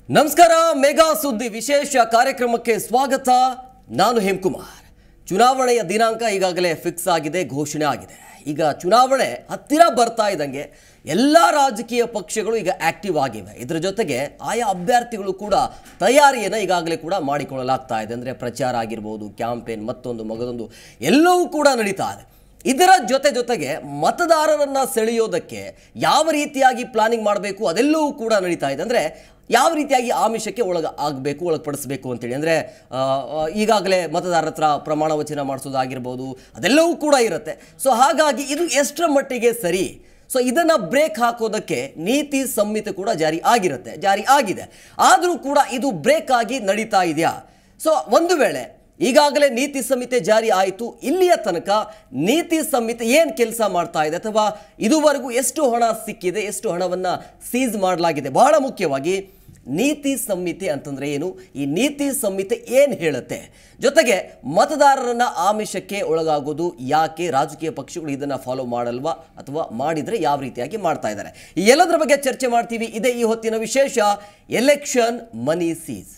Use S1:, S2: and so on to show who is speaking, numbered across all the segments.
S1: ನಮಸ್ಕಾರ ಮೆಗಾ ಸುದ್ದಿ ವಿಶೇಷ ಕಾರ್ಯಕ್ರಮಕ್ಕೆ ಸ್ವಾಗತ ನಾನು ಹೇಮಕುಮಾರ್ ಚುನಾವಣೆಯ ದಿನಾಂಕ ಈಗಾಗಲೇ ಫಿಕ್ಸ್ ಆಗಿದೆ ಘೋಷಣೆ ಆಗಿದೆ ಈಗ ಚುನಾವಣೆ ಹತ್ತಿರ ಬರ್ತಾ ಇದ್ದಂಗೆ ಎಲ್ಲ ರಾಜಕೀಯ ಪಕ್ಷಗಳು ಈಗ ಆಕ್ಟಿವ್ ಆಗಿವೆ ಇದರ ಜೊತೆಗೆ ಆಯಾ ಅಭ್ಯರ್ಥಿಗಳು ಕೂಡ ತಯಾರಿಯನ್ನು ಈಗಾಗಲೇ ಕೂಡ ಮಾಡಿಕೊಳ್ಳಲಾಗ್ತಾ ಇದೆ ಅಂದರೆ ಪ್ರಚಾರ ಆಗಿರ್ಬೋದು ಕ್ಯಾಂಪೇನ್ ಮತ್ತೊಂದು ಮಗದೊಂದು ಎಲ್ಲವೂ ಕೂಡ ನಡೀತಾ ಇದೆ ಇದರ ಜೊತೆ ಜೊತೆಗೆ ಮತದಾರರನ್ನ ಸೆಳೆಯೋದಕ್ಕೆ ಯಾವ ರೀತಿಯಾಗಿ ಪ್ಲಾನಿಂಗ್ ಮಾಡಬೇಕು ಅದೆಲ್ಲವೂ ಕೂಡ ನಡೀತಾ ಇದೆ ಅಂದರೆ ಯಾವ ರೀತಿಯಾಗಿ ಆಮಿಷಕ್ಕೆ ಒಳಗ ಆಗಬೇಕು ಒಳಪಡಿಸಬೇಕು ಅಂತೇಳಿ ಅಂದರೆ ಈಗಾಗಲೇ ಮತದಾರರ ಹತ್ರ ಪ್ರಮಾಣ ವಚನ ಮಾಡಿಸೋದಾಗಿರ್ಬೋದು ಅದೆಲ್ಲವೂ ಕೂಡ ಇರುತ್ತೆ ಸೊ ಹಾಗಾಗಿ ಇದು ಎಷ್ಟರ ಮಟ್ಟಿಗೆ ಸರಿ ಸೊ ಇದನ್ನು ಬ್ರೇಕ್ ಹಾಕೋದಕ್ಕೆ ನೀತಿ ಸಂಹಿತೆ ಕೂಡ ಜಾರಿ ಆಗಿರುತ್ತೆ ಜಾರಿ ಆಗಿದೆ ಆದರೂ ಕೂಡ ಇದು ಬ್ರೇಕ್ ಆಗಿ ನಡೀತಾ ಇದೆಯಾ ಸೊ ಒಂದು ವೇಳೆ ಈಗಾಗಲೇ ನೀತಿ ಸಂಹಿತೆ ಜಾರಿ ಆಯಿತು ಇಲ್ಲಿಯ ತನಕ ನೀತಿ ಸಂಹಿತೆ ಏನು ಕೆಲಸ ಮಾಡ್ತಾ ಇದೆ ಅಥವಾ ಇದುವರೆಗೂ ಎಷ್ಟು ಹಣ ಸಿಕ್ಕಿದೆ ಎಷ್ಟು ಹಣವನ್ನು ಸೀಸ್ ಮಾಡಲಾಗಿದೆ ಬಹಳ ಮುಖ್ಯವಾಗಿ ನೀತಿ ಸಂಹಿತೆ ಅಂತಂದ್ರೆ ಏನು ಈ ನೀತಿ ಸಂಹಿತೆ ಏನು ಹೇಳುತ್ತೆ ಜೊತೆಗೆ ಮತದಾರರನ್ನ ಆಮಿಷಕ್ಕೆ ಒಳಗಾಗೋದು ಯಾಕೆ ರಾಜಕೀಯ ಪಕ್ಷಗಳು ಇದನ್ನ ಫಾಲೋ ಮಾಡಲ್ವಾ ಅಥವಾ ಮಾಡಿದ್ರೆ ಯಾವ ರೀತಿಯಾಗಿ ಮಾಡ್ತಾ ಇದ್ದಾರೆ ಈ ಎಲ್ಲದರ ಬಗ್ಗೆ ಚರ್ಚೆ ಮಾಡ್ತೀವಿ ಇದೇ ಈ ಹೊತ್ತಿನ ವಿಶೇಷ ಎಲೆಕ್ಷನ್ ಮನಿ ಸೀಸ್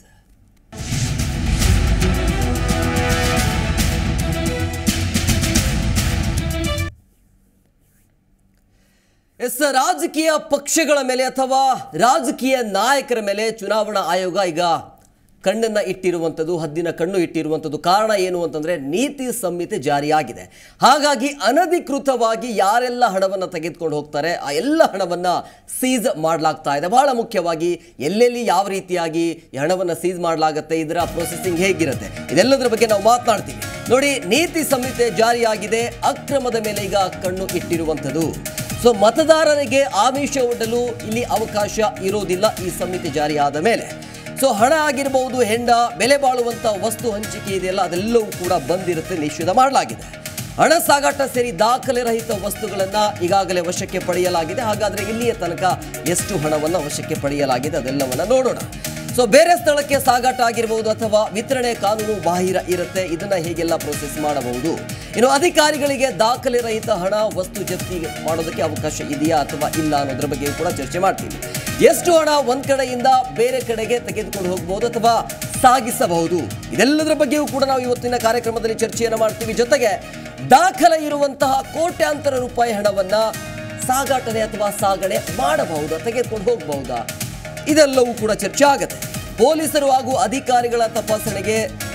S1: ಎಸ್ ರಾಜಕೀಯ ಪಕ್ಷಗಳ ಮೇಲೆ ಅಥವಾ ರಾಜಕೀಯ ನಾಯಕರ ಮೇಲೆ ಚುನಾವಣಾ ಆಯೋಗ ಈಗ ಕಣ್ಣನ್ನ ಇಟ್ಟಿರುವಂಥದ್ದು ಹದ್ದಿನ ಕಣ್ಣು ಇಟ್ಟಿರುವಂಥದ್ದು ಕಾರಣ ಏನು ಅಂತಂದ್ರೆ ನೀತಿ ಸಂಹಿತೆ ಜಾರಿಯಾಗಿದೆ ಹಾಗಾಗಿ ಅನಧಿಕೃತವಾಗಿ ಯಾರೆಲ್ಲ ಹಣವನ್ನು ತೆಗೆದುಕೊಂಡು ಹೋಗ್ತಾರೆ ಆ ಎಲ್ಲ ಹಣವನ್ನ ಸೀಸ್ ಮಾಡಲಾಗ್ತಾ ಇದೆ ಬಹಳ ಮುಖ್ಯವಾಗಿ ಎಲ್ಲೆಲ್ಲಿ ಯಾವ ರೀತಿಯಾಗಿ ಈ ಹಣವನ್ನು ಸೀಸ್ ಮಾಡಲಾಗುತ್ತೆ ಇದರ ಪ್ರೊಸೆಸಿಂಗ್ ಹೇಗಿರುತ್ತೆ ಇದೆಲ್ಲದರ ಬಗ್ಗೆ ನಾವು ಮಾತನಾಡ್ತೀವಿ ನೋಡಿ ನೀತಿ ಸಂಹಿತೆ ಜಾರಿಯಾಗಿದೆ ಅಕ್ರಮದ ಮೇಲೆ ಈಗ ಕಣ್ಣು ಇಟ್ಟಿರುವಂಥದ್ದು ಸೊ ಮತದಾರರಿಗೆ ಆಮಿಷ ಒಡ್ಡಲು ಇಲ್ಲಿ ಅವಕಾಶ ಇರೋದಿಲ್ಲ ಈ ಸಂಹಿತೆ ಜಾರಿಯಾದ ಮೇಲೆ ಸೊ ಹಣ ಆಗಿರಬಹುದು ಹೆಂಡ ಬೆಲೆ ಬಾಳುವಂತ ವಸ್ತು ಹಂಚಿಕೆ ಇದೆಯಲ್ಲ ಅದೆಲ್ಲವೂ ಕೂಡ ಬಂದಿರುತ್ತೆ ನಿಷೇಧ ಮಾಡಲಾಗಿದೆ ಹಣ ಸಾಗಾಟ ಸೇರಿ ದಾಖಲೆ ರಹಿತ ವಸ್ತುಗಳನ್ನ ಈಗಾಗಲೇ ವಶಕ್ಕೆ ಪಡೆಯಲಾಗಿದೆ ಹಾಗಾದ್ರೆ ಇಲ್ಲಿಯ ತನಕ ಎಷ್ಟು ಹಣವನ್ನು ವಶಕ್ಕೆ ಪಡೆಯಲಾಗಿದೆ ಅದೆಲ್ಲವನ್ನ ನೋಡೋಣ ಸೊ ಬೇರೆ ಸ್ಥಳಕ್ಕೆ ಸಾಗಾಟ ಆಗಿರಬಹುದು ಅಥವಾ ವಿತರಣೆ ಕಾನೂನು ಬಾಹಿರ ಇರುತ್ತೆ ಇದನ್ನ ಹೇಗೆಲ್ಲ ಪ್ರೋಸೆಸ್ ಮಾಡಬಹುದು ಇನ್ನು ಅಧಿಕಾರಿಗಳಿಗೆ ದಾಖಲೆ ರಹಿತ ಹಣ ವಸ್ತು ಜಪ್ತಿ ಮಾಡೋದಕ್ಕೆ ಅವಕಾಶ ಇದೆಯಾ ಅಥವಾ ಇಲ್ಲ ಅನ್ನೋದ್ರ ಬಗ್ಗೆ ಕೂಡ ಚರ್ಚೆ ಮಾಡ್ತೀವಿ ಎಷ್ಟು ಹಣ ಒಂದ್ ಕಡೆಯಿಂದ ಬೇರೆ ಕಡೆಗೆ ತೆಗೆದುಕೊಂಡು ಹೋಗಬಹುದು ಅಥವಾ ಸಾಗಿಸಬಹುದು ಇದೆಲ್ಲದರ ಬಗ್ಗೆಯೂ ಕೂಡ ನಾವು ಇವತ್ತಿನ ಕಾರ್ಯಕ್ರಮದಲ್ಲಿ ಚರ್ಚೆಯನ್ನು ಮಾಡ್ತೀವಿ ಜೊತೆಗೆ ದಾಖಲೆ ಇರುವಂತಹ ಕೋಟ್ಯಾಂತರ ರೂಪಾಯಿ ಹಣವನ್ನ ಸಾಗಾಟನೆ ಅಥವಾ ಸಾಗಣೆ ಮಾಡಬಹುದಾ ತೆಗೆದುಕೊಂಡು ಹೋಗಬಹುದಾ ಇದೆಲ್ಲವೂ ಕೂಡ ಚರ್ಚೆ ಆಗುತ್ತೆ ಪೊಲೀಸರು ಹಾಗೂ ಅಧಿಕಾರಿಗಳ ತಪಾಸಣೆಗೆ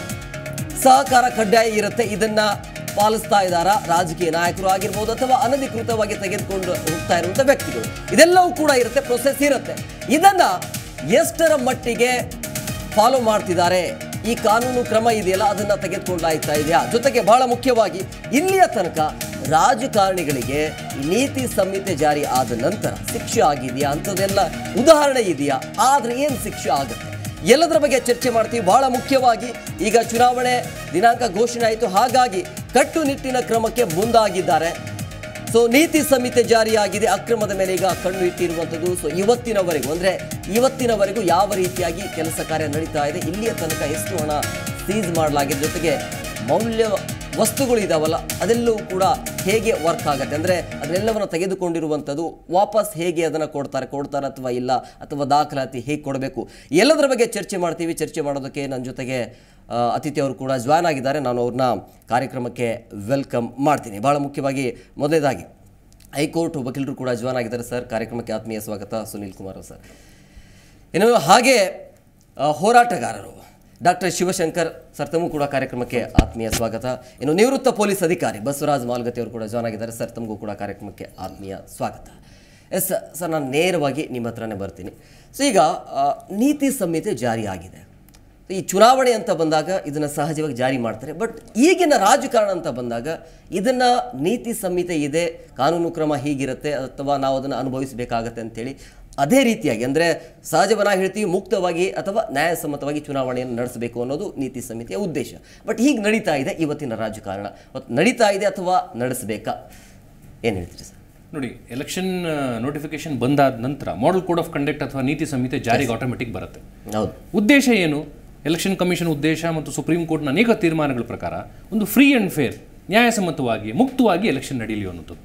S1: ಸಹಕಾರ ಕಡ್ಡಾಯ ಇರುತ್ತೆ ಇದನ್ನ ಪಾಲಿಸ್ತಾ ಇದ್ದಾರ ರಾಜಕೀಯ ನಾಯಕರು ಆಗಿರ್ಬೋದು ಅಥವಾ ಅನಧಿಕೃತವಾಗಿ ತೆಗೆದುಕೊಂಡು ಹೋಗ್ತಾ ಇರುವಂತ ವ್ಯಕ್ತಿಗಳು ಇದೆಲ್ಲವೂ ಕೂಡ ಇರುತ್ತೆ ಪ್ರೊಸೆಸ್ ಇರುತ್ತೆ ಇದನ್ನ ಎಷ್ಟರ ಮಟ್ಟಿಗೆ ಫಾಲೋ ಮಾಡ್ತಿದ್ದಾರೆ ಈ ಕಾನೂನು ಕ್ರಮ ಇದೆಯಲ್ಲ ಅದನ್ನ ತೆಗೆದುಕೊಂಡಾಗ್ತಾ ಇದೆಯಾ ಜೊತೆಗೆ ಬಹಳ ಮುಖ್ಯವಾಗಿ ಇಲ್ಲಿಯ ತನಕ ರಾಜಕಾರಣಿಗಳಿಗೆ ಈ ನೀತಿ ಸಂಹಿತೆ ಜಾರಿ ಆದ ನಂತರ ಶಿಕ್ಷೆ ಆಗಿದೆಯಾ ಅಂಥದ್ದೆಲ್ಲ ಉದಾಹರಣೆ ಇದೆಯಾ ಆದ್ರೆ ಏನು ಶಿಕ್ಷೆ ಆಗುತ್ತೆ ಎಲ್ಲದರ ಬಗ್ಗೆ ಚರ್ಚೆ ಮಾಡ್ತೀವಿ ಬಹಳ ಮುಖ್ಯವಾಗಿ ಈಗ ಚುನಾವಣೆ ದಿನಾಂಕ ಘೋಷಣೆ ಆಯಿತು ಹಾಗಾಗಿ ಕಟ್ಟುನಿಟ್ಟಿನ ಕ್ರಮಕ್ಕೆ ಮುಂದಾಗಿದ್ದಾರೆ ಸೊ ನೀತಿ ಸಂಹಿತೆ ಜಾರಿಯಾಗಿದೆ ಅಕ್ರಮದ ಮೇಲೆ ಈಗ ಕಣ್ಣು ಇಟ್ಟಿರುವಂಥದ್ದು ಸೊ ಇವತ್ತಿನವರೆಗೂ ಅಂದರೆ ಇವತ್ತಿನವರೆಗೂ ಯಾವ ರೀತಿಯಾಗಿ ಕೆಲಸ ಕಾರ್ಯ ನಡೀತಾ ಇದೆ ಇಲ್ಲಿಯ ತನಕ ಎಷ್ಟು ಹಣ ಸೀಸ್ ಮಾಡಲಾಗಿದೆ ಜೊತೆಗೆ ಮೌಲ್ಯ ವಸ್ತುಗಳು ಇದಾವಲ್ಲ ಅದೆಲ್ಲವೂ ಕೂಡ ಹೇಗೆ ವರ್ಕ್ ಆಗುತ್ತೆ ಅಂದರೆ ಅದನ್ನೆಲ್ಲವನ್ನು ತೆಗೆದುಕೊಂಡಿರುವಂಥದ್ದು ವಾಪಸ್ ಹೇಗೆ ಅದನ್ನು ಕೊಡ್ತಾರೆ ಕೊಡ್ತಾರೆ ಅಥವಾ ಇಲ್ಲ ಅಥವಾ ದಾಖಲಾತಿ ಹೇಗೆ ಕೊಡಬೇಕು ಎಲ್ಲದರ ಬಗ್ಗೆ ಚರ್ಚೆ ಮಾಡ್ತೀವಿ ಚರ್ಚೆ ಮಾಡೋದಕ್ಕೆ ನನ್ನ ಜೊತೆಗೆ ಆ, ಅತಿಥಿ ಅವರು ಕೂಡ ಜಾಯ್ನ್ ಆಗಿದ್ದಾರೆ ನಾನು ಅವ್ರನ್ನ ಕಾರ್ಯಕ್ರಮಕ್ಕೆ ವೆಲ್ಕಮ್ ಮಾಡ್ತೀನಿ ಭಾಳ ಮುಖ್ಯವಾಗಿ ಮೊದಲನೇದಾಗಿ ಹೈಕೋರ್ಟ್ ವಕೀಲರು ಕೂಡ ಜಾಯ್ನ್ ಆಗಿದ್ದಾರೆ ಸರ್ ಕಾರ್ಯಕ್ರಮಕ್ಕೆ ಆತ್ಮೀಯ ಸ್ವಾಗತ ಸುನೀಲ್ ಕುಮಾರ್ ಸರ್ ಇನ್ನು ಹಾಗೆ ಆ, ಹೋರಾಟಗಾರರು ಡಾಕ್ಟರ್ ಶಿವಶಂಕರ್ ಸರ್ ತಮಗೂ ಕೂಡ ಕಾರ್ಯಕ್ರಮಕ್ಕೆ ಆತ್ಮೀಯ ಸ್ವಾಗತ ಇನ್ನು ನಿವೃತ್ತ ಪೊಲೀಸ್ ಅಧಿಕಾರಿ ಬಸವರಾಜ್ ಮಾಲ್ಗತಿ ಅವರು ಕೂಡ ಜಾಯ್ನ್ ಆಗಿದ್ದಾರೆ ಸರ್ ತಮಗೂ ಕೂಡ ಕಾರ್ಯಕ್ರಮಕ್ಕೆ ಆತ್ಮೀಯ ಸ್ವಾಗತ ಎಸ್ ಸರ್ ನಾನು ನೇರವಾಗಿ ನಿಮ್ಮ ಹತ್ರನೇ ಬರ್ತೀನಿ ಸೊ ಈಗ ಆ, ನೀತಿ ಸಂಹಿತೆ ಜಾರಿಯಾಗಿದೆ ಈ ಚುನಾವಣೆ ಅಂತ ಬಂದಾಗ ಇದನ್ನು ಸಹಜವಾಗಿ ಜಾರಿ ಮಾಡ್ತಾರೆ ಬಟ್ ಈಗಿನ ರಾಜಕಾರಣ ಅಂತ ಬಂದಾಗ ಇದನ್ನು ನೀತಿ ಸಂಹಿತೆ ಇದೆ ಕಾನೂನು ಕ್ರಮ ಹೀಗಿರುತ್ತೆ ಅಥವಾ ನಾವು ಅದನ್ನು ಅನುಭವಿಸಬೇಕಾಗತ್ತೆ ಅಂತೇಳಿ ಅದೇ ರೀತಿಯಾಗಿ ಅಂದರೆ ಸಹಜವನ್ನಾಗಿ ಹೇಳ್ತೀವಿ ಮುಕ್ತವಾಗಿ ಅಥವಾ ನ್ಯಾಯಸಮ್ಮತವಾಗಿ ಚುನಾವಣೆಯನ್ನು ನಡೆಸಬೇಕು ಅನ್ನೋದು ನೀತಿ ಸಮಿತಿಯ ಉದ್ದೇಶ ಬಟ್ ಹೀಗೆ ನಡೀತಾ ಇದೆ ಇವತ್ತಿನ ರಾಜಕಾರಣ ಮತ್ತು ನಡೀತಾ ಇದೆ ಅಥವಾ ನಡೆಸಬೇಕಾ ಏನು ಹೇಳ್ತೀರಿ ಸರ್
S2: ನೋಡಿ ಎಲೆಕ್ಷನ್ ನೋಟಿಫಿಕೇಶನ್ ಬಂದಾದ ನಂತರ ಮಾಡೆಲ್ ಕೋಡ್ ಆಫ್ ಕಂಡಕ್ಟ್ ಅಥವಾ ನೀತಿ ಸಂಹಿತೆ ಜಾರಿಗೆ ಆಟೋಮೆಟಿಕ್ ಬರುತ್ತೆ
S1: ಹೌದು
S2: ಉದ್ದೇಶ ಏನು ಎಲೆಕ್ಷನ್ ಕಮಿಷನ್ ಉದ್ದೇಶ ಮತ್ತು ಸುಪ್ರೀಂ ಕೋರ್ಟ್ನ ಅನೇಕ ತೀರ್ಮಾನಗಳ ಪ್ರಕಾರ ಒಂದು ಫ್ರೀ ಆ್ಯಂಡ್ ಫೇರ್ ನ್ಯಾಯಸಮ್ಮತವಾಗಿ ಮುಕ್ತವಾಗಿ ಎಲೆಕ್ಷನ್ ನಡೀಲಿ ಅನ್ನೋದು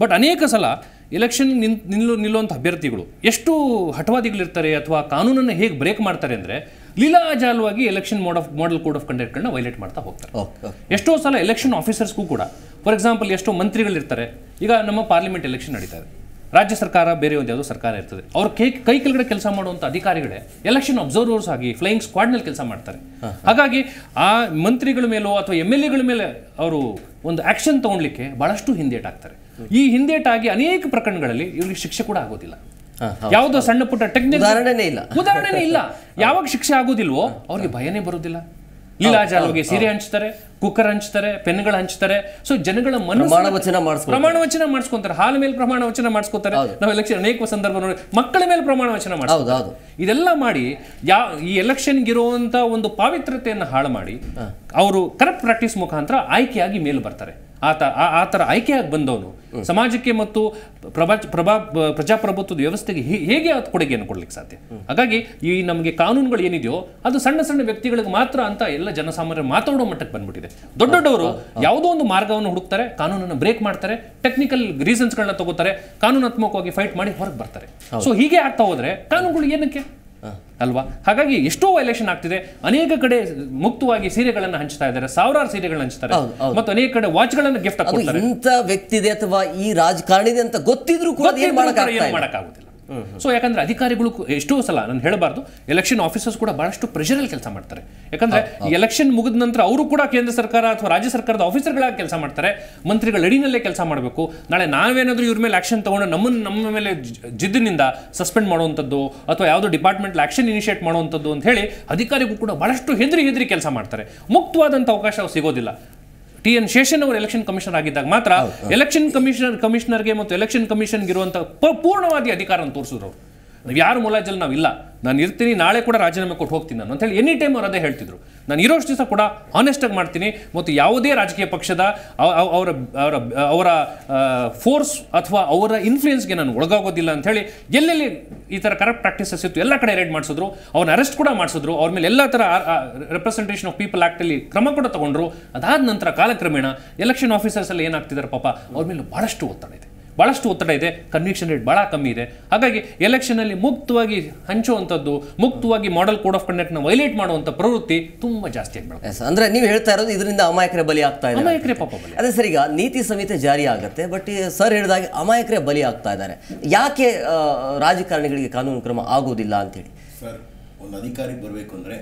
S2: ಬಟ್ ಅನೇಕ ಸಲ ಎಲೆಕ್ಷನ್ ನಿನ್ ನಿಲ್ಲು ನಿಲ್ಲುವಂಥ ಅಭ್ಯರ್ಥಿಗಳು ಎಷ್ಟು ಹಠವಾದಿಗಳಿರ್ತಾರೆ ಅಥವಾ ಕಾನೂನನ್ನು ಹೇಗೆ ಬ್ರೇಕ್ ಮಾಡ್ತಾರೆ ಅಂದರೆ ಲೀಲಾಜಾಲವಾಗಿ election mode of model code of ಕಂಡಕ್ಟ್ಗಳನ್ನ ವೈಲೇಟ್ ಮಾಡ್ತಾ ಹೋಗ್ತಾರೆ
S1: ಓಕೆ ಓಕೆ
S2: ಎಷ್ಟೋ ಸಲ ಎಲೆಕ್ಷನ್ ಆಫೀಸರ್ಸ್ಗೂ ಕೂಡ ಫಾರ್ ಎಕ್ಸಾಂಪಲ್ ಎಷ್ಟೋ ಮಂತ್ರಿಗಳಿರ್ತಾರೆ ಈಗ ನಮ್ಮ ಪಾರ್ಲಿಮೆಂಟ್ ಎಲೆಕ್ಷನ್ ನಡೀತಾ ಇದೆ ರಾಜ್ಯ ಸರ್ಕಾರ ಬೇರೆ ಒಂದು ಯಾವುದೋ ಸರ್ಕಾರ ಇರ್ತದೆ ಅವ್ರ ಕೈ ಕೈ ಕೆಳಗಡೆ ಕೆಲಸ ಮಾಡುವಂಥ ಅಧಿಕಾರಿಗಳೇ ಎಲೆಕ್ಷನ್ ಅಬ್ಸರ್ವರ್ಸ್ ಆಗಿ ಫ್ಲೈಯಿಂಗ್ ಸ್ಕ್ವಾಡ್ನಲ್ಲಿ ಕೆಲಸ ಮಾಡ್ತಾರೆ ಹಾಗಾಗಿ ಆ ಮಂತ್ರಿಗಳ ಮೇಲೋ ಅಥವಾ ಎಮ್ ಎಲ್ ಎಗಳ ಮೇಲೆ ಅವರು ಒಂದು ಆಕ್ಷನ್ ತಗೊಳ್ಲಿಕ್ಕೆ ಬಹಳಷ್ಟು ಹಿಂದೇಟಾಗ್ತಾರೆ ಈ ಹಿಂದೇಟಾಗಿ ಅನೇಕ ಪ್ರಕರಣಗಳಲ್ಲಿ ಇವ್ರಿಗೆ ಶಿಕ್ಷೆ ಕೂಡ ಆಗೋದಿಲ್ಲ ಯಾವುದೋ ಸಣ್ಣ ಪುಟ್ಟ ಟೆಕ್ನಿಕ್
S1: ಉದಾಹರಣೆನೇ ಇಲ್ಲ
S2: ಉದಾಹರಣೆನೇ ಇಲ್ಲ ಯಾವಾಗ ಶಿಕ್ಷೆ ಆಗೋದಿಲ್ವೋ ಅವ್ರಿಗೆ ಭಯನೇ ಬರೋದಿಲ್ಲ ಲೀಲಾಜಾಲವಾಗಿ ಸೀರೆ ಹಂಚ್ತಾರೆ ಕುಕ್ಕರ್ ಹಂಚ್ತಾರೆ ಪೆನ್ಗಳು ಹಂಚ್ತಾರೆ ಸೊ ಜನಗಳ ಮನಸ್ಸು
S1: ಪ್ರಮಾಣ ವಚನ ಮಾಡಿಸ್ಕೊಂಡು
S2: ಪ್ರಮಾಣ ವಚನ ಮಾಡಿಸ್ಕೊಂತಾರೆ ಹಾಲ ಮೇಲೆ ಪ್ರಮಾಣ ವಚನ ಮಾಡಿಸ್ಕೊತಾರೆ ನಾವು ಎಲೆಕ್ಷನ್ ಅನೇಕ ಸಂದರ್ಭ ನೋಡಿ ಮಕ್ಕಳ ಮೇಲೆ ಪ್ರಮಾಣ ವಚನ
S1: ಹೌದು
S2: ಮಾಡಿಸ್ತಾರೆ
S1: ಹೌದು
S2: ಇದೆಲ್ಲ ಮಾಡಿ ಯಾ ಈ ಎಲೆಕ್ಷನ್ಗೆ ಇರುವಂತ ಒಂದು ಪಾವಿತ್ರತೆಯನ್ನು ಹಾಳು ಮಾಡಿ ಅವರು ಕರಪ್ಟ್ ಪ್ರಾಕ್ಟೀಸ್ ಮುಖಾಂತರ ಆಯ್ಕೆಯಾಗಿ ಮೇಲೆ ಬರ್ತಾರೆ ಆತ ಆ- ಆ ಥರ ಆಯ್ಕೆಯಾಗಿ ಬಂದವನು ಸಮಾಜಕ್ಕೆ ಮತ್ತು ಪ್ರಭಾ ಪ್ರಭಾ ಪ್ರಜಾಪ್ರಭುತ್ವದ ವ್ಯವಸ್ಥೆಗೆ ಹೇ- ಹೇಗೆ ಅದು ಕೊಡುಗೆಯನ್ನು ಕೊಡ್ಲಿಕ್ಕೆ ಸಾಧ್ಯ ಹಾಗಾಗಿ ಈ ನಮಗೆ ಕಾನೂನುಗಳು ಏನಿದೆಯೋ ಅದು ಸಣ್ಣ ಸಣ್ಣ ವ್ಯಕ್ತಿಗಳಿಗೆ ಮಾತ್ರ ಅಂತ ಎಲ್ಲ ಜನಸಾಮಾನ್ಯರು ಮಾತಾಡೋ ಮಟ್ಟಕ್ಕೆ ಬಂದ್ಬಿಟ್ಟಿದೆ ದೊಡ್ಡ ದೊಡ್ಡವರು ಯಾವುದೋ ಒಂದು ಮಾರ್ಗವನ್ನು ಹುಡುಕ್ತಾರೆ ಕಾನೂನನ್ನು ಬ್ರೇಕ್ ಮಾಡ್ತಾರೆ ಟೆಕ್ನಿಕಲ್ ರೀಸನ್ಸ್ಗಳನ್ನ ತಗೋತಾರೆ ಕಾನೂನಾತ್ಮಕವಾಗಿ ಫೈಟ್ ಮಾಡಿ ಹೊರಗೆ ಬರ್ತಾರೆ ಸೊ ಹೀಗೆ ಆಗ್ತಾ ಹೋದ್ರೆ ಕಾನೂನುಗಳು ಏನಕ್ಕೆ ಅಲ್ವಾ ಹಾಗಾಗಿ ಎಷ್ಟೋ ವೈಲೇಷನ್ ಆಗ್ತಿದೆ ಅನೇಕ ಕಡೆ ಮುಕ್ತವಾಗಿ ಸೀರೆಗಳನ್ನ ಹಂಚ್ತಾ ಇದ್ದಾರೆ ಸಾವಿರಾರು ಸೀರೆಗಳನ್ನ ಹಂಚ್ತಾರೆ
S1: ಹೌದು, ಹೌದು.
S2: ಮತ್ತು ಅನೇಕ ಕಡೆ ವಾಚ್ಗಳನ್ನ ಗಿಫ್ಟ್
S1: ಅದು
S2: ಕೊಡ್ತಾರೆ
S1: ಇಂಥ ವ್ಯಕ್ತಿ ಇದೆ ಅಥವಾ ಈ ರಾಜಕಾರಣಿದೆ ಅಂತ ಗೊತ್ತಿದ್ರು ಕೂಡ ಏನ್ ಮಾಡಕ್ ಆಗ್ತಾ ಇಲ್ಲ
S2: ಮಾಡೋಕ್ಕಾಗೋದಿಲ್ಲ ಸೊ ಯಾಕಂದ್ರೆ ಅಧಿಕಾರಿಗಳು ಕು- ಎಷ್ಟೋ ಸಲ ನಾನು ಹೇಳಬಾರ್ದು ಎಲೆಕ್ಷನ್ ಆಫೀಸರ್ಸ್ ಕೂಡ ಬಹಳಷ್ಟು ಪ್ರೆಷರಲ್ಲಿ ಕೆಲಸ ಮಾಡ್ತಾರೆ ಯಾಕಂದ್ರೆ ಈ ಎಲೆಕ್ಷನ್ ಮುಗಿದ ನಂತರ ಅವರು ಕೂಡ ಕೇಂದ್ರ ಸರ್ಕಾರ ಅಥವಾ ರಾಜ್ಯ ಸರ್ಕಾರದ ಆಫೀಸರ್ಗಳಾಗಿ ಕೆಲಸ ಮಾಡ್ತಾರೆ ಮಂತ್ರಿಗಳ ಅಡಿನಲ್ಲೇ ಕೆಲಸ ಮಾಡಬೇಕು ನಾಳೆ ನಾವೇನಾದ್ರೂ ಇವ್ರ ಮೇಲೆ ಆಕ್ಷನ್ ತಗೊಂಡು ನಮ್ಮನ್ನು ನಮ್ಮ ಮೇಲೆ ಜಿ- ಜಿದ್ದಿನಿಂದ ಸಸ್ಪೆಂಡ್ ಮಾಡುವಂಥದ್ದು ಅಥವಾ ಯಾವುದೋ ಡಿಪಾರ್ಟ್ಮೆಂಟ್ ಆಕ್ಷನ್ ಇನಿಷಿಯೇಟ್ ಮಾಡುವಂಥದ್ದು ಅಂತ ಹೇಳಿ ಅಧಿಕಾರಿಗಳು ಕೂಡ ಬಹಳಷ್ಟು ಹೆದರಿ ಹೆದರಿ ಕೆಲಸ ಮಾಡ್ತಾರೆ ಮುಕ್ತವಾದಂಥ ಅವಕಾಶ ಅವ್ರು ಸಿಗೋದಿಲ್ಲ ಟಿ ಎನ್ ಶೇಷನ್ ಅವರು ಎಲೆಕ್ಷನ್ ಕಮಿಷನರ್ ಆಗಿದ್ದಾಗ ಮಾತ್ರ ಎಲೆಕ್ಷನ್ ಕಮಿಷನರ್ ಕಮಿಷನರ್ಗೆ ಮತ್ತು ಎಲೆಕ್ಷನ್ ಕಮಿಷನ್ಗೆ ಇರುವಂಥ ಪ- ಪೂರ್ಣವಾದಿ ಅಧಿಕಾರವನ್ನು ತೋರಿಸಿದ್ರು ಅವರು ನಾವು ಯಾರು ಮುಲಾಜಲ್ಲಿ ನಾವು ಇಲ್ಲ ನಾನು ಇರ್ತೀನಿ ನಾಳೆ ಕೂಡ ರಾಜೀನಾಮೆ ಕೊಟ್ಟು ಹೋಗ್ತೀನಿ ನಾನು ಅಂತೇಳಿ ಎನಿ ಟೈಮ್ ಅವ್ರು ಅದೇ ಹೇಳ್ತಿದ್ರು ನಾನು ಇರೋಷ್ಟು ದಿವಸ ಕೂಡ ಆನೆಸ್ಟಾಗಿ ಮಾಡ್ತೀನಿ ಮತ್ತು ಯಾವುದೇ ರಾಜಕೀಯ ಪಕ್ಷದ ಅವ- ಅವ- ಅವರ ಅವರ ಅವರ ಫೋರ್ಸ್ ಅಥವಾ ಅವರ ಇನ್ಫ್ಲೂಯೆನ್ಸ್ಗೆ ನಾನು ಒಳಗಾಗೋದಿಲ್ಲ ಅಂತ ಹೇಳಿ ಎಲ್ಲೆಲ್ಲಿ ಈ ಥರ ಕರಪ್ಟ್ ಪ್ರಾಕ್ಟೀಸಸ್ ಇತ್ತು ಎಲ್ಲ ಕಡೆ ರೇಡ್ ಮಾಡಿಸಿದ್ರು ಅವ್ರನ್ನ ಅರೆಸ್ಟ್ ಕೂಡ ಮಾಡಿಸಿದ್ರು ಅವ್ರ ಮೇಲೆ ಎಲ್ಲ ಥರ ರೆಪ್ರೆಸೆಂಟೇಷನ್ ಆಫ್ ಪೀಪಲ್ ಆ್ಯಕ್ಟಲ್ಲಿ ಕ್ರಮ ಕೂಡ ತಗೊಂಡ್ರು ಅದಾದ ನಂತರ ಕಾಲಕ್ರಮೇಣ ಎಲೆಕ್ಷನ್ ಆಫೀಸರ್ಸ್ ಎಲ್ಲ ಏನಾಗ್ತಿದ್ದಾರೆ ಪಾಪ ಅವ್ರ ಮೇಲೆ ಬಹಳಷ್ಟು ಒತ್ತಡ ಇದೆ ಬಹಳಷ್ಟು ಒತ್ತಡ ಇದೆ ಕನ್ವಿಕ್ಷನ್ ರೇಟ್ ಬಹಳ ಕಮ್ಮಿ ಇದೆ ಹಾಗಾಗಿ ಎಲೆಕ್ಷನಲ್ಲಿ ಮುಕ್ತವಾಗಿ ಹಂಚುವಂಥದ್ದು ಮುಕ್ತವಾಗಿ ಮಾಡೆಲ್ ಕೋಡ್ ಆಫ್ ಕಂಡಕ್ಟ್ನ ವೈಲೇಟ್ ಮಾಡುವಂಥ ಪ್ರವೃತ್ತಿ ತುಂಬ ಜಾಸ್ತಿ ಆಗ್ಬಿಡುತ್ತೆ
S1: Yes, ಅಂದ್ರೆ ನೀವು ಹೇಳ್ತಾ ಇರೋದು ಇದರಿಂದ ಅಮಾಯಕರೇ ಬಲಿ ಆಗ್ತಾ ಇದೆ
S2: ಅಮಾಯಕರೇ ಪಾಪ ಬಲಿ
S1: ಅದೇ ಸರ್ ಈಗ ನೀತಿ ಸಂಹಿತೆ ಜಾರಿ ಆಗುತ್ತೆ ಬಟ್ ಸರ್ ಹೇಳಿದಾಗೆ ಅಮಾಯಕರೇ ಬಲಿ ಆಗ್ತಾ ಇದ್ದಾರೆ ಯಾಕೆ ಆ, ರಾಜಕಾರಣಿಗಳಿಗೆ ಕಾನೂನು ಕ್ರಮ ಆಗೋದಿಲ್ಲ ಅಂತೇಳಿ
S3: ಸರ್ ಒಂದು ಅಧಿಕಾರಿಗೆ ಬರಬೇಕು ಅಂದರೆ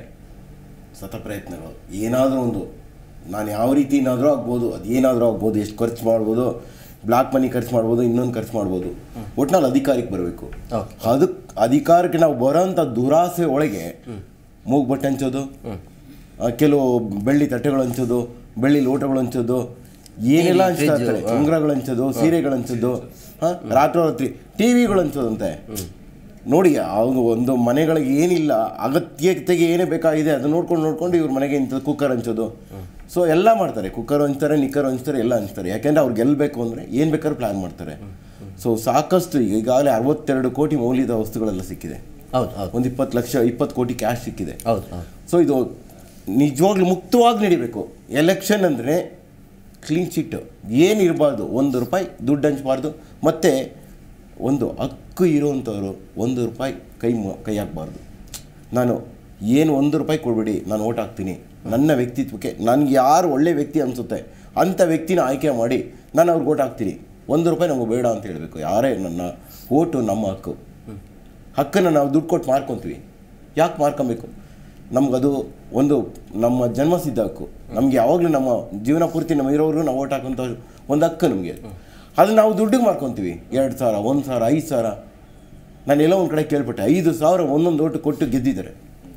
S3: ಸತ ಪ್ರಯತ್ನಗಳು ಏನಾದರೂ ಒಂದು ನಾನು ಯಾವ ರೀತಿನಾದರೂ ಆಗ್ಬೋದು ಅದು ಏನಾದರೂ ಆಗ್ಬೋದು ಎಷ್ಟು ಖರ್ಚು ಮಾಡ್ಬೋದು ಬ್ಲಾಕ್ ಮನಿ ಖರ್ಚು ಮಾಡ್ಬೋದು ಇನ್ನೊಂದು ಖರ್ಚು ಮಾಡ್ಬೋದು ಒಟ್ನಲ್ಲಿ ಅಧಿಕಾರಕ್ಕೆ ಬರಬೇಕು
S1: Okay.
S3: ಅದಕ್ಕೆ ಅಧಿಕಾರಕ್ಕೆ ನಾವು ಬರೋಂಥ ದುರಾಸೆ ಒಳಗೆ ಮೂಗು ಬಟ್ಟೆ ಹಂಚೋದು ಆ, ಕೆಲವು ಬೆಳ್ಳಿ ತಟ್ಟೆಗಳು ಹಂಚೋದು ಬೆಳ್ಳಿ ಲೋಟಗಳು ಹಂಚೋದು ಏನೆಲ್ಲ ಹಂಚ್ತಾ ಇರ್ತಾರೆ ಉಂಗುರಗಳು ಹಂಚೋದು ಸೀರೆಗಳು ಹಂಚೋದು ಹಾಂ ರಾತ್ರೋರಾತ್ರಿ ಟಿ ವಿಗಳು ಹಂಚೋದಂತೆ ನೋಡಿ ಅವ್ನು ಒಂದು ಮನೆಗಳಿಗೆ ಏನಿಲ್ಲ ಅಗತ್ಯತೆಗೆ ಏನೇ ಬೇಕಾಗಿದೆ ಅದನ್ನ ನೋಡ್ಕೊಂಡು ನೋಡ್ಕೊಂಡು ಇವ್ರ ಮನೆಗೆ ಇಂಥ ಕುಕ್ಕರ್ ಹಂಚೋದು ಸೊ ಎಲ್ಲ ಮಾಡ್ತಾರೆ ಕುಕ್ಕರ್ ಹಂಚ್ತಾರೆ ನಿಕ್ಕರ್ ಹಂಚ್ತಾರೆ ಎಲ್ಲ ಹಂಚ್ತಾರೆ ಯಾಕೆಂದ್ರೆ ಅವ್ರು ಗೆಲ್ಲಬೇಕು ಅಂದರೆ ಏನು ಬೇಕಾದ್ರೂ ಪ್ಲ್ಯಾನ್ ಮಾಡ್ತಾರೆ ಸೊ ಸಾಕಷ್ಟು ಈಗಾಗಲೇ ಅರವತ್ತೆರಡು ಕೋಟಿ ಮೌಲ್ಯದ ವಸ್ತುಗಳೆಲ್ಲ ಸಿಕ್ಕಿದೆ
S1: ಹೌದು ಹೌದು
S3: ಒಂದು ಇಪ್ಪತ್ತು ಲಕ್ಷ ಇಪ್ಪತ್ತು ಕೋಟಿ ಕ್ಯಾಶ್ ಸಿಕ್ಕಿದೆ
S1: ಹೌದು ಹೌದು
S3: ಸೊ ಇದು ನಿಜವಾಗ್ಲೂ ಮುಕ್ತವಾಗಿ ನಡಿಬೇಕು ಎಲೆಕ್ಷನ್ ಅಂದರೆ ಕ್ಲೀನ್ ಚಿಟ್ ಏನು ಇರಬಾರ್ದು ಒಂದು ರೂಪಾಯಿ ದುಡ್ಡು ಹಂಚಬಾರ್ದು ಮತ್ತು ಒಂದು ಹಕ್ಕು ಇರುವಂಥವ್ರು ಒಂದು ರೂಪಾಯಿ ಕೈ ಮ- ಕೈ ಹಾಕಬಾರ್ದು ನಾನು ಏನು ಒಂದು ರೂಪಾಯಿ ಕೊಡ್ಬೇಡಿ ನಾನು ಓಟ್ ಹಾಕ್ತೀನಿ ನನ್ನ ವ್ಯಕ್ತಿತ್ವಕ್ಕೆ ನನಗೆ ಯಾರು ಒಳ್ಳೆ ವ್ಯಕ್ತಿ ಅನಿಸುತ್ತೆ ಅಂಥ ವ್ಯಕ್ತಿನ ಆಯ್ಕೆ ಮಾಡಿ ನಾನು ಅವ್ರಿಗೆ ಓಟ್ ಹಾಕ್ತೀನಿ ಒಂದು ರೂಪಾಯಿ ನಮಗೆ ಬೇಡ ಅಂತ ಹೇಳಬೇಕು ಯಾರೇ ನನ್ನ ಓಟು ನಮ್ಮ ಹಕ್ಕು ಹಕ್ಕನ್ನು ನಾವು ದುಡ್ಡು ಕೊಟ್ಟು ಮಾರ್ಕೊತೀವಿ ಯಾಕೆ ಮಾರ್ಕೊಬೇಕು ನಮಗದು ಒಂದು ನಮ್ಮ ಜನ್ಮಸಿದ್ಧ ಹಕ್ಕು ನಮ್ಗೆ ಯಾವಾಗಲೂ ನಮ್ಮ ಜೀವನ ಪೂರ್ತಿ ನಮ್ಮ ಇರೋರು ನಾವು ಓಟ್ ಹಾಕೋಂಥ ಒಂದು ಹಕ್ಕು ನಮಗೆ ಅದು ನಾವು ದುಡ್ಡಿಗೆ ಮಾರ್ಕೊತೀವಿ ಎರಡು ಸಾವಿರ ಒಂದು ಸಾವಿರ ಐದು ಸಾವಿರ ನಾನು ಎಲ್ಲೋ ಒಂದು ಕಡೆ ಕೇಳ್ಪಟ್ಟೆ ಐದು ಸಾವಿರ ಒಂದೊಂದು ಓಟು ಕೊಟ್ಟು ಗೆದ್ದಿದ್ದಾರೆ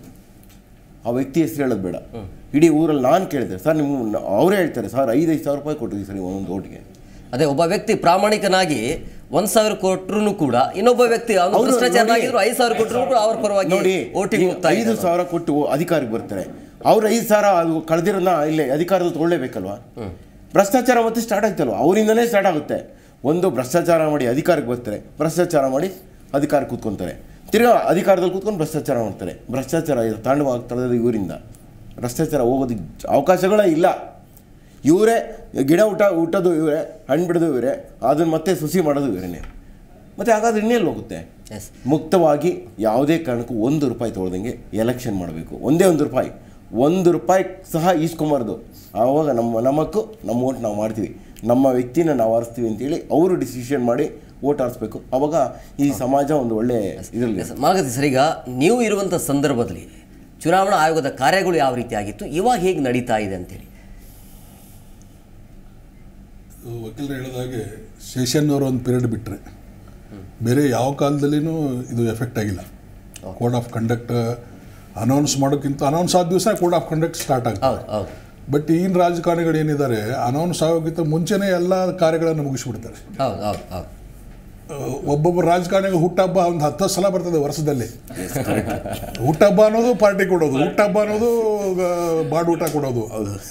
S3: ಆ ವ್ಯಕ್ತಿ ಹೆಸರು ಹೇಳೋದು ಬೇಡ ಇಡೀ ಊರಲ್ಲಿ ನಾನು ಕೇಳಿದೆ ಸರ್ ನಿಮ್ಮ ಅವರೇ ಹೇಳ್ತಾರೆ ಸರ್ ಐದೈದು ಸಾವಿರ ರೂಪಾಯಿ ಕೊಟ್ಟಿದ್ದೀವಿ ಸರ್ ಒಂದೊಂದು ಓಟಿಗೆ
S1: ಅದೇ ಒಬ್ಬ ವ್ಯಕ್ತಿ ಪ್ರಾಮಾಣಿಕನಾಗಿ ಒಂದ್ ಸಾವಿರ ಕೊಟ್ರು ಕೂಡ ಇನ್ನೊಬ್ಬ ವ್ಯಕ್ತಿ ಅವನು
S3: ಅವ್ರು
S1: ಭ್ರಷ್ಟಾಚಾರನಾಗಿದ್ರು
S3: ನೋಡಿ.
S1: ಐದು ಸಾವಿರ ಕೊಟ್ಟರು ಕೂಡ ಅವ್ರ ಪರವಾಗಿ
S3: ನೋಡಿ
S1: ಓಟಿಗೆ
S3: ಈ
S1: ಹೋಗ್ತಾ
S3: ಐದು
S1: ಇದ್ದಾರೆ.
S3: ಸಾವಿರ ಕೊಟ್ಟು ಅಧಿಕಾರಿಗೆ ಬರ್ತಾರೆ ಅವ್ರು ಐದು ಸಾವಿರ ಅದು ಕಳೆದಿರೋದನ್ನ ಇಲ್ಲೇ ಅಧಿಕಾರದಲ್ಲಿ ತೊಗೊಳ್ಳೇಬೇಕಲ್ವಾ ಭ್ರಷ್ಟಾಚಾರ ಮತ್ತೆ ಸ್ಟಾರ್ಟ್ ಆಯ್ತಲ್ವ ಅವರಿಂದನೇ ಸ್ಟಾರ್ಟ್ ಆಗುತ್ತೆ ಒಂದು ಭ್ರಷ್ಟಾಚಾರ ಮಾಡಿ ಅಧಿಕಾರಕ್ಕೆ ಬರ್ತಾರೆ ಭ್ರಷ್ಟಾಚಾರ ಮಾಡಿ ಅಧಿಕಾರ ಕೂತ್ಕೊಂತಾರೆ ತಿರ್ಗಾ ಅಧಿಕಾರದಲ್ಲಿ ಕೂತ್ಕೊಂಡು ಭ್ರಷ್ಟಾಚಾರ ಮಾಡ್ತಾರೆ ಭ್ರಷ್ಟಾಚಾರ ಇದು ತಾಂಡವಾಗ್ತಾ ಇರೋದು ಇವರಿಂದ ಭ್ರಷ್ಟಾಚಾರ ಹೋಗೋದಕ್ಕೆ ಅವಕಾಶಗಳೇ ಇಲ್ಲ ಇವರೇ ಗಿಡ ಊಟ ಊಟದು ಇವರೇ ಹಣ್ಣು ಬಿಡೋದು ಇವರೇ ಅದನ್ನು ಮತ್ತೆ ಸುಸಿ ಮಾಡೋದು ಇವರೇನೆ ಮತ್ತು ಹಾಗಾದ್ರೆ ಇನ್ನೆಲ್ಲಿ ಹೋಗುತ್ತೆ
S1: ಎಸ್
S3: ಮುಕ್ತವಾಗಿ ಯಾವುದೇ ಕಾರಣಕ್ಕೂ ಒಂದು ರೂಪಾಯಿ ತೊಗೊಳ್ದಂಗೆ ಎಲೆಕ್ಷನ್ ಮಾಡಬೇಕು ಒಂದೇ ಒಂದು ರೂಪಾಯಿ ಒಂದು ರೂಪಾಯಿ ಸಹ ಈಸ್ಕೊಂಬಾರ್ದು ಆವಾಗ ನಮ್ಮ ನಮ್ಮಕ್ಕು ನಮ್ಮ ಓಟ್ ನಾವು ಮಾಡ್ತೀವಿ ನಮ್ಮ ವ್ಯಕ್ತಿನ ನಾವು ಆರಿಸ್ತೀವಿ ಅಂತೇಳಿ ಅವರು ಡಿಸಿಷನ್ ಮಾಡಿ ಓಟ್ ಆರಿಸ್ಬೇಕು ಆವಾಗ ಈ ಸಮಾಜ ಒಂದು ಒಳ್ಳೆ ಇದರಲ್ಲಿ
S1: ಎಸ್ ಮಾಲಗತಿ ಸರ್ ಈಗ ನೀವು ಇರುವಂಥ ಸಂದರ್ಭದಲ್ಲಿ ಚುನಾವಣಾ ಆಯೋಗದ ಕಾರ್ಯಗಳು ಯಾವ ರೀತಿ ಆಗಿತ್ತು ಇವಾಗ ಹೇಗೆ ನಡೀತಾ ಇದೆ ಅಂತೇಳಿ
S4: ವಕೀಲರು ಹೇಳಿದಾಗೆ ಸೆಷನ್ ಅವರು ಒಂದು ಪೀರಿಯಡ್ ಬಿಟ್ಟರೆ ಬೇರೆ ಯಾವ ಕಾಲದಲ್ಲಿನೂ ಇದು ಎಫೆಕ್ಟ್ ಆಗಿಲ್ಲ ಕೋಡ್ ಆಫ್ ಕಂಡಕ್ಟ್ ಅನೌನ್ಸ್ ಮಾಡೋಕ್ಕಿಂತ ಅನೌನ್ಸ್ ಆದ ದಿವಸ ಕೋಡ್ ಆಫ್ ಕಂಡಕ್ಟ್ ಸ್ಟಾರ್ಟ್
S1: ಹೌದು
S4: ಆಗ್ತದೆ
S1: ಹೌದು
S4: ಬಟ್ ಈಗಿನ ರಾಜಕಾರಣಿಗಳು ಏನಿದ್ದಾರೆ ಅನೌನ್ಸ್ ಆಗೋಕ್ಕಿಂತ ಮುಂಚೆನೇ ಎಲ್ಲ ಕಾರ್ಯಗಳನ್ನು ಮುಗಿಸ್ಬಿಡ್ತಾರೆ
S1: ಹೌದು ಹೌದು ಹೌದು
S4: ಅಹ್, ಒಬ್ಬೊಬ್ಬ ರಾಜಕಾರಣಿಗಳು ಹುಟ್ಟಹಬ್ಬ ಒಂದು ಹತ್ತು ಸಲ ಬರ್ತದೆ ವರ್ಷದಲ್ಲಿ ಹುಟ್ಟಹಬ್ಬ ಅನ್ನೋದು ಪಾರ್ಟಿ ಕೊಡೋದು ಹುಟ್ಟಹಬ್ಬ ಅನ್ನೋದು ಆ, ಬಾಡೂಟ ಕೊಡೋದು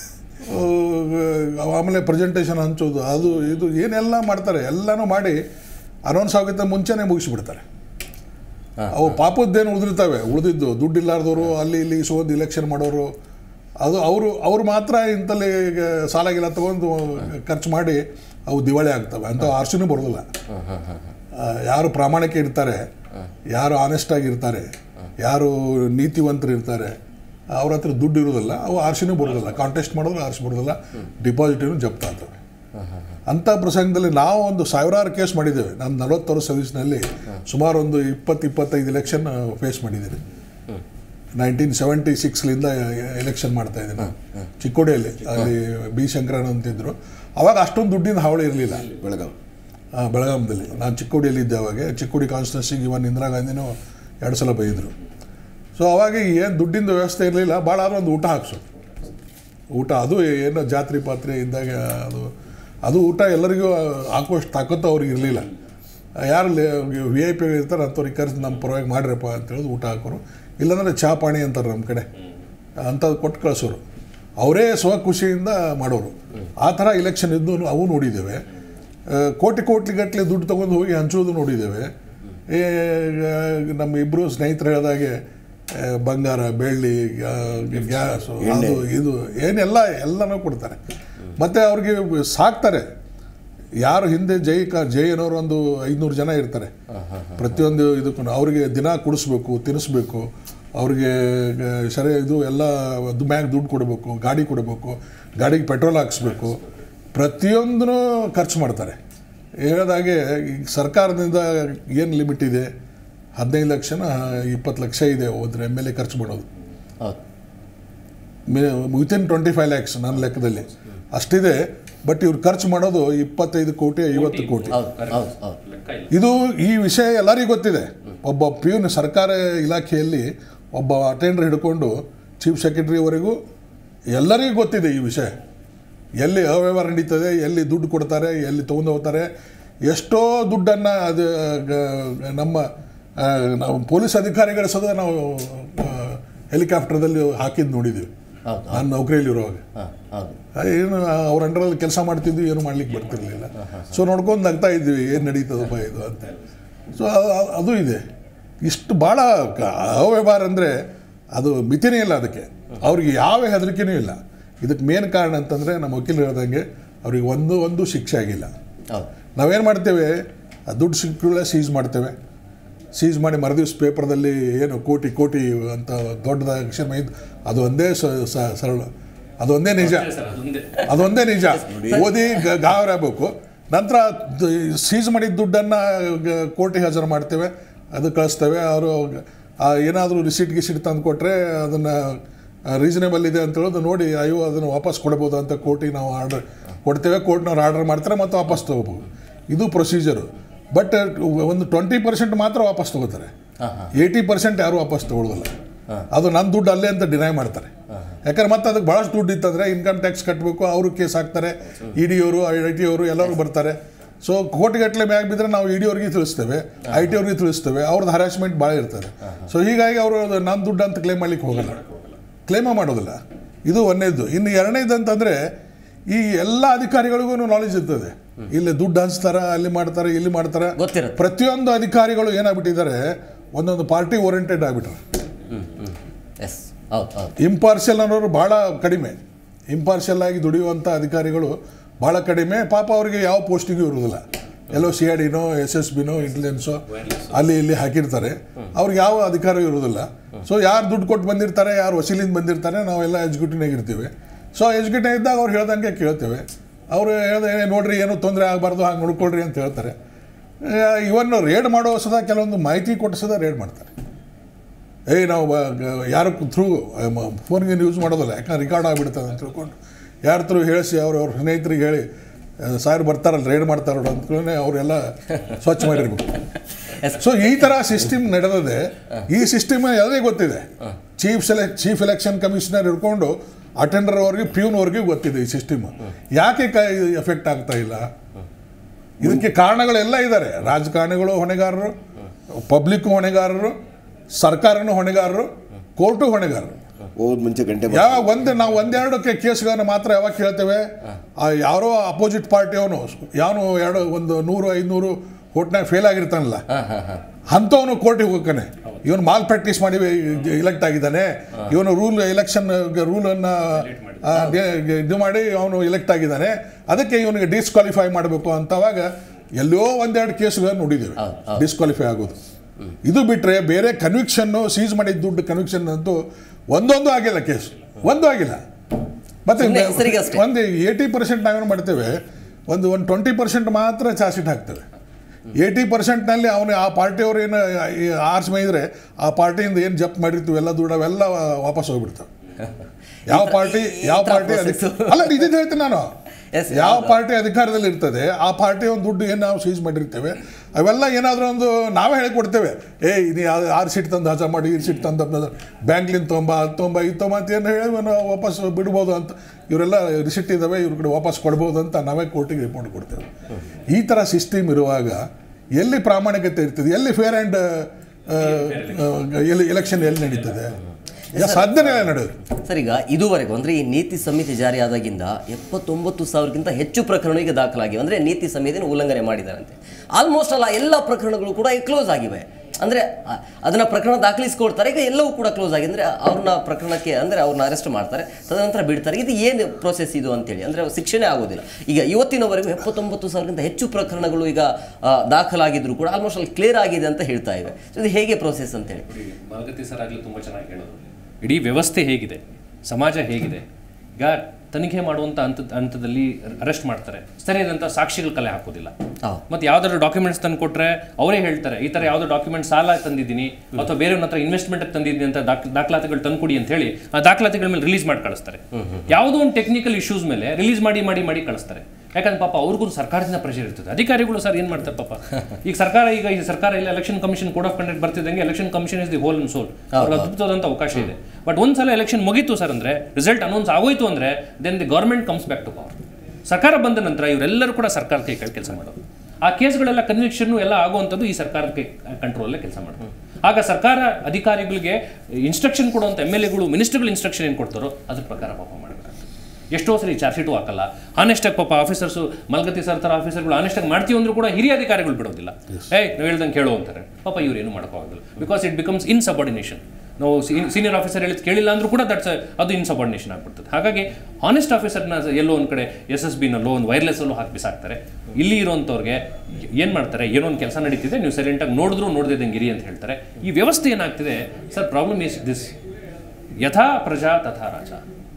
S4: ಅಹ್, ಆಮೇಲೆ ಪ್ರೆಸೆಂಟೇಷನ್ ಹಂಚೋದು ಅದು ಇದು ಏನೆಲ್ಲ ಮಾಡ್ತಾರೆ ಎಲ್ಲನೂ ಮಾಡಿ ಅನೌನ್ಸ್ ಆಗೋಕ್ಕಿಂತ ಮುಂಚೆನೇ ಮುಗಿಸ್ಬಿಡ್ತಾರೆ ಅವು ಪಾಪದ್ದೇನು ಉಳಿದಿರ್ತವೆ ಉಳಿದಿದ್ದು ದುಡ್ಡು ಇಲ್ಲಾರ್ದವರು ಅಲ್ಲಿ ಇಲ್ಲಿ ಸೋದು ಇಲೆಕ್ಷನ್ ಮಾಡೋರು ಅದು ಅವರು ಅವ್ರು ಮಾತ್ರ ಇಂಥಲ್ಲಿ ಈಗ ಸಾಲ ಗಿಲ ತಗೊಂಡು ಖರ್ಚು ಮಾಡಿ ಅವು ದಿವಾಳಿ ಆಗ್ತವೆ ಅಂತ ಆರ್ಸಿನೂ ಬರೋದಿಲ್ಲ ಆ, ಯಾರು ಪ್ರಾಮಾಣಿಕ ಇರ್ತಾರೆ ಯಾರು ಆನೆಸ್ಟ್ ಆಗಿರ್ತಾರೆ ಯಾರು ನೀತಿವಂತರು ಇರ್ತಾರೆ ಅವ್ರ ಹತ್ರ ದುಡ್ಡು ಇರೋದಿಲ್ಲ ಅವು ಆರ್ಸಿನೂ ಬರೋದಿಲ್ಲ ಕಾಂಟೆಸ್ಟ್ ಮಾಡಿದ್ರೆ ಆರ್ಸಿ ಬರೋದಿಲ್ಲ ಡಿಪಾಸಿಟಿನೂ ಜಪ್ತ ಆಗ್ತವೆ ಅಂಥ ಪ್ರಸಂಗದಲ್ಲಿ ನಾವು ಒಂದು ಸಾವಿರಾರು ಕೇಸ್ ಮಾಡಿದ್ದೇವೆ ನಾನು ನಲವತ್ತಾರು ಸರ್ವಿಸ್ನಲ್ಲಿ ಸುಮಾರು ಒಂದು ಇಪ್ಪತ್ತು ಇಪ್ಪತ್ತೈದು ಎಲೆಕ್ಷನ್ ಫೇಸ್ ಮಾಡಿದ್ದೀನಿ ನೈನ್ಟೀನ್ ಸೆವೆಂಟಿ ಸಿಕ್ಸ್ಲಿಂದ ಎಲೆಕ್ಷನ್ ಮಾಡ್ತಾ ಇದ್ದೀನಿ ನಾನು ಚಿಕ್ಕೋಡಿಯಲ್ಲಿ ಅಲ್ಲಿ ಬಿ ಶಂಕರನ್ ಅಂತಿದ್ರು ಅವಾಗ ಅಷ್ಟೊಂದು ದುಡ್ಡಿನ ಹಾವಳಿ ಇರಲಿಲ್ಲ
S3: ಬೆಳಗಾವಿ
S4: ಆ, ಬೆಳಗಾಂದಲ್ಲಿ ನಾನು ಚಿಕ್ಕೋಡಿಯಲ್ಲಿ ಇದ್ದೆ ಅವಾಗ ಚಿಕ್ಕೋಡಿ ಕಾನ್ಸ್ಟಿಟ್ಯೂನ್ಸಿಗೆ ಇವನ್ ಇಂದಿರಾ ಗಾಂಧಿನೂ ಎರಡು ಸಲ ಬೈದರು ಸೊ ಅವಾಗ ಏನು ದುಡ್ಡಿಂದ ವ್ಯವಸ್ಥೆ ಇರಲಿಲ್ಲ ಭಾಳ ಆದ್ರೂ ಒಂದು ಊಟ ಹಾಕ್ಸೋದು ಊಟ ಅದು ಏನೋ ಜಾತ್ರೆ ಪಾತ್ರೆ ಇದ್ದಾಗ ಅದು ಅದು ಊಟ ಎಲ್ಲರಿಗೂ ಹಾಕುವಷ್ಟು ತಾಕತ್ತು ಅವ್ರಿಗೆ ಇರಲಿಲ್ಲ ಯಾರು ವಿ ಐ ಪಿ ಇರ್ತಾರೆ ಅಂಥವ್ರಿಗೆ ಕರೆಸಿ ನಮ್ಮ ಪರವಾಗಿ ಮಾಡ್ರಪ್ಪ ಅಂತೇಳಿ ಊಟ ಹಾಕೋರು ಇಲ್ಲಾಂದರೆ ಚಹಾ ಪಾಣಿ ಅಂತಾರೆ ನಮ್ಮ ಕಡೆ ಅಂಥದ್ದು ಕೊಟ್ಟು ಕಳಿಸೋರು ಅವರೇ ಸ್ವಖುಷಿಯಿಂದ ಮಾಡೋರು ಆ ಥರ ಇಲೆಕ್ಷನ್ ಇದ್ದು ಅವು ನೋಡಿದ್ದೇವೆ ಆ, ಕೋಟಿ ಕೋಟಿ ಗಟ್ಟಲೆ ದುಡ್ಡು ತೊಗೊಂಡು ಹೋಗಿ ಹಂಚೋದು ನೋಡಿದ್ದೇವೆ ಏ, ನಮ್ಮ ಇಬ್ಬರು ಸ್ನೇಹಿತರು ಹೇಳಿದಾಗೆ ಆ, ಬಂಗಾರ ಬೆಳ್ಳಿ ಗ್ಯಾಸು ಅದು ಇದು ಏನೆಲ್ಲ ಎಲ್ಲನೂ ಕೊಡ್ತಾರೆ ಮತ್ತು ಅವ್ರಿಗೆ ಸಾಕ್ತಾರೆ ಯಾರು ಹಿಂದೆ ಜೈ ಕ ಜೈ ಅನ್ನೋರು ಒಂದು ಐದುನೂರು ಜನ ಇರ್ತಾರೆ ಪ್ರತಿಯೊಂದು ಇದಕ್ಕೂ ಅವ್ರಿಗೆ ದಿನ ಕುಡಿಸ್ಬೇಕು ತಿನ್ನಿಸ್ಬೇಕು ಅವ್ರಿಗೆ ಗ- ಸರಿ ಇದು ಎಲ್ಲ ಅದು ಮ್ಯಾಗ ದುಡ್ಡು ಕೊಡಬೇಕು ಗಾಡಿ ಕೊಡಬೇಕು ಗಾಡಿಗೆ ಪೆಟ್ರೋಲ್ ಹಾಕ್ಸ್ಬೇಕು ಪ್ರತಿಯೊಂದೂ ಖರ್ಚು ಮಾಡ್ತಾರೆ ಹೇಳಿದಾಗೆ ಈಗ ಸರ್ಕಾರದಿಂದ ಏನು ಲಿಮಿಟ್ ಇದೆ ಹದಿನೈದು ಲಕ್ಷನ ಇಪ್ಪತ್ತು ಲಕ್ಷ ಇದೆ ಹೋದ್ರೆ ಎಮ್ ಎಲ್ ಎ ಖರ್ಚು ಮಾಡೋದು
S1: ಹೌದು
S4: ವಿತಿನ್ ಟ್ವೆಂಟಿ ಫೈವ್ ಲ್ಯಾಕ್ಸ್ ನನ್ನ ಲೆಕ್ಕದಲ್ಲಿ ಅಷ್ಟಿದೆ ಬಟ್ ಇವ್ರು ಖರ್ಚು ಮಾಡೋದು ಇಪ್ಪತ್ತೈದು ಕೋಟಿ ಐವತ್ತು ಕೋಟಿ
S1: ಹೌದು ಹೌದು ಹೌದು
S2: ಲೆಕ್ಕ ಇಲ್ಲ
S4: ಇದು ಈ ವಿಷಯ ಎಲ್ಲರಿಗೂ ಗೊತ್ತಿದೆ ಒಬ್ಬ ಪ್ಯೂನ್ ಸರ್ಕಾರ ಇಲಾಖೆಯಲ್ಲಿ ಒಬ್ಬ ಅಟೆಂಡರ್ ಹಿಡ್ಕೊಂಡು ಚೀಫ್ ಸೆಕ್ರೆಟರಿವರೆಗೂ ಎಲ್ಲರಿಗೂ ಗೊತ್ತಿದೆ ಈ ವಿಷಯ ಎಲ್ಲಿ ಅವ್ಯವಹಾರ ನಡೀತದೆ ಎಲ್ಲಿ ದುಡ್ಡು ಕೊಡ್ತಾರೆ ಎಲ್ಲಿ ತೊಗೊಂಡು ಹೋಗ್ತಾರೆ ಎಷ್ಟೋ ದುಡ್ಡನ್ನು ಅದು ಗ- ನಮ್ಮ ಆ, ನಾವು ಪೊಲೀಸ್ ಅಧಿಕಾರಿಗಳ ಸದ ನಾವು ಹೆಲಿಕಾಪ್ಟರ್ದಲ್ಲಿ ಹಾಕಿದ್ದು ನೋಡಿದ್ದೀವಿ
S1: ಹೌದು
S4: ನಾನು ನೌಕರಿಯಲ್ಲಿರುವಾಗ
S1: ಹಾಂ ಹೌದು
S4: ಏನು ಅವ್ರ ಅಂಡರಲ್ಲಿ ಕೆಲಸ ಮಾಡ್ತಿದ್ವಿ ಏನು ಮಾಡ್ಲಿಕ್ಕೆ ಬರ್ತಿರ್ಲಿಲ್ಲ ಸೊ ನೋಡ್ಕೊಂಡು ನಗ್ತಾ ಇದ್ವಿ ಏನು ನಡೀತದಪ್ಪ ಇದು ಅಂತ ಸೊ ಅದು ಇದೆ ಇಷ್ಟು ಭಾಳ ಕ- ಅವ್ಯವಹಾರ ಅಂದರೆ ಅದು ಮಿತಿನೇ ಇಲ್ಲ ಅದಕ್ಕೆ ಅವ್ರಿಗೆ ಯಾವ ಹೆದರಿಕೆನೂ ಇಲ್ಲ ಇದಕ್ಕೆ ಮೇನ್ ಕಾರಣ ಅಂತಂದರೆ ನಮ್ಮ ವಕೀಲರು ಹೇಳ್ದಂಗೆ ಅವ್ರಿಗೆ ಒಂದು ಒಂದು ಶಿಕ್ಷೆ ಆಗಿಲ್ಲ
S1: ಹೌದು
S4: ನಾವೇನು ಮಾಡ್ತೇವೆ ಆ ದುಡ್ಡು ಸಿಕ್ಕುಗಳೇ ಸೀಸ್ ಮಾಡ್ತೇವೆ ಸೀಸ್ ಮಾಡಿ ಮರುದಿವ್ಸ ಪೇಪರ್ದಲ್ಲಿ ಏನು ಕೋಟಿ ಕೋಟಿ ಅಂತ ದೊಡ್ಡದ ಅಕ್ಷರ ಇದ್ದು ಅದು ಒಂದೇ ಸ- ಸ- ಸರಳ ಅದೊಂದೇ ನಿಜ
S2: ಸರ್ ಅದೊಂದೇ
S4: ಅದೊಂದೇ ನಿಜ ಓದಿ ಗ- ಗಾಬರಿ ಆಗ್ಬೇಕು ನಂತರ ಸೀಸ್ ಮಾಡಿದ ದುಡ್ಡನ್ನು ಕೋರ್ಟಿಗೆ ಹಾಜರು ಮಾಡ್ತೇವೆ ಅದು ಕಳಿಸ್ತೇವೆ ಅವರು ಏನಾದರೂ ರಿಸೀಟ್ ಗಿಸಿಟ್ ತಂದು ಕೊಟ್ಟರೆ ಅದನ್ನು ರೀಸನೇಬಲ್ ಇದೆ ಅಂತ ಹೇಳೋದು ನೋಡಿ ಅಯ್ಯೋ ಅದನ್ನು ವಾಪಸ್ ಕೊಡ್ಬೋದು ಅಂತ ಕೋರ್ಟಿಗೆ ನಾವು ಆರ್ಡರ್ ಕೊಡ್ತೇವೆ ಕೋರ್ಟ್ನವ್ರು ಆರ್ಡರ್ ಮಾಡ್ತಾರೆ ಮತ್ತು ವಾಪಸ್ ತೊಗೋಬೋದು ಇದು ಪ್ರೊಸೀಜರು ಬಟ್ ಒಂದು ಟ್ವೆಂಟಿ ಪರ್ಸೆಂಟ್ ಮಾತ್ರ ವಾಪಸ್ ತೊಗೋತಾರೆ ಏಯ್ಟಿ ಪರ್ಸೆಂಟ್ ಯಾರು ವಾಪಸ್ ತೊಗೊಳ್ಳೋದಿಲ್ಲ ಅದು ನನ್ನ ದುಡ್ಡು ಅಲ್ಲೇ ಅಂತ ಡಿನೈ ಮಾಡ್ತಾರೆ ಯಾಕಂದ್ರೆ ಮತ್ತೆ ಅದಕ್ಕೆ ಭಾಳಷ್ಟು ದುಡ್ಡು ಇತ್ತಂದರೆ ಇನ್ಕಮ್ ಟ್ಯಾಕ್ಸ್ ಕಟ್ಟಬೇಕು ಅವರು ಕೇಸ್ ಹಾಕ್ತಾರೆ ಇ ಡಿ ಅವರು ಐ ಟಿ ಅವರು ಎಲ್ಲರೂ ಬರ್ತಾರೆ ಸೊ ಕೋಟಿಗಟ್ಟಲೆ ಮ್ಯಾಗ ಬಿದ್ದರೆ ನಾವು ಇ ಡಿ ಅವ್ರಿಗೆ ತಿಳಿಸ್ತೇವೆ ಐ ಟಿ ಅವ್ರಿಗೆ ತಿಳಿಸ್ತೇವೆ ಅವ್ರದ್ದು ಹರಾಸ್ಮೆಂಟ್ ಭಾಳ ಇರ್ತದೆ ಸೊ ಹೀಗಾಗಿ ಅವರು ನನ್ನ ದುಡ್ಡು ಅಂತ ಕ್ಲೇಮ್ ಮಾಡ್ಲಿಕ್ಕೆ ಹೋಗಲ್ಲ ಕ್ಲೇಮ ಮಾಡೋದಿಲ್ಲ ಇದು ಒಂದನೇದು ಇನ್ನು ಎರಡನೇದು ಅಂತಂದರೆ ಈ ಎಲ್ಲ ಅಧಿಕಾರಿಗಳಿಗೂ ನಾಲೆಜ್ ಇರ್ತದೆ ಇಲ್ಲಿ ದುಡ್ಡು ಹಂಚ್ತಾರ ಅಲ್ಲಿ ಮಾಡ್ತಾರೆ ಇಲ್ಲಿ ಮಾಡ್ತಾರೆ
S1: ಗೊತ್ತಿರುತ್ತೆ.
S4: ಪ್ರತಿಯೊಂದು ಅಧಿಕಾರಿಗಳು ಏನಾಗ್ಬಿಟ್ಟಿದ್ದಾರೆ ಒಂದೊಂದು ಪಾರ್ಟಿ ಓರಿಯೆಂಟೆಡ್ ಆಗ್ಬಿಟ್ರೆ
S1: ಹ್ಞೂ ಹ್ಞೂ ಎಸ್ ಹೌದು ಹೌದು
S4: ಇಂಪಾರ್ಷಿಯಲ್ ಅನ್ನೋರು ಭಾಳ ಕಡಿಮೆ ಇಂಪಾರ್ಷಿಯಲ್ ಆಗಿ ದುಡಿಯುವಂಥ ಅಧಿಕಾರಿಗಳು ಭಾಳ ಕಡಿಮೆ ಪಾಪ ಅವರಿಗೆ ಯಾವ ಪೋಸ್ಟಿಗೂ ಇರುವುದಿಲ್ಲ ಎಲ್ಲೋ ಸಿ ಐ ಡಿನೋ ಎಸ್ ಎಸ್ ಬಿನೋ ಇಂಟೆಲಿಜೆನ್ಸೋ ಅಲ್ಲಿ ಇಲ್ಲಿ ಹಾಕಿರ್ತಾರೆ ಅವ್ರಿಗೆ ಯಾವ ಅಧಿಕಾರ ಇರುವುದಿಲ್ಲ ಸೊ ಯಾರು ದುಡ್ಡು ಕೊಟ್ಟು ಬಂದಿರ್ತಾರೆ ಯಾರು ವಸೂಲಿಂದ ಬಂದಿರ್ತಾರೆ ನಾವೆಲ್ಲ ಎಕ್ಸಿಕ್ಯೂಟಿವ್ನಾಗ ಇರ್ತೀವಿ ಸೊ ಎಕ್ಸಿಕ್ಯೂಟಿವ್ ಇದ್ದಾಗ ಅವ್ರು ಹೇಳ್ದಂಗೆ ಕೇಳ್ತೇವೆ ಅವರು ಹೇಳ್ದೆ "ಏ, ನೋಡ್ರಿ ಏನೂ ತೊಂದರೆ ಆಗಬಾರ್ದು ಹಾಗೆ ನೋಡ್ಕೊಳ್ರಿ ಅಂತ ಹೇಳ್ತಾರೆ ಇವನ್ನು ರೇಡ್ ಮಾಡೋ ಸದಾ ಕೆಲವೊಂದು ಮಾಹಿತಿ ಕೊಟ್ಟು ಸದಾ ರೇಡ್ ಮಾಡ್ತಾರೆ ಏಯ್ ನಾವು ಬ- ಗ- ಯಾರ ಥ್ರೂ ಫೋನ್ಗೆ ಯೂಸ್ ಮಾಡೋದಿಲ್ಲ ಯಾಕಂದ್ರೆ ರಿಕಾರ್ಡ್ ಆಗಿಬಿಡ್ತದೆ ಅಂತ ತಿಳ್ಕೊಂಡು ಯಾರ ಥ್ರೂ ಹೇಳಿಸಿ ಅವ್ರ ಅವ್ರ ಸ್ನೇಹಿತರಿಗೆ ಹೇಳಿ ಸಾರ್ ಬರ್ತಾರಲ್ಲ ರೇಡ್ ಮಾಡ್ತಾರ ಅಂದ್ಕೊಳ್ಳೆ ಅವರೆಲ್ಲ ಸ್ವಚ್ಛ ಮಾಡಿರ್ಬೇಕು ಸೊ ಈ ಥರ ಸಿಸ್ಟಮ್ ನಡೆದಿದೆ ಈ ಸಿಸ್ಟಮ್ ಎಲ್ಲರಿಗೂ ಗೊತ್ತಿದೆ chief select chief election commissioner ಹಿಡ್ಕೊಂಡು ಅಟೆಂಡರ್ ಅವ್ರಿಗೆ ಪ್ಯೂನ್ ಅವ್ರಿಗೆ ಗೊತ್ತಿದೆ ಈ ಸಿಸ್ಟಮ್ ಯಾಕೆ ಎಫೆಕ್ಟ್ ಆಗ್ತಾ ಇಲ್ಲ ಇದಕ್ಕೆ ಕಾರಣಗಳೆಲ್ಲ ಇದ್ದಾರೆ ರಾಜಕಾರಣಿಗಳು ಹೊಣೆಗಾರರು ಪಬ್ಲಿಕ್ ಹೊಣೆಗಾರರು ಸರ್ಕಾರನೂ ಹೊಣೆಗಾರರು ಕೋರ್ಟು ಹೊಣೆಗಾರರು
S3: ಹೋದ್ ಮುಂಚೆ ಗಂಟೆ ಬರ್ತದೆ.
S4: ಯಾವಾಗ ಒಂದು ನಾವು ಒಂದೆರಡು ಕೆ- ಕೇಸ್ಗಳನ್ನ ಮಾತ್ರ ಯಾವಾಗ ಕೇಳ್ತೇವೆ ಆ ಯಾರೋ ಅಪೋಸಿಟ್ ಪಾರ್ಟಿಯವನು ಯಾವನು ಎರಡು ಒಂದು ನೂರು ಐದುನೂರು ಕೋಟ್ನಾಗ ಫೇಲ್ ಆಗಿರ್ತಾನಲ್ಲ ಅಂಥವನು ಕೋರ್ಟಿಗೆ ಹೋಗ್ತಾನೆ ಇವನು ಮಾಲ್ ಪ್ರಾಕ್ಟೀಸ್ ಮಾಡಿ ಇಲೆಕ್ಟ್ ಆಗಿದ್ದಾನೆ ಇವನು ರೂಲ್ ಎಲೆಕ್ಷನ್ ರೂಲನ್ನು ಇದು ಮಾಡಿ ಅವನು ಇಲೆಕ್ಟ್ ಆಗಿದ್ದಾನೆ ಅದಕ್ಕೆ ಇವನಿಗೆ ಡಿಸ್ಕ್ವಾಲಿಫೈ ಮಾಡಬೇಕು ಅಂತವಾಗ ಎಲ್ಲೋ ಒಂದೆರಡು ಕೇಸ್ಗಳನ್ನು ನೋಡಿದ್ದೇವೆ ಡಿಸ್ಕ್ವಾಲಿಫೈ ಆಗೋದು ಇದು ಬಿಟ್ಟರೆ ಬೇರೆ ಕನ್ವಿಕ್ಷನ್ನು ಸೀಸ್ ಮಾಡಿದ ದುಡ್ಡು ಕನ್ವಿಕ್ಷನ್ ಅಂತೂ ಒಂದೊಂದು ಆಗಿಲ್ಲ ಕೇಸ್ ಒಂದು ಆಗಿಲ್ಲ ಮತ್ತೆ
S1: ಸುಮ್ನೆ ಹೆಸರಿಗಷ್ಟೇ.
S4: ಒಂದು ಏಯ್ಟಿ ಪರ್ಸೆಂಟ್ ನಾವೇನು ಮಾಡ್ತೇವೆ ಒಂದು ಒಂದು ಟ್ವೆಂಟಿ ಪರ್ಸೆಂಟ್ ಮಾತ್ರ ಚಾರ್ಜ್ ಶೀಟ್ ಹಾಕ್ತೇವೆ ಏಯ್ಟಿ ಪರ್ಸೆಂಟ್ನಲ್ಲಿ ಅವನು ಆ ಪಾರ್ಟಿಯವ್ರು ಏನು ಆರ್ಸ್ ಮೈದ್ರೆ ಆ ಪಾರ್ಟಿಯಿಂದ ಏನು ಜಪ್ ಮಾಡಿರ್ತೀವಿ ಎಲ್ಲ ದುಡ್ಡು ಅವೆಲ್ಲ ವಾಪಸ್ ಹೋಗ್ಬಿಡ್ತವೆ ಯಾವ ಪಾರ್ಟಿ ಯಾವ
S1: ಈ ಥರ
S4: ಪಾರ್ಟಿ
S1: process.
S4: ಅಲ್ಲ ಇದು ಹೇಳ್ತೀನಿ ನಾನು
S1: Yes,
S4: ಯಾವ
S1: ಹೌದು.
S4: ಪಾರ್ಟಿ ಅಧಿಕಾರದಲ್ಲಿ ಇರ್ತದೆ ಆ ಪಾರ್ಟಿ ಒಂದು ದುಡ್ಡು ಏನು ನಾವು ಸೀಸ್ ಮಾಡಿರ್ತೇವೆ ಅವೆಲ್ಲ ಏನಾದರೂ ಒಂದು ನಾವೇ ಹೇಳಿಕೊಡ್ತೇವೆ ಏ ಇದು ಯಾವ ಆರು ಸೀಟ್ ತಂದು ಹಜ ಮಾಡಿ ಈ ಸೀಟ್ ತಂದು ಬ್ಯಾಂಕ್ಲಿಂದ ತೊಂಬ ಅದು ತೊಂಬ ಇದು ತೊಂಬ ಅಂತ ಏನು ಹೇಳಿ ನಾವು ವಾಪಸ್ ಬಿಡ್ಬೋದು ಅಂತ ಇವರೆಲ್ಲ ರಿಸಿಟ್ ಇದ್ದಾವೆ ಇವ್ರ ಕಡೆ ವಾಪಸ್ ಕೊಡ್ಬೋದು ಅಂತ ನಾವೇ ಕೋರ್ಟಿಗೆ ರಿಪೋರ್ಟ್ ಕೊಡ್ತೇವೆ ಈ ಥರ ಸಿಸ್ಟಮ್ ಇರುವಾಗ ಎಲ್ಲಿ ಪ್ರಾಮಾಣಿಕತೆ ಇರ್ತದೆ ಎಲ್ಲಿ ಫೇರ್ ಆ್ಯಂಡ್ ಎಲ್ಲಿ ಎಲೆಕ್ಷನ್ ಎಲ್ಲಿ ನಡೀತದೆ ಯಾ- ಸಾಧ್ಯನೇ ಇಲ್ಲ ನಡೆಯೋದು
S1: ಸರ್ ಈಗ ಇದುವರೆಗೂ ಅಂದ್ರೆ ಈ ನೀತಿ ಸಂಹಿತೆ ಜಾರಿಯಾದಾಗಿಂದ ಎಪ್ಪತ್ತೊಂಬತ್ತು ಸಾವಿರಕ್ಕಿಂತ ಹೆಚ್ಚು ಪ್ರಕರಣ ಈಗ ದಾಖಲಾಗಿವೆ ಅಂದ್ರೆ ನೀತಿ ಸಂಹಿತೆಯನ್ನು ಉಲ್ಲಂಘನೆ ಮಾಡಿದಾರಂತೆ ಆಲ್ಮೋಸ್ಟ್ ಅಲ್ಲ ಎಲ್ಲ ಪ್ರಕರಣಗಳು ಕೂಡ ಈಗ ಕ್ಲೋಸ್ ಆಗಿವೆ ಅಂದ್ರೆ ಅ- ಅದನ್ನ ಪ್ರಕರಣ ದಾಖಲಿಸ್ಕೊಳ್ತಾರೆ ಈಗ ಎಲ್ಲವೂ ಕೂಡ ಕ್ಲೋಸ್ ಆಗಿದೆ ಅಂದ್ರೆ ಅವ್ರನ್ನ ಪ್ರಕರಣಕ್ಕೆ ಅಂದ್ರೆ ಅವ್ರನ್ನ ಅರೆಸ್ಟ್ ಮಾಡ್ತಾರೆ ತದನಂತರ ಬಿಡ್ತಾರೆ ಇದು ಏನು ಪ್ರೋಸೆಸ್ ಇದು ಅಂತೇಳಿ ಅಂದ್ರೆ ಶಿಕ್ಷಣೆ ಆಗೋದಿಲ್ಲ ಈಗ ಇವತ್ತಿನವರೆಗೂ ಎಪ್ಪತ್ತೊಂಬತ್ತು ಸಾವಿರಕ್ಕಿಂತ ಹೆಚ್ಚು ಪ್ರಕರಣಗಳು ಈಗ ಆ, ದಾಖಲಾಗಿದ್ರು ಕೂಡ ಆಲ್ಮೋಸ್ಟ್ ಅಲ್ಲಿ ಕ್ಲಿಯರ್ ಆಗಿದೆ ಅಂತ ಹೇಳ್ತಾ ಇವೆ So ಇದು ಹೇಗೆ ಪ್ರೋಸೆಸ್ ಅಂತೇಳಿ
S2: ಮಾಲಗತ್ತಿ ಸರ್ ಆಗಲಿ ತುಂಬ ಚೆನ್ನಾಗಿ ಹೇಳೋದು ಇಡೀ ವ್ಯವಸ್ಥೆ ಹೇಗಿದೆ ಸಮಾಜ ಹೇಗಿದೆ ಈಗ ತನಿಖೆ ಮಾಡುವಂಥ ಹಂತ ಹಂತದಲ್ಲಿ ಅರೆಸ್ಟ್ ಮಾಡ್ತಾರೆ ಸರಿಯಾದಂಥ ಸಾಕ್ಷಿಗಳ ಕಲೆ ಹಾಕೋದಿಲ್ಲ
S1: ಹೌದು.
S2: ಮತ್ತೆ ಯಾವ್ದಾದ್ರು ಡಾಕ್ಯುಮೆಂಟ್ಸ್ ತಂದು ಕೊಟ್ರೆ ಅವರೇ ಹೇಳ್ತಾರೆ ಈ ತರ ಯಾವ್ದೋ ಡಾಕ್ಯುಮೆಂಟ್ ಸಾಲ ತಂದಿದ್ದೀನಿ ಅಥವಾ ಬೇರೆಯವ್ರ ಹತ್ರ ಇನ್ವೆಸ್ಟ್ಮೆಂಟ್ ತಂದಿದ್ದೀನಿ ಅಂತ ದಾಖ ದಾಖಲಾತಿಗಳು ತಂದ್ಕೊಡಿ ಅಂತ ಹೇಳಿ ಆ ದಾಖಲಾತಿಗಳ ಮೇಲೆ ರಿಲೀಸ್ ಮಾಡಿ ಕಳಿಸ್ತಾರೆ ಯಾವುದೋ ಒಂದು ಟೆಕ್ನಿಕಲ್ ಇಶ್ಯೂಸ್ ಮೇಲೆ ರಿಲೀಸ್ ಮಾಡಿ ಮಾಡಿ ಮಾಡಿ ಕಳಿಸ್ತಾರೆ ಯಾಕಂದ್ರೆ ಪಾಪ ಅವ್ರಿಗೂ ಸರ್ಕಾರದಿಂದ ಪ್ರೆಷರ್ ಇರ್ತದೆ ಅಧಿಕಾರಿಗಳು ಸರ್ ಏನ್ ಮಾಡ್ತಾರೆ ಪಾಪ ಈಗ ಸರ್ಕಾರ ಈಗ ಈ ಸರ್ಕಾರ ಇಲ್ಲ election commission code of conduct ಬರ್ತಿದ್ದಂಗೆ election commission is the whole and soul ಅವ್ರಿಗೆ ಅದ್ಭುತವಾದಂಥ ಅವಕಾಶ ಇದೆ ಬಟ್ ಒಂದ್ಸಲ ಎಲೆಕ್ಷನ್ ಮುಗೀತು ಸರ್ ಅಂದ್ರೆ ರಿಸಲ್ಟ್ ಅನೌನ್ಸ್ ಆಗೋಯ್ತು ಅಂದ್ರೆ then the government comes back to power ಸರ್ಕಾರ ಬಂದ ನಂತರ ಇವರೆಲ್ಲರೂ ಕೂಡ ಸರ್ಕಾರ ಕೈ ಕೆಲಸ ಮಾಡೋದು ಆ ಕೇಸ್ಗಳೆಲ್ಲ ಕನ್ವಿಕ್ಷನ್ ಎಲ್ಲ ಆಗುವಂಥದ್ದು ಈ ಸರ್ಕಾರಕ್ಕೆ ಕಂಟ್ರೋಲಲ್ಲೇ ಕೆಲಸ ಮಾಡೋದು ಆಗ ಸರ್ಕಾರ ಅಧಿಕಾರಿಗಳಿಗೆ ಇನ್ಸ್ಟ್ರಕ್ಷನ್ ಕೊಡುವಂಥ ಎಮ್ ಎಲ್ ಎಗಳು ಮಿನಿಸ್ಟರ್ಗಳು ಇನ್ಸ್ಟ್ರಕ್ಷನ್ ಏನು ಕೊಡ್ತಾರೋ ಅದ್ರ ಪ್ರಕಾರ ಪಾಪ ಮಾಡಬೇಕಾಗ್ತದೆ ಎಷ್ಟೋ ಸರಿ ಚಾರ್ಜ್ ಶೀಟು ಹಾಕಲ್ಲ ಆನೆಸ್ಟಾಗಿ ಪಾಪ ಆಫೀಸರ್ಸು ಮಲ್ಗತಿ ಸರ್ ಥರ ಆಫೀಸರ್ಗಳು ಆನೆಸ್ಟಾಗಿ ಮಾಡ್ತೀವಿ ಅಂದ್ರೂ ಕೂಡ ಹಿರಿಯ ಅಧಿಕಾರಿಗಳು ಬಿಡೋದಿಲ್ಲ ಏಯ್ ನಾವು ಹೇಳ್ದಂಗೆ ಕೇಳು ಅಂತಾರೆ ಪಾಪ ಇವ್ರು ಏನು ಮಾಡೋಕ್ಕಾಗಲ್ಲ because it becomes in subordination ನಾವು ಸೀನಿಯರ್ ಆಫೀಸರ್ ಹೇಳಿದ್ ಕೇಳಿಲ್ಲ ಅಂದ್ರೂ ಕೂಡ ದಟ್ಸ್ ಅದು ಇನ್ ಸಬಾರ್ಡಿನೇಷನ್ ಆಗ್ಬಿಡ್ತದೆ ಹಾಗಾಗಿ ಹಾನೆಸ್ಟ್ ಆಫೀಸರ್ನ ಎಲ್ಲೋ ಒಂದು ಕಡೆ ಎಸ್ ಎಸ್ ಬಿನಲ್ಲೋ ಒಂದು ವೈರ್ಲೆಸ್ಸಲ್ಲೂ ಹಾಕಿ ಬಿಸಾಕ್ತಾರೆ ಇಲ್ಲಿ ಇರೋಂಥವ್ರಿಗೆ ಏನು ಮಾಡ್ತಾರೆ ಏನೋ ಒಂದು ಕೆಲಸ ನಡೀತಿದೆ ನೀವು ಸೈಲೆಂಟಾಗಿ ನೋಡಿದ್ರು ನೋಡ್ದಿದ್ದಂಗೆ ಇರಿ ಅಂತ ಹೇಳ್ತಾರೆ ಈ ವ್ಯವಸ್ಥೆ ಏನಾಗ್ತಿದೆ ಸರ್ ಪ್ರಾಬ್ಲಮ್ ಈಸ್ ದಿಸ್ ಯಥಾ ಪ್ರಜಾ ತಥಾ ರಾಜ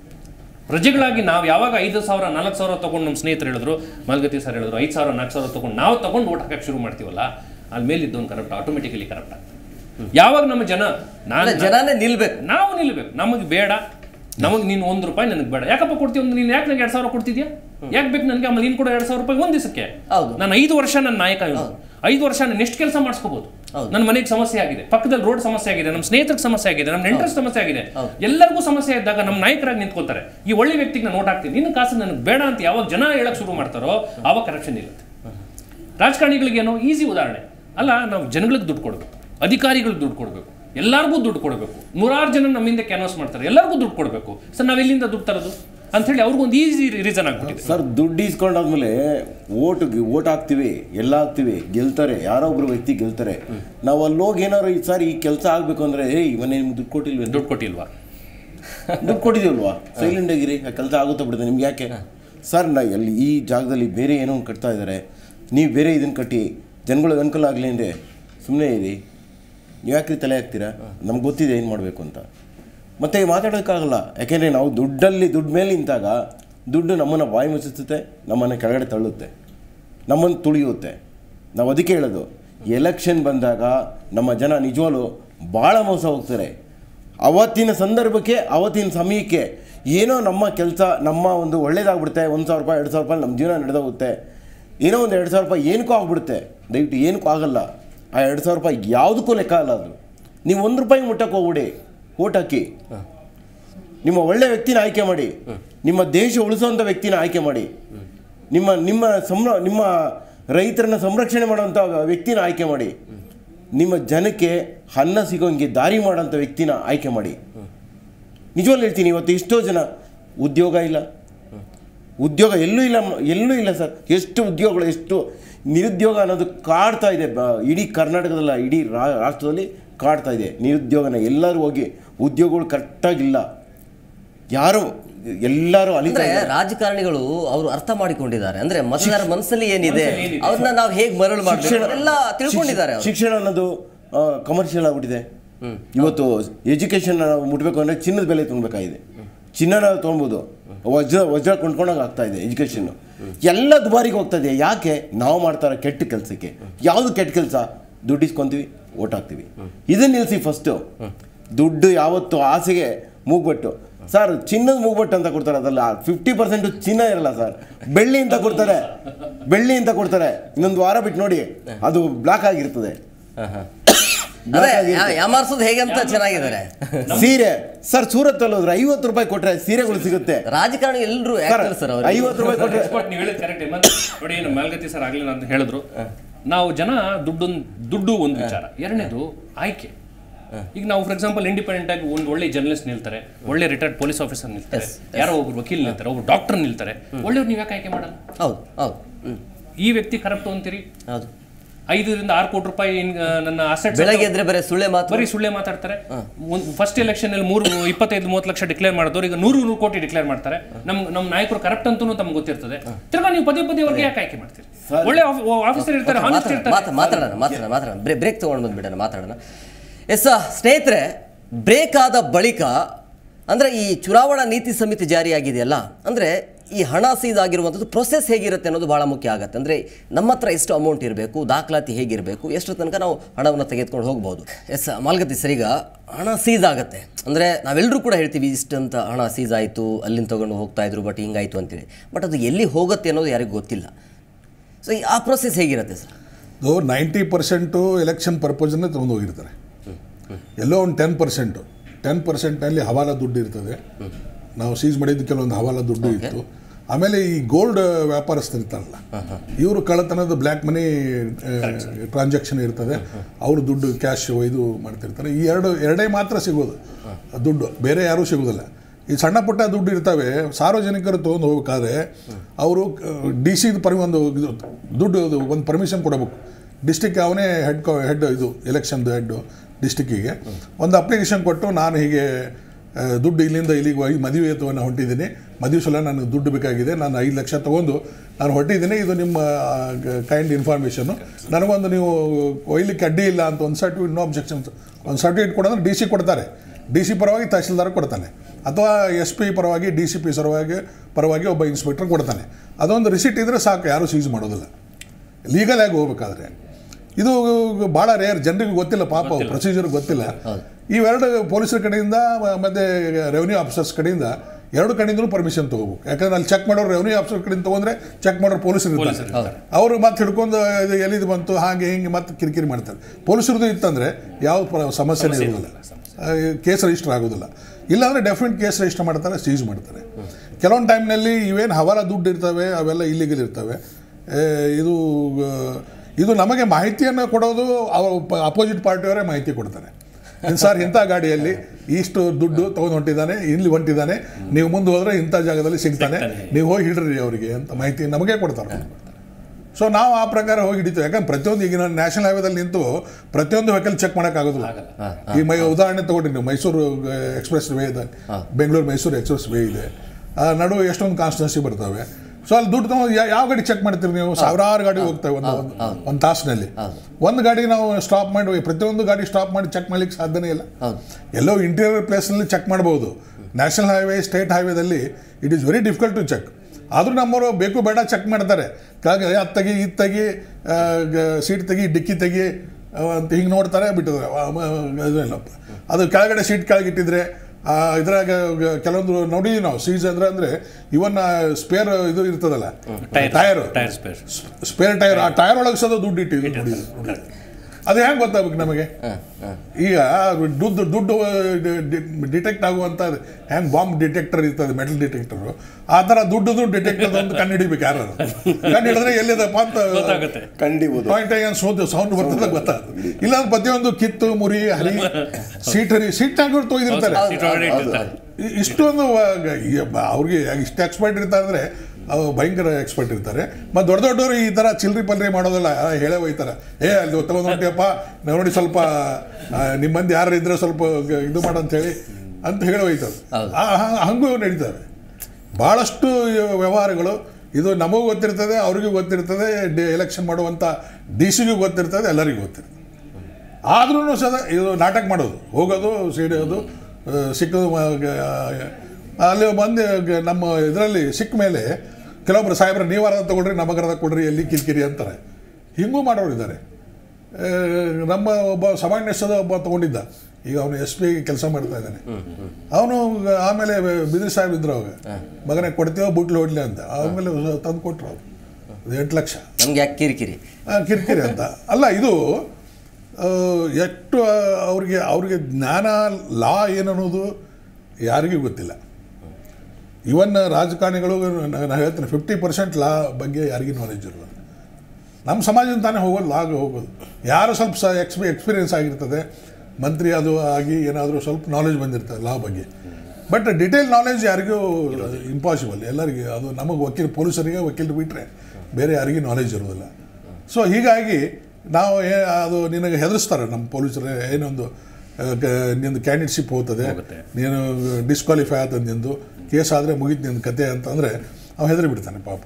S2: ಪ್ರಜೆಗಳಾಗಿ ನಾವು ಯಾವಾಗ ಐದು ಸಾವಿರ ನಾಲ್ಕು ಸಾವಿರ ತೊಗೊಂಡು ನಮ್ಮ ಸ್ನೇಹಿತರು ಹೇಳಿದ್ರು ಮಲ್ಗತಿ ಸರ್ ಹೇಳಿದ್ರು ಐದು ಸಾವಿರ ನಾಲ್ಕು ಸಾವಿರ ತೊಗೊಂಡು ನಾವು ತೊಗೊಂಡು ಓಟ್ ಹಾಕಕ್ಕೆ ಶುರು ಮಾಡ್ತೀವಲ್ಲ ಅಲ್ಲಿ ಮೇಲಿದ್ದವನು ಕರಪ್ಟ್ ಆಟೋಮೆಟಿಕಲಿ ಕರಪ್ಟ್ ಆಗ್ತದೆ ಯಾವಾಗ ನಮ್ಮ ಜನ ನಾನು
S1: ಅಂದ್ರೆ ಜನನೇ ನಿಲ್ಬೇಕು
S2: ನಾವು ನಿಲ್ಬೇಕು ನಮಗೆ ಬೇಡ ನಮಗೆ ನೀನು ಒಂದು ರೂಪಾಯಿ ನನಗೆ ಬೇಡ ಯಾಕಪ್ಪ ಕೊಡ್ತೀವಿ ಒಂದು ನೀನು ಯಾಕೆ ನನಗೆ ಎರಡು ಸಾವಿರ ಕೊಡ್ತಿದ್ಯಾ ಯಾಕೆ ಬೇಕು ನನಗೆ ಆಮೇಲೆ ನೀನು ಕೂಡ ಎರಡು ಸಾವಿರ ರೂಪಾಯಿ ಒಂದು ದಿವಸಕ್ಕೆ
S1: ಹೌದು.
S2: ನಾನು ಐದು ವರ್ಷ ನನ್ನ ನಾಯಕ ಇವನು ಐದು ವರ್ಷ ನಾನು ಎಷ್ಟು ಕೆಲಸ ಮಾಡಿಸ್ಕೋಬಹುದು ನನ್ನ ಮನೆಗೆ ಸಮಸ್ಯೆ ಆಗಿದೆ ಪಕ್ಕದಲ್ಲಿ ರೋಡ್ ಸಮಸ್ಯೆ ಆಗಿದೆ ನಮ್ಮ ಸ್ನೇಹಿತರಿಗೆ ಸಮಸ್ಯೆ ಆಗಿದೆ ನಮ್ಮ ನೆಂಟರ ಸಮಸ್ಯೆ ಆಗಿದೆ ಎಲ್ಲರಿಗೂ ಸಮಸ್ಯೆ ಇದ್ದಾಗ ನಮ್ಮ ನಾಯಕರಾಗಿ ನಿಂತ್ಕೊಳ್ತಾರೆ ಈ ಒಳ್ಳೆ ವ್ಯಕ್ತಿಗೆ ನಾನು ನೋಟ್ ಹಾಕ್ತೀನಿ ನಿನ್ನ ಕಾಸು ನನಗೆ ಬೇಡ ಅಂತ ಯಾವಾಗ ಜನ ಹೇಳಕ್ ಶುರು ಮಾಡ್ತಾರೋ ಆವಾಗ ಕರಪ್ಷನ್ ಇರುತ್ತೆ ರಾಜಕಾರಣಿಗಳಿಗೇನೋ ಈಸಿ ಉದಾಹರಣೆ ಅಲ್ಲ ನಾವು ಜನಗಳಿಗೆ ದುಡ್ಡು ಕೊಡಬೇಕು ಅಧಿಕಾರಿಗಳಿಗೆ ದುಡ್ಡು ಕೊಡಬೇಕು ಎಲ್ಲರಿಗೂ ದುಡ್ಡು ಕೊಡಬೇಕು ನೂರಾರು ಜನ ನಮ್ಮಿಂದ ಕ್ಯಾನ್ವಾಸ್ ಮಾಡ್ತಾರೆ ಎಲ್ಲರಿಗೂ ದುಡ್ಡು ಕೊಡಬೇಕು ಸರ್ ನಾವು ಎಲ್ಲಿಂದ ದುಡ್ಡು ತರೋದು ಅಂಥೇಳಿ ಅವ್ರಿಗೊಂದು ಈಸಿ ರೀಸನ್ ಆಗ್ಬಿಟ್ಟಿದೆ
S3: ಸರ್ ದುಡ್ಡು ಇಸ್ಕೊಂಡಾದ್ಮೇಲೆ ಓಟ್ಗೆ ಓಟ್ ಹಾಕ್ತಿವಿ ಎಲ್ಲ ಹಾಕ್ತಿವಿ ಗೆಲ್ತಾರೆ ಯಾರೋ ಒಬ್ರು ವ್ಯಕ್ತಿ ಗೆಲ್ತಾರೆ ನಾವು ಅಲ್ಲಿ ಹೋಗಿ ಏನಾರು ಈ ಸರ್ ಈ ಕೆಲಸ ಆಗ್ಬೇಕು ಅಂದ್ರೆ ಏಯ್ ಮನೆ ನಿಮ್ಗೆ ದುಡ್ಡು ಕೊಟ್ಟಿಲ್ವೇ
S2: ದುಡ್ಡು ಕೊಟ್ಟಿಲ್ವಾ
S3: ದುಡ್ಡು ಕೊಟ್ಟಿದ್ದೀವಲ್ವಾ ಸೈಲೆಂಟ್ ಆಗಿರಿ ಕೆಲಸ ಆಗುತ್ತಾ ಬಿಡುತ್ತೆ ನಿಮ್ಗೆ ಯಾಕೆ ಸರ್ ನಾ ಎಲ್ಲಿ ಈ ಜಾಗದಲ್ಲಿ ಬೇರೆ ಏನೋ ಒಂದು ಕಟ್ತಾ ಇದ್ದಾರೆ ನೀವು ಬೇರೆ ಇದನ್ನು ಕಟ್ಟಿ ಜನಗಳಿಗೆ ಅನುಕೂಲ ಆಗಲಿ ಅಂದರೆ ಸುಮ್ಮನೆ ಇರಿ ನೀವು ಯಾಕ್ರಿ ತಲೆ ಹಾಕ್ತೀರಾ ನಮ್ಗೆ ಗೊತ್ತಿದೆ ಏನು ಮಾಡಬೇಕು ಅಂತ ಮತ್ತೆ ಮಾತಾಡೋಕ್ಕಾಗಲ್ಲ ಯಾಕೆಂದರೆ ನಾವು ದುಡ್ಡಲ್ಲಿ ದುಡ್ಡು ಮೇಲೆ ನಿಂತಾಗ ದುಡ್ಡು ನಮ್ಮನ್ನು ಬಾಯಿ ಮುಚ್ಚಿಸುತ್ತೆ ನಮ್ಮನ್ನು ಕೆಳಗಡೆ ತಳ್ಳುತ್ತೆ ನಮ್ಮನ್ನು ತುಳಿಯುತ್ತೆ ನಾವು ಅದಕ್ಕೆ ಹೇಳೋದು ಎಲೆಕ್ಷನ್ ಬಂದಾಗ ನಮ್ಮ ಜನ ನಿಜವಾಗ್ಲೂ ಭಾಳ ಮೋಸ ಹೋಗ್ತಾರೆ ಅವತ್ತಿನ ಸಂದರ್ಭಕ್ಕೆ ಅವತ್ತಿನ ಸಮಯಕ್ಕೆ ಏನೋ ನಮ್ಮ ಕೆಲಸ ನಮ್ಮ ಒಂದು ಒಳ್ಳೇದಾಗ್ಬಿಡುತ್ತೆ ಒಂದು ಸಾವಿರ ರೂಪಾಯಿ ಎರಡು ಸಾವಿರ ರೂಪಾಯಿ ನಮ್ಮ ಜೀವನ ನಡೆದೋಗುತ್ತೆ ಏನೋ ಒಂದು ಎರಡು ಸಾವಿರ ರೂಪಾಯಿ ಏನಕ್ಕೂ ಆಗ್ಬಿಡುತ್ತೆ ದಯವಿಟ್ಟು ಏನಕ್ಕೂ ಆಗಲ್ಲ ಆ ಎರಡು ಸಾವಿರ ರೂಪಾಯಿ ಯಾವುದಕ್ಕೂ ಲೆಕ್ಕ ಅಲ್ಲ ಅದು ನೀವು ಒಂದು ರೂಪಾಯಿ ಮುಟ್ಟಕ್ಕೆ ಹೋಗ್ಬಿಡಿ ಓಟ್ ಹಾಕಿ ನಿಮ್ಮ ಒಳ್ಳೆ ವ್ಯಕ್ತಿನ ಆಯ್ಕೆ ಮಾಡಿ ನಿಮ್ಮ ದೇಶ ಉಳಿಸುವಂಥ ವ್ಯಕ್ತಿನ ಆಯ್ಕೆ ಮಾಡಿ ನಿಮ್ಮ ನಿಮ್ಮ ಸಂರ ನಿಮ್ಮ ರೈತರನ್ನ ಸಂರಕ್ಷಣೆ ಮಾಡುವಂಥ ವ್ಯಕ್ತಿನ ಆಯ್ಕೆ ಮಾಡಿ ನಿಮ್ಮ ಜನಕ್ಕೆ ಅನ್ನ ಸಿಗೋಂಗೆ ದಾರಿ ಮಾಡೋಂಥ ವ್ಯಕ್ತಿನ ಆಯ್ಕೆ ಮಾಡಿ ನಿಜವಾಗ್ಲೂ ಹೇಳ್ತೀನಿ ಇವತ್ತು ಎಷ್ಟೋ ಜನ ಉದ್ಯೋಗ ಇಲ್ಲ ಉದ್ಯೋಗ ಎಲ್ಲೂ ಇಲ್ಲ ಮ- ಎಲ್ಲೂ ಇಲ್ಲ ಸರ್ ಎಷ್ಟು ಉದ್ಯೋಗಗಳು ಎಷ್ಟು ನಿರುದ್ಯೋಗ ಅನ್ನೋದು ಕಾಡ್ತಾ ಇದೆ ಬ- ಇಡೀ ಕರ್ನಾಟಕದಲ್ಲ ಇಡೀ ರಾ- ರಾಷ್ಟ್ರದಲ್ಲಿ ಕಾಡ್ತಾ ಇದೆ ನಿರುದ್ಯೋಗನ ಎಲ್ಲರೂ ಹೋಗಿ ಉದ್ಯೋಗಗಳು ಕರೆಕ್ಟಾಗಿಲ್ಲ ಯಾರು ಎಲ್ಲರೂ ಅಲಿತಾ
S1: ಅಂದ್ರೆ
S3: ಇದ್ದಾರೆ.
S1: ರಾಜಕಾರಣಿಗಳು ಅವರು ಅರ್ಥ ಮಾಡಿಕೊಂಡಿದ್ದಾರೆ ಅಂದ್ರೆ ಮತದಾರರ ಮನಸ್ಸಲ್ಲಿ ಏನಿದೆ ಅವ್ರನ್ನ ನಾವು ಹೇಗೆ ಮರಳು ಮಾಡಬೇಕು ಎಲ್ಲ ತಿಳ್ಕೊಂಡಿದ್ದಾರೆ ಅವರು
S3: ಶಿಕ್ಷಣ ಅನ್ನೋದು ಕಮರ್ಷಿಯಲ್ ಆಗ್ಬಿಟ್ಟಿದೆ ಇವತ್ತು ಎಜುಕೇಶನ್ ನಾವು ಮುಟ್ಬೇಕು ಅಂದರೆ ಚಿನ್ನದ ಬೆಲೆ ತುಂಬಬೇಕಾಗಿದೆ ಚಿನ್ನ ನಾವು ತೊಗೊಬೋದು ವಜ್ರ ವಜ್ರ ಕೊಂಡ್ಕೊಂಡಂಗೆ ಆಗ್ತಾ ಇದೆ ಎಜುಕೇಷನ್ ಎಲ್ಲ ದುಬಾರಿಗೆ ಹೋಗ್ತಾ ಇದೆ ಯಾಕೆ ನಾವು ಮಾಡ್ತಾರ ಕೆಟ್ಟ ಕೆಲಸಕ್ಕೆ ಯಾವುದು ಕೆಟ್ಟ ಕೆಲಸ ದುಡ್ಡು ಇಸ್ಕೊಂತೀವಿ ಓಟ್ ಹಾಕ್ತೀವಿ ಇದನ್ನ ನಿಲ್ಲಿಸಿ ಫಸ್ಟು ದುಡ್ಡು ಯಾವತ್ತು ಆಸೆಗೆ ಮೂಗ್ಬಟ್ಟು ಸರ್ ಚಿನ್ನದ ಮೂಗ್ಬಟ್ಟು ಅಂತ ಕೊಡ್ತಾರೆ ಅದಲ್ಲ ಫಿಫ್ಟಿ ಪರ್ಸೆಂಟ್ ಚಿನ್ನ ಇರಲ್ಲ ಸರ್ ಬೆಳ್ಳಿ ಅಂತ ಕೊಡ್ತಾರೆ ಬೆಳ್ಳಿ ಅಂತ ಕೊಡ್ತಾರೆ ಇನ್ನೊಂದು ವಾರ ಬಿಟ್ಟು ನೋಡಿ ಅದು ಬ್ಲಾಕ್ ಆಗಿರ್ತದೆ
S1: ಅದೇ ಯಾ- ಯಾಮಾರ್ಸೋದು ಹೇಗೆ ಅಂತ ಚೆನ್ನಾಗಿದ್ದಾರೆ
S3: ಸೀರೆ ಸರ್ ಸೂರತ್ ಅಲ್ಲಿ ಹೋದ್ರೆ ಐವತ್ತು ರೂಪಾಯಿ ಕೊಟ್ರೆ ಸೀರೆಗಳು ಸಿಗುತ್ತೆ
S1: ರಾಜಕಾರಣಿ ಎಲ್ಲರೂ
S3: ಸರ್
S1: ಸರ್ ಅವರು
S3: ಐವತ್ತು ರೂಪಾಯಿ ಕೊಟ್ರೆ
S2: ಎಕ್ಸ್ಪರ್ಟ್ ನೀವು ಹೇಳಿದ ಕರೆಕ್ಟ್ ನೋಡಿ ಏನು ಮೇಲ್ಗತಿ ಸರ್ ಆಗ್ಲಿಲ್ಲ ಅಂತ ಹೇಳಿದ್ರು ನಾವು ಜನ ದುಡ್ಡು ದುಡ್ಡು ಒಂದು ವಿಚಾರ ಎರಡನೇದು ಆಯ್ಕೆ ಈಗ ನಾವು ಫಾರ್ ಎಕ್ಸಾಂಪಲ್ ಇಂಡಿಪೆಂಡೆಂಟ್ ಆಗಿ ಒಂದು ಒಳ್ಳೆ ಜರ್ನಲಿಸ್ಟ್ ನಿಲ್ತಾರೆ ಒಳ್ಳೆ ರಿಟೈರ್ಡ್ ಪೊಲೀಸ್ ಆಫೀಸರ್ ನಿಲ್ತಾರೆ ಯಾರೋ ಒಬ್ರು ವಕೀಲ್ ನಿಲ್ತಾರೆ ಒಬ್ರು ಡಾಕ್ಟರ್ ನಿಲ್ತಾರೆ ಒಳ್ಳೆಯವ್ರು ನೀವು ಯಾಕೆ ಆಯ್ಕೆ ಮಾಡಲ್ಲ
S1: ಹೌದು ಹೌದು ಹ್ಮ್
S2: ಈ ವ್ಯಕ್ತಿ ಕರಪ್ಟ್ ಅಂತೀರಿ
S1: ಹೌದು
S2: ಐದರಿಂದ ಆರು ಕೋಟಿ ರೂಪಾಯಿ ಇನ್- ನನ್ನ ಅಸೆಟ್ಸ್
S1: ಬೆಳಗ್ಗೆ ಎದ್ರೆ ಬರೀ ಸುಳ್ಳೆ ಮಾತು
S2: ಬರೀ ಸುಳ್ಳೆ ಮಾತಾಡ್ತಾರೆ ಫಸ್ಟ್ ಎಲೆಕ್ಷನ್ ಅಲ್ಲಿ ಮೂರು ಇಪ್ಪತ್ತೈದು ಮೂವತ್ತು ಲಕ್ಷ ಡಿಕ್ಲೇರ್ ಮಾಡಿದವ್ರು ಈಗ ನೂರು ನೂರು ಕೋಟಿ ಡಿಕ್ಲೇರ್ ಮಾಡ್ತಾರೆ ನಮ್ ನಮ್ಮ ನಾಯಕರು ಕರಪ್ಟ್ ಅಂತೂ ತಮ್ಗೆ ಗೊತ್ತಿರ್ತದೆ ತಿರ್ಗಾ ನೀವು ಪದೇ ಪದೇ ಅವ್ರಿಗೆ ಯಾಕೆ ಆಯ್ಕೆ ಮಾಡ್ತೀರಿ ಒಳ್ಳೆ ಆಫೀಸರ್ ಇರ್ತಾರೆ ಹಾನೆಸ್ಟ್
S1: ಮಾತಾಡೋಣ
S2: ಇರ್ತಾರೆ
S1: ಮಾತಾ- ಮಾತಾಡೋಣ ಮಾತಾಡೋಣ ಮಾತಾಡೋಣ ಬ್ರೇ ಬ್ರೇಕ್ ತೊಗೊಂಡು ಬಂದ್ಬಿಡೋಣ ಮಾತಾಡೋಣ ಎಸ್ ಸ್ನೇಹಿತರೆ ಬ್ರೇಕ್ ಆದ ಬಳಿಕ ಅಂದರೆ ಈ ಚುನಾವಣಾ ನೀತಿ ಸಮಿತಿ ಜಾರಿಯಾಗಿದೆಯಲ್ಲ ಅಂದರೆ ಈ ಹಣ ಸೀದಾಗಿರುವಂಥದ್ದು ಪ್ರೊಸೆಸ್ ಹೇಗಿರುತ್ತೆ ಅನ್ನೋದು ಭಾಳ ಮುಖ್ಯ ಆಗುತ್ತೆ ಅಂದರೆ ನಮ್ಮ ಹತ್ರ ಎಷ್ಟು ಅಮೌಂಟ್ ಇರಬೇಕು ದಾಖಲಾತಿ ಹೇಗಿರಬೇಕು ಎಷ್ಟು ತನಕ ನಾವು ಹಣವನ್ನು ತೆಗೆದುಕೊಂಡು ಹೋಗ್ಬೋದು ಎಸ್ ಮಾಲ್ಗತಿ ಸರ್ ಈಗ ಹಣ ಸೀಸ್ ಆಗುತ್ತೆ ಅಂದರೆ ನಾವೆಲ್ಲರೂ ಕೂಡ ಹೇಳ್ತೀವಿ ಇಷ್ಟಂತ ಹಣ ಸೀಸ್ ಆಯಿತು ಅಲ್ಲಿಂದ ತೊಗೊಂಡು ಹೋಗ್ತಾ ಇದ್ರು ಬಟ್ ಹಿಂಗಾಯಿತು ಅಂತೇಳಿ ಬಟ್ ಅದು ಎಲ್ಲಿ ಹೋಗುತ್ತೆ ಅನ್ನೋದು ಯಾರಿಗೂ ಗೊತ್ತಿಲ್ಲ ಸೊ ಈ ಆ ಪ್ರೊಸೆಸ್ ಹೇಗಿರುತ್ತೆ ಸರ್
S4: ಅದು ನೈಂಟಿ ಪರ್ಸೆಂಟು ಎಲೆಕ್ಷನ್ ಪರ್ಪಸ್ನೇ ತೊಗೊಂಡು ಹೋಗಿರ್ತಾರೆ ಎಲ್ಲೋ ಒಂದು ಟೆನ್ ಪರ್ಸೆಂಟು ಟೆನ್ ಪರ್ಸೆಂಟ್ನಲ್ಲಿ ಹವಾಲ ದುಡ್ಡು ಇರ್ತದೆ ನಾವು ಸೀಸ್ ಮಾಡಿದ್ದು ಕೆಲವೊಂದು ಹವಾಲ ದುಡ್ಡು ಇತ್ತು ಆಮೇಲೆ ಈ ಗೋಲ್ಡ್ ವ್ಯಾಪಾರಸ್ಥರಿರ್ತಾರಲ್ಲ ಇವರು ಕಳ್ಳತನದ ಬ್ಲ್ಯಾಕ್ ಮನಿ ಟ್ರಾನ್ಸಾಕ್ಷನ್ ಇರ್ತದೆ ಅವರು ದುಡ್ಡು ಕ್ಯಾಶ್ ಒಯ್ದು ಮಾಡ್ತಿರ್ತಾರೆ ಈ ಎರಡು ಎರಡೇ ಮಾತ್ರ ಸಿಗೋದು ದುಡ್ಡು ಬೇರೆ ಯಾರೂ ಸಿಗೋದಿಲ್ಲ ಈ ಸಣ್ಣ ಪುಟ್ಟ ದುಡ್ಡು ಇರ್ತವೆ ಸಾರ್ವಜನಿಕರು ತೊಗೊಂಡು ಹೋಗ್ಬೇಕಾದ್ರೆ ಅವರು ಡಿ ಸಿ ಪರಿ ಒಂದು ಇದು ದುಡ್ಡು ಇದು ಒಂದು ಪರ್ಮಿಷನ್ ಕೊಡಬೇಕು ಡಿಸ್ಟಿಕ್ ಅವನೇ ಹೆಡ್ ಹೆಡ್ ಇದು ಎಲೆಕ್ಷನ್ದು ಹೆಡ್ಡು ಡಿಸ್ಟಿಕ್ಕಿಗೆ ಒಂದು ಅಪ್ಲಿಕೇಶನ್ ಕೊಟ್ಟು ನಾನು ಹೀಗೆ ಆ, ದುಡ್ಡು ಇಲ್ಲಿಂದ ಇಲ್ಲಿಗೆ ಹೋಗಿ ಮದುವೆ ಅಥವಾ ನಾನು ಹೊಂಟಿದ್ದೀನಿ ಮದುವೆ ಸಲ ನನಗೆ ದುಡ್ಡು ಬೇಕಾಗಿದೆ ನಾನು ಐದು ಲಕ್ಷ ತೊಗೊಂಡು ನಾನು ಹೊರಟಿದ್ದೀನಿ ಇದು ನಿಮ್ಮ ಕೈಂಡ್ ಇನ್ಫಾರ್ಮೇಷನ್ನು ನನಗೊಂದು ನೀವು ಒಯ್ಲಿಕ್ಕೆ ಅಡ್ಡಿ ಇಲ್ಲ ಅಂತ ಒಂದು ಸರ್ಟಿಫಿಕೇಟ್ ನೋ ಅಬ್ಜೆಕ್ಷನ್ಸ್ ಒಂದು ಸರ್ಟಿಫಿಕೇಟ್ ಕೊಡೋದ್ರೆ ಡಿ ಸಿ ಕೊಡ್ತಾರೆ ಡಿ ಸಿ ಪರವಾಗಿ ತಹಸೀಲ್ದಾರ್ ಕೊಡ್ತಾನೆ ಅಥವಾ ಎಸ್ ಪಿ ಪರವಾಗಿ ಡಿ ಸಿ ಪಿ ಸರವಾಗಿ ಪರವಾಗಿ ಒಬ್ಬ ಇನ್ಸ್ಪೆಕ್ಟರ್ ಕೊಡ್ತಾನೆ ಅದೊಂದು ರಿಸಿಟ್ ಇದ್ದರೆ ಸಾಕು ಯಾರೂ ಸೀಸ್ ಮಾಡೋದಿಲ್ಲ ಲೀಗಲ್ ಆಗಿ ಹೋಗ್ಬೇಕಾದ್ರೆ ಇದು ಭಾಳ ರೇರ್ ಜನರಿಗೆ ಗೊತ್ತಿಲ್ಲ ಪಾಪ ಪ್ರೊಸೀಜರ್ ಗೊತ್ತಿಲ್ಲ ಇವೆರಡು ಪೊಲೀಸರ ಕಡೆಯಿಂದ ಮ- ಮತ್ತೆ ರೆವೆನ್ಯೂ ಆಫೀಸರ್ಸ್ ಕಡೆಯಿಂದ ಎರಡು ಕಡೆಯಿಂದಲೂ ಪರ್ಮಿಷನ್ ತಗೋಬೇಕು ಯಾಕಂದ್ರೆ ಅಲ್ಲಿ ಚೆಕ್ ಮಾಡೋರು ರೆವೆನ್ಯೂ ಆಫೀಸರ್ ಕಡೆಯಿಂದ ತೊಗೊಂಡ್ರೆ ಚೆಕ್ ಮಾಡೋರು ಪೊಲೀಸರು ಇರ್ತಾರೆ ಅವರು ಮತ್ತೆ ಹಿಡ್ಕೊಂಡು ಇದು ಎಲ್ಲಿದು ಬಂತು ಹಾಗೆ ಹಿಂಗೆ ಮತ್ತೆ ಕಿರಿಕಿರಿ ಮಾಡ್ತಾರೆ ಪೊಲೀಸರದು ಇತ್ತಂದ್ರೆ ಯಾವ ಪ್ರ- ಸಮಸ್ಯೆನೇ ಇರೋದಿಲ್ಲ ಕೇಸ್ ರಿಜಿಸ್ಟರ್ ಆಗೋದಿಲ್ಲ ಇಲ್ಲಾಂದರೆ ಡೆಫಿನೆಟ್ ಕೇಸ್ ರಿಜಿಸ್ಟರ್ ಮಾಡ್ತಾರೆ ಸೀಸ್ ಮಾಡ್ತಾರೆ ಕೆಲವೊಂದು ಟೈಮ್ನಲ್ಲಿ ಇವೇನು ಹವಾಲ ದುಡ್ಡು ಇರ್ತವೆ ಅವೆಲ್ಲ ಇಲ್ಲಿಗಲ್ ಇರ್ತವೆ ಏ, ಇದು ಆ, ಇದು ನಮಗೆ ಮಾಹಿತಿಯನ್ನು ಕೊಡೋದು ಅಪೋಸಿಟ್ ಪಾರ್ಟಿಯವರೇ ಮಾಹಿತಿ ಕೊಡ್ತಾರೆ ಇನ್ನು ಸರ್ ಇಂಥ ಗಾಡಿಯಲ್ಲಿ ಇಷ್ಟು ದುಡ್ಡು ತೊಗೊಂಡು ಹೊಂಟಿದ್ದಾನೆ ಇಲ್ಲಿ ಹೊಂಟಿದ್ದಾನೆ ನೀವು ಮುಂದೆ ಹೋದರೆ ಇಂಥ ಜಾಗದಲ್ಲಿ ಸಿಗ್ತಾನೆ ನೀವು ಹೋಗಿ ಹಿಡ್ರಿ ಅವರಿಗೆ ಅಂತ ಮಾಹಿತಿ ನಮಗೆ ಕೊಡ್ತಾರೆ ಸೊ ನಾವು ಆ ಪ್ರಕಾರ ಹೋಗಿ ಹಿಡಿತೀವಿ ಯಾಕಂದ್ರೆ ಪ್ರತಿಯೊಂದು ಈಗ ನಾನು ನ್ಯಾಷನಲ್ ಹೈವೇದಲ್ಲಿ ನಿಂತು ಪ್ರತಿಯೊಂದು ವೆಹಿಕಲ್ ಚೆಕ್ ಮಾಡೋಕ್ಕಾಗೋದಿಲ್ಲ ಈ ಮೈ ಉದಾಹರಣೆ ತಗೊಂಡ್ರಿ ನೀವು ಮೈಸೂರು ಎಕ್ಸ್ಪ್ರೆಸ್ ವೇ ಇದೆ ಬೆಂಗಳೂರು ಮೈಸೂರು ಎಕ್ಸ್ಪ್ರೆಸ್ ವೇ ಇದೆ ಆ ನಡುವೆ ಎಷ್ಟೊಂದು ಕಾನ್ಸ್ಟನ್ಸಿ ಬರ್ತವೆ ಸೊ ಅಲ್ಲಿ ದುಡ್ಡು ತಗೊಂಡು ಯಾ- ಯಾವ ಗಾಡಿ ಚೆಕ್ ಮಾಡ್ತೀರಿ ನೀವು ಸಾವಿರಾರು ಗಾಡಿ ಹೋಗ್ತವೆ ಒಂದು ಒಂದು ಒಂದು ತಾಸಿನಲ್ಲಿ ಒಂದು ಗಾಡಿ ನಾವು ಸ್ಟಾಪ್ ಮಾಡಿ ಪ್ರತಿಯೊಂದು ಗಾಡಿ ಸ್ಟಾಪ್ ಮಾಡಿ ಚೆಕ್ ಮಾಡ್ಲಿಕ್ಕೆ ಸಾಧ್ಯನೇ ಇಲ್ಲ
S1: ಹೌದು
S4: ಎಲ್ಲೋ ಇಂಟೀರಿಯರ್ ಪ್ಲೇಸ್ನಲ್ಲಿ ಚೆಕ್ ಮಾಡ್ಬೋದು ನ್ಯಾಷನಲ್ ಹೈವೇ ಸ್ಟೇಟ್ ಹೈವೇದಲ್ಲಿ it is very difficult to check ಆದರೂ ನಮ್ಮವರು ಬೇಕು ಬೇಡ ಚೆಕ್ ಮಾಡ್ತಾರೆ ಕಾಗ ಅದು ತೆಗಿ ಇದು ತೆಗಿ ಸೀಟ್ ತೆಗಿ ಡಿಕ್ಕಿ ತೆಗಿ ಆ, ಅಂತ ಹಿಂಗೆ ನೋಡ್ತಾರೆ ಬಿಟ್ಟಿದ್ದಾರೆ ಆ, ಮ- ಅದು ಇಲ್ಲ. ಅದು ಕೆಳಗಡೆ ಸೀಟ್ ಕೆಳಗೆ ಇಟ್ಟಿದ್ರೆ ಆ, ಇದ್ರಾಗ ಗ- ಕೆಲವೊಂದು ನೋಡಿದ್ವಿ ನಾವು ಸೀಸ್ ಅಂದ್ರೆ ಅಂದರೆ ಇವನ್ ಸ್ಪೇರ್ ಇದು ಇರ್ತದಲ್ಲ tyre
S2: tyre spare
S4: spare tyre ಆ ಟೈರ್ ಒಳಗೆ ಸದ ದುಡ್ಡು ಇಟ್ಟಿದ್ವಿ ನೋಡಿ ಅದು ಹೆಂಗೆ ಗೊತ್ತಾಗ್ಬೇಕು ನಮಗೆ ಈಗ ದುಡ್ಡು ದುಡ್ಡು ಡಿಟೆಕ್ಟ್ ಆಗುವಂಥ ಹೆಂಗೆ ಬಾಂಬ್ ಡಿಟೆಕ್ಟರ್ ಇರ್ತದೆ ಮೆಟಲ್ ಡಿಟೆಕ್ಟರು ಆ ಥರ ದುಡ್ಡು ಡಿಟೆಕ್ಟರ್ ಒಂದು ಕಂಡು ಹಿಡಿಬೇಕು ಯಾರು ಕಂಡು ಹಿಡಿದ್ರೆ ಎಲ್ಲಿದಪ್ಪ ಅಂತ
S2: ಗೊತ್ತಾಗುತ್ತೆ
S3: ಕಂಡಿಬೋದು
S4: ಪಾಯಿಂಟ್ ಏನು ಸೌಂಡ್ ಸೌಂಡ್ ಬರ್ತದೆ ಗೊತ್ತಾಗುತ್ತೆ ಇಲ್ಲ ಪ್ರತಿಯೊಂದು ಕಿತ್ತು ಮುರಿ ಹರಿ ಸೀಟ್ ಹರಿ ಸೀಟ್ ಹಾಕಿ ತೊಯ್ದಿರ್ತಾರೆ
S2: ಸೀಟ್ ಒಳಗಡೆ ಇಟ್ಟಿರ್ತಾರೆ.
S4: ಇ- ಇಷ್ಟೊಂದು ವ- ಈ ಬ- ಅವ್ರಿಗೆ ಇಷ್ಟು ಎಕ್ಸ್ಪರ್ಟ್ ಇರ್ತಾರೆ ಅಂದರೆ ಅವ್ರು ಭಯಂಕರ ಎಕ್ಸ್ಪರ್ಟ್ ಇರ್ತಾರೆ ಮತ್ತು ದೊಡ್ಡ ದೊಡ್ಡವರು ಈ ಥರ ಚಿಲ್ರಿ ಪಲ್ರಿ ಮಾಡೋದಲ್ಲ ಆ, ಹೇಳೇ ಹೋಯ್ತಾರೆ ಏ ಅಲ್ಲಿ ತಗೊಂಡು ಹೊಂಟಿಯಪ್ಪ ನಾವು ನೋಡಿ ಸ್ವಲ್ಪ ಆ, ನಿಮ್ಮ ಮಂದಿ ಯಾರು ಇದ್ರೆ ಸ್ವಲ್ಪ ಗ- ಇದು ಮಾಡಂತ ಹೇಳಿ ಅಂತ ಹೇಳಿ ಹೋಯ್ತದೆ ಆ, ಹ- ಹಂಗೂ ನಡೀತವೆ ಭಾಳಷ್ಟು ವ್ಯವಹಾರಗಳು ಇದು ನಮಗೂ ಗೊತ್ತಿರ್ತದೆ ಅವ್ರಿಗೂ ಗೊತ್ತಿರ್ತದೆ ಡಿ ಎಲೆಕ್ಷನ್ ಮಾಡುವಂಥ ಡಿ ಸಿಗೂ ಗೊತ್ತಿರ್ತದೆ ಎಲ್ಲರಿಗೂ ಗೊತ್ತಿರ್ತದೆ ಆದ್ರೂ ಸದಾ ಇದು ನಾಟಕ ಮಾಡೋದು ಹೋಗೋದು ಸಿಡಿಯೋದು ಆ, ಸಿಕ್ಕೋದು ಮ- ಗ- ಅಲ್ಲಿ ಬಂದು ಗ- ನಮ್ಮ ಇದರಲ್ಲಿ ಸಿಕ್ಕ ಮೇಲೆ ಕೆಲವೊಬ್ರು ಸಾಹೇಬ್ರ ನೀವಾರದ ತಗೊಳ್ರಿ ನಮಗರದ ಕೊಡ್ರಿ ಎಲ್ಲಿ ಕಿರಿಕಿರಿ ಅಂತಾರೆ ಹಿಂಗೂ ಮಾಡೋರು ಇದ್ದಾರೆ ಆ, ನಮ್ಮ ಒಬ್ಬ ಸಾಮಾನ್ಯಸದ ಒಬ್ಬ ತಗೊಂಡಿದ್ದ ಈಗ ಅವನು ಎಸ್ ಪಿ ಕೆಲಸ ಮಾಡ್ತಾ ಇದ್ದಾನೆ ಅವನು ಆಮೇಲೆ ಬಿದಿರಿ ಸಾಹೇಬ್ ಇದ್ರು ಅವಾಗ ಮಗನೇ ಕೊಡ್ತೀವೋ ಬುಟ್ಲು ಹೊಡ್ಲಿ ಅಂತ ಆಮೇಲೆ ತಂದು ಕೊಟ್ಟರು ಅವರು ಅದು ಎಂಟು ಲಕ್ಷ
S1: ನಮ್ಗೆ ಯಾಕೆ ಕಿರಿಕಿರಿ
S4: ಆ, ಕಿರಿಕಿರಿ ಅಂತ ಅಲ್ಲ ಇದು ಆ, ಎಷ್ಟು ಆ, ಅವ್ರಿಗೆ ಅವ್ರಿಗೆ ಜ್ಞಾನ ಲಾ ಏನನ್ನೋದು ಯಾರಿಗೂ ಗೊತ್ತಿಲ್ಲ ಇವನ್ ರಾಜಕಾರಣಿಗಳು ನಾನು ಹೇಳ್ತೀನಿ ಫಿಫ್ಟಿ ಪರ್ಸೆಂಟ್ ಲಾ ಬಗ್ಗೆ ಯಾರಿಗೂ ನಾಲೆಜ್ ಇರೋಲ್ಲ ನಮ್ಮ ಸಮಾಜದಿಂದ ತಾನೇ ಹೋಗೋದು ಲಾಗ್ ಹೋಗೋದು ಯಾರು ಸ್ವಲ್ಪ ಸ ಎಕ್ಸ್ಪಿ ಎಕ್ಸ್ಪೀರಿಯನ್ಸ್ ಆಗಿರ್ತದೆ ಮಂತ್ರಿ ಅದು ಆಗಿ ಏನಾದರೂ ಸ್ವಲ್ಪ ನಾಲೆಜ್ ಬಂದಿರ್ತದೆ ಲಾ ಬಗ್ಗೆ ಬಟ್ ಡಿಟೇಲ್ ನಾಲೆಜ್ ಯಾರಿಗೂ ಇಂಪಾಸಿಬಲ್ ಎಲ್ಲರಿಗೆ ಅದು ನಮಗೆ ವಕೀಲ ಪೊಲೀಸರಿಗೆ ವಕೀಲರು ಬಿಟ್ಟರೆ ಬೇರೆ ಯಾರಿಗೂ ನಾಲೆಜ್ ಇರೋದಿಲ್ಲ ಸೊ ಹೀಗಾಗಿ ನಾವು ಏ ಅದು ನಿನಗೆ ಹೆದರಿಸ್ತಾರೆ ನಮ್ಮ ಪೊಲೀಸರು ಏನೊಂದು ಆ, ಕ- ನಿಂದು ಕ್ಯಾಂಡಿಡೇಟ್ಶಿಪ್ ಹೋಗ್ತದೆ ನೀನು ಡಿಸ್ಕ್ವಾಲಿಫೈ ಆತದ ನಿಂದು ಕೇಸ್ ಆದರೆ ಮುಗೀತು ನಿಂದು ಕತೆ ಅಂತಂದರೆ ಅವ ಹೆದರಿ ಬಿಡ್ತಾನೆ ಪಾಪ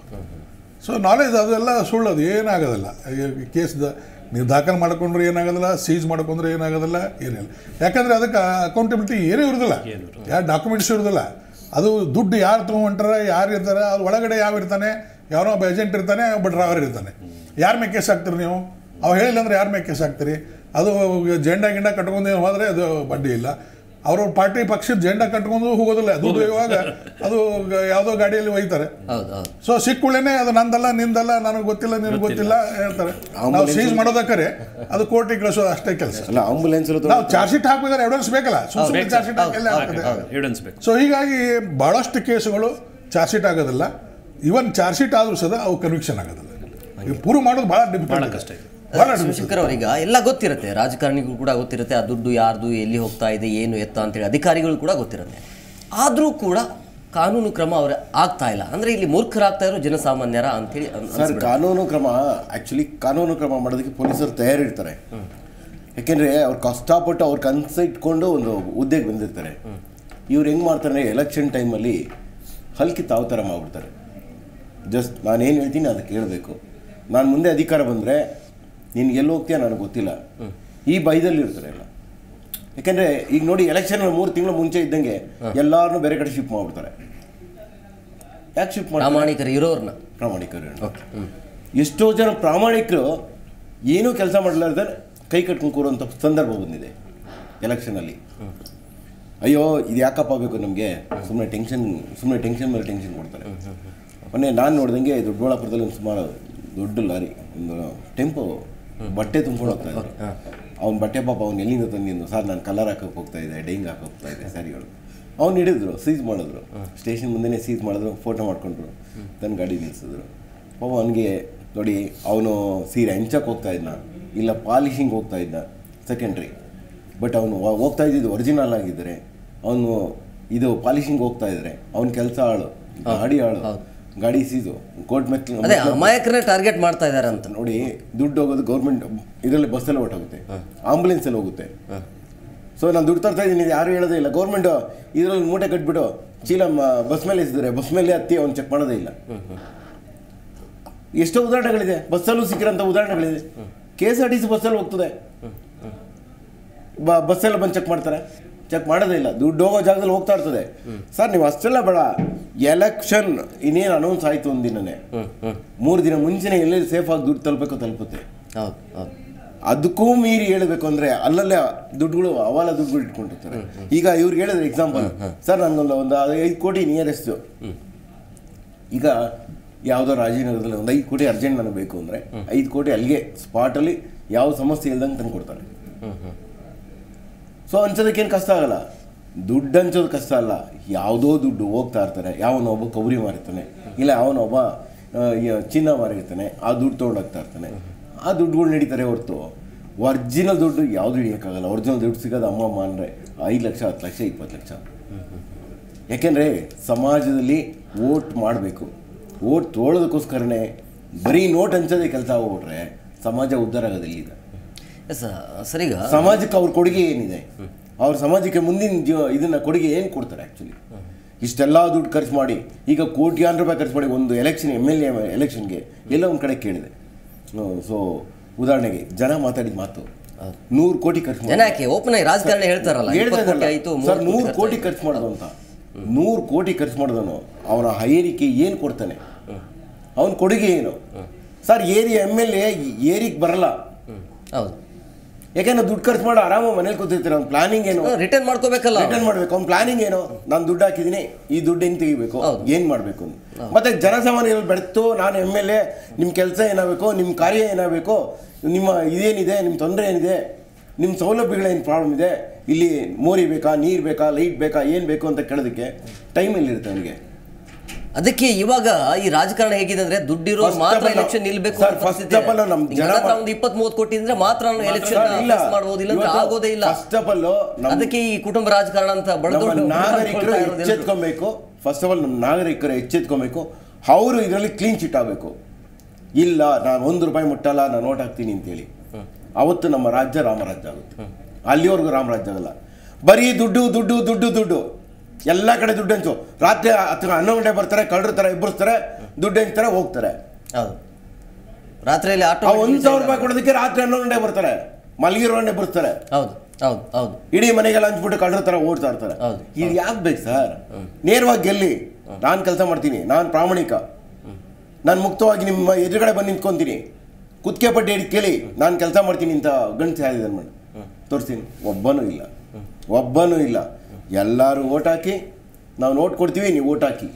S4: ಸೊ ನಾಲೆಜ್ ಅದೆಲ್ಲ ಸುಳ್ಳು ಅದು ಏನಾಗೋದಿಲ್ಲ ಕೇಸ್ ನೀವು ದಾಖಲು ಮಾಡ್ಕೊಂಡ್ರೆ ಏನಾಗೋದಿಲ್ಲ ಸೀಸ್ ಮಾಡ್ಕೊಂಡ್ರೆ ಏನಾಗೋದಿಲ್ಲ ಏನಿಲ್ಲ ಯಾಕಂದರೆ ಅದಕ್ಕೆ ಅಕೌಂಟಬಿಲಿಟಿ ಏನೂ ಇರೋದಿಲ್ಲ ಯಾರು ಡಾಕ್ಯುಮೆಂಟ್ಸ್ ಇರೋದಿಲ್ಲ ಅದು ದುಡ್ಡು ಯಾರು ತೊಗೊಂಡ್ರೆ ಯಾರು ಇರ್ತಾರೆ ಅದು ಒಳಗಡೆ ಯಾವ ಇರ್ತಾನೆ ಯಾರೋ ಒಬ್ಬ ಏಜೆಂಟ್ ಇರ್ತಾನೆ ಒಬ್ಬ ಡ್ರೈವರ್ ಇರ್ತಾನೆ ಯಾರ ಮೇಲೆ ಕೇಸ್ ಹಾಕ್ತೀರಿ ನೀವು ಅವು ಹೇಳಿಲ್ಲ ಅಂದ್ರೆ ಯಾರ ಮೇಲೆ ಕೇಸ್ ಹಾಕ್ತೀರಿ ಅದು ಜೆಂಡ ಗಿಂಡ ಕಟ್ಕೊಂಡು ಹೋದರೆ ಅದು ಬಡ್ಡಿ ಇಲ್ಲ ಅವ್ರ ಪಾರ್ಟಿ ಪಕ್ಷದ ಜೆಂಡ ಕಟ್ಕೊಂಡು ಹೋಗೋದಿಲ್ಲ ದುಡ್ಡು ಇವಾಗ ಅದು ಗ- ಯಾವುದೋ ಗಾಡಿಯಲ್ಲಿ ಒಯ್ತಾರೆ
S1: ಹೌದು ಹೌದು
S4: ಸೊ ಸಿಕ್ಕುಳೇನೆ ಅದು ನಂದಲ್ಲ ನಿಂದಲ್ಲ ನನಗೆ ಗೊತ್ತಿಲ್ಲ ನಿನಗೆ ಗೊತ್ತಿಲ್ಲ ಹೇಳ್ತಾರೆ ನಾವು ಸೀಸ್ ಮಾಡೋದಕ್ಕರೆ ಅದು ಕೋರ್ಟಿಗೆ ಕಳಿಸೋದು ಅಷ್ಟೇ ಕೆಲಸ
S3: ಅಲ್ಲ ಆಂಬುಲೆನ್ಸ್
S4: ನಾವು ಚಾರ್ಜ್ ಶೀಟ್ ಹಾಕ್ಬೇಕಾದ್ರೆ ಎವಿಡೆನ್ಸ್ ಬೇಕಲ್ಲ ಸುಮ್ಮನೆ ಚಾರ್ಜ್ ಶೀಟ್ ಹಾಕಿ ಆಗ್ತದೆ
S2: ಎವಿಡೆನ್ಸ್ ಬೇಕು
S4: ಸೊ ಹೀಗಾಗಿ ಭಾಳಷ್ಟು ಕೇಸುಗಳು ಚಾರ್ಜ್ ಶೀಟ್ ಆಗೋದಿಲ್ಲ ಇವನ್ ಚಾರ್ಜ್ ಶೀಟ್ ಆದ್ರೂ ಸದ ಅವು ಕನ್ವಿಕ್ಷನ್ ಆಗೋದಿಲ್ಲ ಇವು ಪ್ರೂವ್ ಮಾಡೋದು ಭಾಳ
S2: ಬಹಳ
S4: ಡಿಫಿಕಲ್ಟ್
S2: ಕಷ್ಟ ಇದೆ
S4: ಭಾಳ difficult.
S1: ಶಿವಶಂಕರ್ ಅವರೀಗ ಎಲ್ಲ ಗೊತ್ತಿರುತ್ತೆ ರಾಜಕಾರಣಿಗಳು ಕೂಡ ಗೊತ್ತಿರುತ್ತೆ ಆ ದುಡ್ಡು ಯಾರ್ದು ಎಲ್ಲಿ ಹೋಗ್ತಾ ಇದೆ ಏನು ಎತ್ತ ಅಂತೇಳಿ ಅಧಿಕಾರಿಗಳು ಕೂಡ ಗೊತ್ತಿರುತ್ತೆ ಆದರೂ ಕೂಡ ಕಾನೂನು ಕ್ರಮ ಅವ್ರ ಆಗ್ತಾ ಇಲ್ಲ ಅಂದ್ರೆ ಇಲ್ಲಿ ಮೂರ್ಖರಾಗ್ತಾ ಇರೋ ಜನಸಾಮಾನ್ಯರ ಅಂತೇಳಿ ಅನ್-
S3: ಸರ್
S1: ಅನ್ಸ್ಬಿಡುತ್ತೆ.
S3: ಕಾನೂನು ಕ್ರಮ ಆ್ಯಕ್ಚುಲಿ ಕಾನೂನು ಕ್ರಮ ಮಾಡೋದಕ್ಕೆ ಪೊಲೀಸರು ತಯಾರಿರ್ತಾರೆ ಯಾಕೆಂದರೆ ಅವ್ರು ಕಷ್ಟಪಟ್ಟು ಅವ್ರ ಕನಸ ಇಟ್ಕೊಂಡು ಒಂದು ಹುದ್ದೆಗೆ ಬಂದಿರ್ತಾರೆ ಇವ್ರು ಹೆಂಗೆ ಮಾಡ್ತಾರೆ ಎಲೆಕ್ಷನ್ ಟೈಮಲ್ಲಿ ಹಲ್ಕಿ ತಾವು ಥರ ಮಾಡ್ಬಿಡ್ತಾರೆ ಜಸ್ಟ್ ನಾನು ಏನು ಹೇಳ್ತೀನಿ ಅದಕ್ಕೆ ಕೇಳಬೇಕು ನಾನು ಮುಂದೆ ಅಧಿಕಾರ ಬಂದರೆ ನೀನು ಎಲ್ಲಿ ಹೋಗ್ತೀಯ ನನಗೆ ಗೊತ್ತಿಲ್ಲ ಈ ಭಯದಲ್ಲಿ ಇರ್ತಾರೆ ಎಲ್ಲ ಯಾಕೆಂದರೆ ಈಗ ನೋಡಿ ಎಲೆಕ್ಷನ್ ಮೂರು ತಿಂಗಳು ಮುಂಚೆ ಇದ್ದಂಗೆ ಎಲ್ಲಾರನ್ನೂ ಬೇರೆ ಕಡೆ ಶಿಫ್ಟ್ ಮಾಡ್ಬಿಡ್ತಾರೆ ಯಾಕೆ ಶಿಫ್ಟ್ ಮಾಡ್ತಾರೆ
S1: ಪ್ರಾಮಾಣಿಕರು ಇರೋರ್ನ
S3: ಪ್ರಾಮಾಣಿಕರು
S1: ಓಕೆ ಹ್ಮ್
S3: ಎಷ್ಟೋ ಜನ ಪ್ರಾಮಾಣಿಕರು ಏನೂ ಕೆಲಸ ಮಾಡಲಾರ್ದೆ ಕೈ ಕಟ್ಕೊಂಡು ಕೂರುವಂಥ ಸಂದರ್ಭ ಬಂದಿದೆ ಎಲೆಕ್ಷನಲ್ಲಿ ಅಯ್ಯೋ ಇದು ಯಾಕಪ್ಪ ಬೇಕು ನಮಗೆ ಸುಮ್ಮನೆ ಟೆನ್ಷನ್ ಸುಮ್ಮನೆ ಟೆನ್ಷನ್ ಮೇಲೆ ಟೆನ್ಷನ್ ಕೊಡ್ತಾರೆ ಮೊನ್ನೆ ನಾನು ನೋಡ್ದಂಗೆ ದೊಡ್ಡಬಳ್ಳಾಪುರದಲ್ಲಿ ಒಂದು ಸುಮಾರು ದೊಡ್ಡ ಲಾರಿ ಒಂದು ಟೆಂಪೋ ಬಟ್ಟೆ ತುಂಬ್ಕೊಂಡು ಹೋಗ್ತಾ ಇದ್ದಾರೆ ಅವ್ನ ಬಟ್ಟೆ ಪಾಪ ಅವ್ನು ಎಲ್ಲಿಂದ ತಂದಿದ್ದು ಸರ್ ನಾನು ಕಲರ್ ಹಾಕಕ್ಕೆ ಹೋಗ್ತಾ ಇದ್ದೆ ಡೈಂಗ್ ಹಾಕಕ್ಕೆ ಹೋಗ್ತಾ ಇದ್ದೆ ಸ್ಯಾರಿಗಳು ಅವ್ನು ಹಿಡಿದ್ರು ಸೀಸ್ ಮಾಡಿದ್ರು ಸ್ಟೇಷನ್ ಮುಂದೆನೇ ಸೀಸ್ ಮಾಡಿದ್ರು ಫೋಟೋ ಮಾಡ್ಕೊಂಡ್ರು ತನ್ನ ಗಾಡಿ ನಿಲ್ಲಿಸಿದ್ರು ಪಾಪ ಅವನಿಗೆ ನೋಡಿ ಅವನು ಸೀರೆ ಹಂಚಕ್ಕೆ ಹೋಗ್ತಾ ಇದ್ನ ಇಲ್ಲ ಪಾಲಿಶಿಂಗ್ ಹೋಗ್ತಾ ಇದ್ದ ಸೆಕೆಂಡ್ರಿ ಬಟ್ ಅವನು ಹೋಗ್ತಾ ಇದ್ದಿದ್ದು ಒರಿಜಿನಲ್ ಆಗಿದ್ದರೆ ಅವನು ಇದು ಪಾಲಿಶಿಂಗ್ ಹೋಗ್ತಾ ಇದ್ರೆ ಅವನ ಕೆಲಸ ಆಳು ಗಾಡಿ ಆಳು ಗಾಡಿ ಸೀಸು ಕೋರ್ಟ್ ಮೆಟ್ಲು
S1: ಅದೇ ಅಮಾಯಕರನ್ನೇ ಟಾರ್ಗೆಟ್ ಮಾಡ್ತಾ ಇದ್ದಾರೆ ಅಂತ
S3: ನೋಡಿ ದುಡ್ಡು ಹೋಗೋದು ಗೌರ್ಮೆಂಟ್ ಇದರಲ್ಲಿ ಬಸ್ಸಲ್ಲಿ ಹೊಟ್ಟೋಗುತ್ತೆ ಆಂಬುಲೆನ್ಸಲ್ಲಿ ಹೋಗುತ್ತೆ ಸೊ ನಾನು ದುಡ್ಡು ತರ್ತಾ ಇದ್ದೀನಿ ಇದು ಯಾರು ಹೇಳೋದೇ ಇಲ್ಲ ಗೌರ್ಮೆಂಟ್ ಇದರಲ್ಲಿ ಮೂಟೆ ಕಟ್ಬಿಟ್ಟು ಚೀಲ ಮ- ಬಸ್ ಮೇಲೆ ಎಸಿದ್ರೆ ಬಸ್ ಮೇಲೆ ಹತ್ತಿ ಅವ್ನು ಚೆಕ್ ಮಾಡೋದೇ ಇಲ್ಲ ಎಷ್ಟೋ ಉದಾಹರಣೆಗಳಿದೆ ಬಸ್ಸಲ್ಲೂ ಸಿಕ್ಕಿರೋಂಥ ಉದಾಹರಣೆಗಳಿದೆ K S R T C ಬಸ್ಸಲ್ಲಿ ಹೋಗ್ತದೆ ಬ ಬಸ್ಸೆಲ್ಲ ಬಂದು ಚೆಕ್ ಮಾಡ್ತಾರೆ ಚೆಕ್ ಮಾಡೋದೇ ಇಲ್ಲ ದುಡ್ಡು ಹೋಗೋ ಜಾಗದಲ್ಲಿ ಹೋಗ್ತಾ ಇರ್ತದೆ ಸರ್ ನೀವು ಅಷ್ಟೆಲ್ಲ ಬೇಡ ಎಲೆಕ್ಷನ್ ಇನ್ನೇನು ಅನೌನ್ಸ್ ಆಯಿತು ಒಂದಿನನೇ ಮೂರು ದಿನ ಮುಂಚೆನೇ ಎಲ್ಲೆಲ್ಲಿ ಸೇಫ್ ಆಗಿ ದುಡ್ಡು ತಲುಪಬೇಕು ತಲುಪುತ್ತೆ
S1: ಹೌದು ಹೌದು
S3: ಅದಕ್ಕೂ ಮೀರಿ ಹೇಳಬೇಕು ಅಂದ್ರೆ ಅಲ್ಲಲ್ಲೇ ದುಡ್ಡುಗಳು ಅವಾಲ ದುಡ್ಡುಗಳು ಇಟ್ಕೊಂಡಿರ್ತಾರೆ ಈಗ ಇವ್ರಿಗೆ ಹೇಳಿದ್ರೆ ಎಕ್ಸಾಂಪಲ್ ಸರ್ ನನಗೊಂದು ಒಂದು ಐದು ಕೋಟಿ ನಿಯರೆಸ್ಟ್ ಈಗ ಯಾವುದೋ ರಾಜೀನಗರದಲ್ಲಿ ಒಂದು ಐದು ಕೋಟಿ ಅರ್ಜೆಂಟ್ ನನಗೆ ಬೇಕು ಅಂದರೆ ಐದು ಕೋಟಿ ಅಲ್ಲಿಗೆ ಸ್ಪಾಟಲ್ಲಿ ಯಾವ ಸಮಸ್ಯೆ ಇಲ್ದಂಗೆ ತಂದು ಕೊಡ್ತಾರೆ ಸೊ ಹಂಚೋದಕ್ಕೇನು ಕಷ್ಟ ಆಗಲ್ಲ ದುಡ್ಡು ಹಂಚೋದು ಕಷ್ಟ ಅಲ್ಲ ಯಾವುದೋ ದುಡ್ಡು ಹೋಗ್ತಾ ಇರ್ತಾರೆ ಯಾವನೊಬ್ಬ ಕೊಬ್ಬರಿ ಮಾರಿರ್ತಾನೆ ಇಲ್ಲ ಅವನೊಬ್ಬ ಆ, ಯ- ಚಿನ್ನ ಮಾರಿರ್ತಾನೆ ಆ ದುಡ್ಡು ತೊಗೊಂಡೋಗ್ತಾ ಇರ್ತಾನೆ ಆ ದುಡ್ಡುಗಳು ನಡೀತಾರೆ ಹೊರತು ಒರಿಜಿನಲ್ ದುಡ್ಡು ಯಾವುದು ಹಿಡಿಯೋಕ್ಕಾಗಲ್ಲ ಒರಿಜಿನಲ್ ದುಡ್ಡು ಸಿಗೋದು ಅಮ್ಮಮ್ಮ ಅಂದರೆ ಐದು ಲಕ್ಷ ಹತ್ತು ಲಕ್ಷ ಇಪ್ಪತ್ತು ಲಕ್ಷ ಯಾಕೆಂದರೆ ಸಮಾಜದಲ್ಲಿ ವೋಟ್ ಮಾಡಬೇಕು ವೋಟ್ ತೊಗೊಳೋದಕ್ಕೋಸ್ಕರನೇ ಬರೀ ನೋಟ್ ಹಂಚೋದೇ ಕೆಲಸ ಆಗ್ಬಿಟ್ರೆ ಸಮಾಜ ಉದ್ಧಾರ ಆಗೋದಿಲ್ಲ ಈಗ
S1: ಎಸ್ ಸರ್ ಈಗ
S3: ಸಮಾಜಕ್ಕೆ ಅವ್ರ ಕೊಡುಗೆ ಏನಿದೆ ಅವ್ರ ಸಮಾಜಕ್ಕೆ ಮುಂದಿನ ಜೀವ ಇದನ್ನ ಕೊಡುಗೆ ಏನು ಕೊಡ್ತಾರೆ ಆ್ಯಕ್ಚುಲಿ ಇಷ್ಟೆಲ್ಲ ದುಡ್ಡು ಖರ್ಚು ಮಾಡಿ ಈಗ ಕೋಟ್ಯಾಂತರ ರೂಪಾಯಿ ಖರ್ಚು ಮಾಡಿ ಒಂದು ಎಲೆಕ್ಷನ್ ಎಮ್ ಎಲ್ ಎ ಎಲೆಕ್ಷನ್ಗೆ ಎಲ್ಲ ಒಂದು ಕಡೆ ಕೇಳಿದೆ ಸೊ ಉದಾಹರಣೆಗೆ ಜನ ಮಾತಾಡಿದ ಮಾತು ನೂರು ಕೋಟಿ ಖರ್ಚು ಮಾಡಿ
S1: ಜನ ಯಾಕೆ ಓಪನ್ ಆಗಿ ರಾಜಕಾರಣ ಹೇಳ್ತಾರಲ್ಲ
S3: ಹೇಳ್ತಾ
S1: ಇಪ್ಪತ್ತು ಕೋಟಿ
S3: ಇದ್ದಲ್ಲ,
S1: ಆಯ್ತು
S3: ಸರ್
S1: ಮೂವತ್ತು
S3: ನೂರು ಕೋಟಿ ಖರ್ಚು ಮಾಡೋದು ಅಂತ ನೂರು ಕೋಟಿ ಖರ್ಚು ಮಾಡಿದವನು ಅವನ ಹೈರಿಕೆ ಏನು ಕೊಡ್ತಾನೆ ಅವನ ಕೊಡುಗೆ ಏನು sir area M L A ಏರಿಗೆ ಬರಲ್ಲ
S1: ಹೌದು
S3: ಯಾಕೆಂದ್ರೆ ದುಡ್ಡು ಖರ್ಚು ಮಾಡಿ ಆರಾಮಾಗಿ ಮನೇಲಿ ಕೂತಿರ್ತೀರ ಅವ್ನ ಪ್ಲಾನಿಂಗ್ ಏನು
S1: ರಿಟರ್ನ್ ಮಾಡ್ಕೋಬೇಕಲ್ಲ
S3: ರಿಟರ್ನ್ ಮಾಡ್ಬೇಕು ಅವ್ನ ಪ್ಲಾನಿಂಗ್ ಏನು ನಾನು ದುಡ್ಡು ಹಾಕಿದ್ದೀನಿ ಈ ದುಡ್ಡು ಹೆಂಗ್ ತೆಗಿಬೇಕು
S1: ಹೌದು.
S3: ಏನ್ ಮಾಡ್ಬೇಕು ಅಂತ. ಮತ್ತೆ ಜನಸಾಮಾನ್ಯರು ಬೆಳೆತು ನಾನು ಎಮ್ ಎಲ್ ಎ ನಿಮ್ಮ ಕೆಲಸ ಏನಾಗಬೇಕು ನಿಮ್ಮ ಕಾರ್ಯ ಏನಾಗಬೇಕು ನಿಮ್ಮ ಇದೇನಿದೆ ನಿಮ್ಮ ತೊಂದರೆ ಏನಿದೆ ನಿಮ್ಮ ಸೌಲಭ್ಯಗಳೇನು ಪ್ರಾಬ್ಲಮ್ ಇದೆ ಇಲ್ಲಿ ಮೋರಿ ಬೇಕಾ ನೀರು ಬೇಕಾ ಲೈಟ್ ಬೇಕಾ ಏನು ಬೇಕು ಅಂತ ಕೇಳೋದಕ್ಕೆ ಟೈಮ್ ಎಲ್ಲಿರುತ್ತೆ ಅವನಿಗೆ
S1: ಅದಕ್ಕೆ ಇವಾಗ ಈ ರಾಜಕಾರಣ ಹೇಗಿದೆ ಅಂದ್ರೆ ದುಡ್ಡಿರೋ
S3: First
S1: ಮಾತ್ರ
S3: of all
S1: ಎಲೆಕ್ಷನ್
S3: ನಾವು-
S1: ನಿಲ್ಬೇಕು
S3: Sir,
S1: ಅನ್ನೋ
S3: first
S1: ಪರಿಸ್ಥಿತಿ
S3: of all ನಾವು ನಮ್
S1: ಇದೆ. ಈಗ
S3: ಜನ
S1: ನನ್ನ ಹತ್ರ
S3: ಮಾ-
S1: ಒಂದು ಇಪ್ಪತ್ತ್ ಮೂವತ್ತು ಕೋಟಿ ಇದ್ರೆ ಮಾತ್ರ ನಾನು ಎಲೆಕ್ಷನ್ ಮಾಡೋದಿಲ್ಲ ಅಂದ್ರೆ ಆಗೋದೇ ಇಲ್ಲ
S3: ಫಸ್ಟ್ ಆಫ್ ಆಲ್ ನಮ್ಮ
S1: ಅದಕ್ಕೆ ಈ ಕುಟುಂಬ ರಾಜಕಾರಣ ಅಂತ
S3: ನಮ್ಮ
S1: ಬಡದೋಡು
S3: ನಾಗರಿಕರು ಎಚ್ಚೆತ್ಕೊಬೇಕು ಫಸ್ಟ್ ಆಫ್ ಆಲ್ ನಮ್ಮ ನಾಗರಿಕರು ಎಚ್ಚೆತ್ಕೊಬೇಕು ಅವರು ಇದರಲ್ಲಿ ಕ್ಲೀನ್ ಚಿಟ್ ಆಗಬೇಕು ಇಲ್ಲ ನಾನು ಒಂದು ರೂಪಾಯಿ ಮುಟ್ಟಲ್ಲ ನಾನು ಓಟ್ ಹಾಕ್ತೀನಿ ಅಂತೇಳಿ ಅವತ್ತು ನಮ್ಮ ರಾಜ್ಯ ರಾಮರಾಜ್ಯ ಆಗುತ್ತೆ ಅಲ್ಲಿವರೆಗೂ ರಾಮರಾಜ್ಯ ಆಗಲ್ಲ ಬರೀ ದುಡ್ಡು ದುಡ್ಡು ದುಡ್ಡು ದುಡ್ಡು ಎಲ್ಲ ಕಡೆ ದುಡ್ಡು ಹಂಚು ರಾತ್ರಿ ಹತ್ತು ಹನ್ನೊಂದು ಗಂಟೆ ಬರ್ತಾರೆ ಕಳ್ಳರ ಥರ ಇಬ್ಬರಿಸ್ತಾರೆ ದುಡ್ಡು ಹಂಚ್ತಾರೆ ಹೋಗ್ತಾರೆ
S1: ಹೌದು ರಾತ್ರಿಯಲ್ಲಿ ಆಟೋ
S3: ಆ ಒಂದು ಸಾವಿರ ರೂಪಾಯಿ ಕೊಡೋದಕ್ಕೆ ರಾತ್ರಿ ಹನ್ನೊಂದು ಗಂಟೆ ಬರ್ತಾರೆ ಮಲಗಿರೋನೆ ಬರ್ತಾರೆ
S1: ಹೌದು ಹೌದು ಹೌದು
S3: ಇಡೀ ಮನೆಗೆಲ್ಲ ಹಂಚ್ಬಿಟ್ಟು ಕಳ್ಳರ ಥರ ಓಡ್ತಾ ಇರ್ತಾರೆ
S1: ಹೌದು.
S3: ಇದು ಯಾಕೆ ಬೇಕು ಸರ್ ನೇರವಾಗಿ ಗೆಲ್ಲಿ ನಾನು ಕೆಲಸ ಮಾಡ್ತೀನಿ ನಾನು ಪ್ರಾಮಾಣಿಕ ನಾನು ಮುಕ್ತವಾಗಿ ನಿಮ್ಮ ಎದುರುಗಡೆ ಬಂದು ನಿಂತ್ಕೊಂತೀನಿ ಕುತ್ತಿಗೆ ಪಟ್ಟಿ ಹಿಡಿದು ಕೇಳಿ ನಾನು ಕೆಲಸ ಮಾಡ್ತೀನಿ ಅಂತ ಗಂಟು ಯಾರಿದೆ ಮಾಡಿ ತೋರಿಸ್ತೀನಿ ಒಬ್ಬನೂ ಇಲ್ಲ ಒಬ್ಬನೂ ಇಲ್ಲ ಎಲ್ಲರೂ ಓಟ್ ಹಾಕಿ ನಾವು ನೋಟ್ ಕೊಡ್ತೀವಿ ನೀವು ಓಟ್ ಹಾಕಿ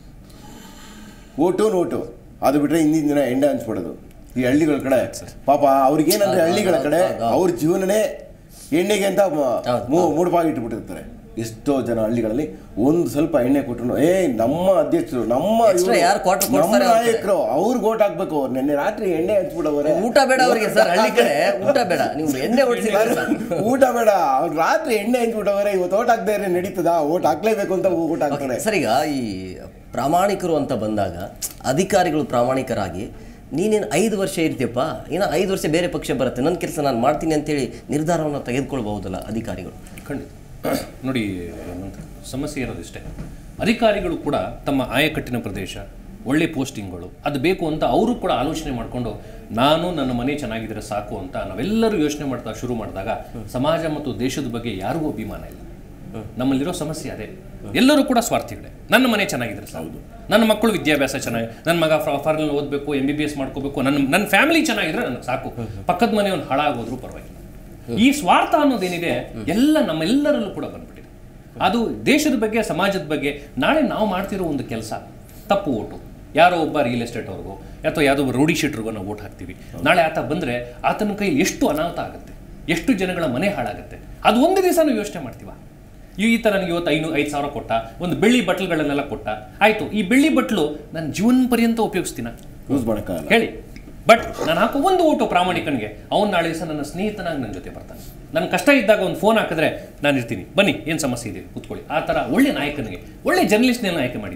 S3: ಓಟು ನೋಟು ಅದು ಬಿಟ್ಟರೆ ಹಿಂದಿನ ದಿನ ಎಂಡೆ ಹಂಚ್ಬಿಡೋದು ಈ ಹಳ್ಳಿಗಳ ಕಡೆ ಪಾಪ ಅವ್ರಿಗೇನಂದ್ರೆ ಹಳ್ಳಿಗಳ ಕಡೆ ಅವ್ರ ಜೀವನನೇ ಎಣ್ಣೆಗೆ ಅಂತ ಮ- ಮೂಡುಪಾಗಿ ಇಟ್ಬಿಟ್ಟಿರ್ತಾರೆ ಎಷ್ಟೋ ಜನ ಹಳ್ಳಿಗಳಲ್ಲಿ ಒಂದು ಸ್ವಲ್ಪ ಎಣ್ಣೆ ಕೊಟ್ಟರು ಏ ನಮ್ಮ ಅಧ್ಯಕ್ಷರು ನಮ್ಮ
S1: Extra
S3: ಇವ್ರು,
S1: ಯಾರು quarter
S3: ನಮ್ಮ
S1: ಕೊಡ್ತಾರೆ ಅವ್ರಿಗೆ?
S3: ನಾಯಕರು ಅವ್ರಿಗೆ ಓಟ್ ಹಾಕ್ಬೇಕು ನಿನ್ನೆ ರಾತ್ರಿ ಎಣ್ಣೆ ಹಂಚ್ಬಿಡೋರೆ
S1: ಊಟ ಬೇಡ ಅವರಿಗೆ ಸರ್ ಹಳ್ಳಿ ಕಡೆ ಊಟ ಬೇಡ ನೀವು ಎಣ್ಣೆ ಓಡಿಸಿ
S3: ಊಟ ಬೇಡ ಅವ್ರು ರಾತ್ರಿ ಎಣ್ಣೆ ಹಂಚ್ಬಿಟ್ಟವ್ರೆ ಇವತ್ತು ಓಟ್ ಹಾಕ್ದೇ ಇದ್ರೆ ನಡೀತದ ಓಟ್ ಹಾಕ್ಲೇಬೇಕು ಅಂತ ಓಟ್ ಹಾಕ್ತಾರೆ
S1: ಸರ್ ಈಗ ಈ ಪ್ರಾಮಾಣಿಕರು ಅಂತ ಬಂದಾಗ ಅಧಿಕಾರಿಗಳು ಪ್ರಾಮಾಣಿಕರಾಗಿ ನೀನೇನು ಐದು ವರ್ಷ ಇರ್ತೀಯಪ್ಪ ಇನ್ನು ಐದು ವರ್ಷ ಬೇರೆ ಪಕ್ಷ ಬರುತ್ತೆ ನನ್ನ ಕೆಲಸ ನಾನು ಮಾಡ್ತೀನಿ ಅಂತೇಳಿ ನಿರ್ಧಾರವನ್ನು ತೆಗೆದುಕೊಳ್ಬಹುದಲ್ಲ ಅಧಿಕಾರಿಗಳು
S2: ಖಂಡಿತ ನೋಡಿ ಏನಂತ ಸಮಸ್ಯೆ ಇರೋದಿಷ್ಟೇ ಅಧಿಕಾರಿಗಳು ಕೂಡ ತಮ್ಮ ಆಯಕಟ್ಟಿನ ಪ್ರದೇಶ ಒಳ್ಳೆ ಪೋಸ್ಟಿಂಗ್ಗಳು ಅದು ಬೇಕು ಅಂತ ಅವರು ಕೂಡ ಆಲೋಚನೆ ಮಾಡಿಕೊಂಡು ನಾನು ನನ್ನ ಮನೆ ಚೆನ್ನಾಗಿದ್ರೆ ಸಾಕು ಅಂತ ನಾವೆಲ್ಲರೂ ಯೋಚನೆ ಮಾಡ್ತಾ ಶುರು ಮಾಡಿದಾಗ ಸಮಾಜ ಮತ್ತು ದೇಶದ ಬಗ್ಗೆ ಯಾರಿಗೂ ಅಭಿಮಾನ ಇಲ್ಲ ನಮ್ಮಲ್ಲಿರೋ ಸಮಸ್ಯೆ ಅದೇ ಎಲ್ಲರೂ ಕೂಡ ಸ್ವಾರ್ಥಿಗಳೇ ನನ್ನ ಮನೆ ಚೆನ್ನಾಗಿದ್ರೆ ಸಾಕು ನನ್ನ ಮಕ್ಕಳು ವಿದ್ಯಾಭ್ಯಾಸ ಚೆನ್ನಾಗಿ ನನ್ನ ಮಗ ಫಾರಿನಲ್ಲಿ ಓದಬೇಕು ಎಂ ಬಿ ಬಿ ಎಸ್ ಮಾಡ್ಕೋಬೇಕು ನನ್ನ ನನ್ನ ಫ್ಯಾಮಿಲಿ ಚೆನ್ನಾಗಿದ್ರೆ ನನಗೆ ಸಾಕು ಪಕ್ಕದ ಮನೆಯವನು ಹಾಳಾಗೋದ್ರೂ ಪರವಾಗಿಲ್ಲ ಈ ಸ್ವಾರ್ಥ ಅನ್ನೋದೇನಿದೆ ಎಲ್ಲ ನಮ್ಮೆಲ್ಲರಲ್ಲೂ ಕೂಡ ಬಂದ್ಬಿಟ್ಟಿದೆ ಅದು ದೇಶದ ಬಗ್ಗೆ ಸಮಾಜದ ಬಗ್ಗೆ ನಾಳೆ ನಾವು ಮಾಡ್ತಿರೋ ಒಂದು ಕೆಲಸ ತಪ್ಪು ಓಟು ಯಾರೋ ಒಬ್ಬ ರಿಯಲ್ ಎಸ್ಟೇಟ್ ಅವ್ರಿಗೋ ಅಥವಾ ಯಾವುದೋ ಒಬ್ಬ ರೋಡಿ ಶೀಟ್ರಿಗೋ ನಾವು ಓಟ್ ಹಾಕ್ತೀವಿ ನಾಳೆ ಆತ ಬಂದರೆ ಆತನ ಕೈಯಲ್ಲಿ ಎಷ್ಟು ಅನಾಹುತ ಆಗುತ್ತೆ ಎಷ್ಟು ಜನಗಳ ಮನೆ ಹಾಳಾಗುತ್ತೆ ಅದು ಒಂದು ದಿವಸ ನಾವು ಯೋಚನೆ ಮಾಡ್ತೀವ ಈ ಥರ ನನಗೆ ಇವತ್ತು ಐನೂರು ಐದು ಸಾವಿರ ಕೊಟ್ಟ ಒಂದು ಬೆಳ್ಳಿ ಬಟ್ಲುಗಳನ್ನೆಲ್ಲ ಕೊಟ್ಟ ಆಯಿತು ಈ ಬೆಳ್ಳಿ ಬಟ್ಲು ನಾನು ಜೀವನ ಪರ್ಯಂತ ಉಪಯೋಗಿಸ್ತೀನ
S3: ಯೂಸ್ ಮಾಡೋಕ್ಕಾಗಲ್ಲ
S2: ಹೇಳಿ ಬಟ್ ನಾನು ಹಾಕೋ ಒಂದು ಓಟು ಪ್ರಾಮಾಣಿಕನಿಗೆ ಅವ್ನು ನಾಳೆ ದಿವಸ ನನ್ನ ಸ್ನೇಹಿತನಾಗಿ ನನ್ನ ಜೊತೆ ಬರ್ತಾನೆ ನನ್ನ ಕಷ್ಟ ಇದ್ದಾಗ ಒಂದು ಫೋನ್ ಹಾಕಿದ್ರೆ ನಾನು ಇರ್ತೀನಿ ಬನ್ನಿ ಏನು ಸಮಸ್ಯೆ ಇದೆ ಕೂತ್ಕೊಳ್ಳಿ ಆ ಥರ ಒಳ್ಳೆ ನಾಯಕನಿಗೆ ಒಳ್ಳೆ ಜರ್ನಲಿಸ್ಟ್ನೆಲ್ಲ ಆಯ್ಕೆ ಮಾಡಿದ್ದೀರಾ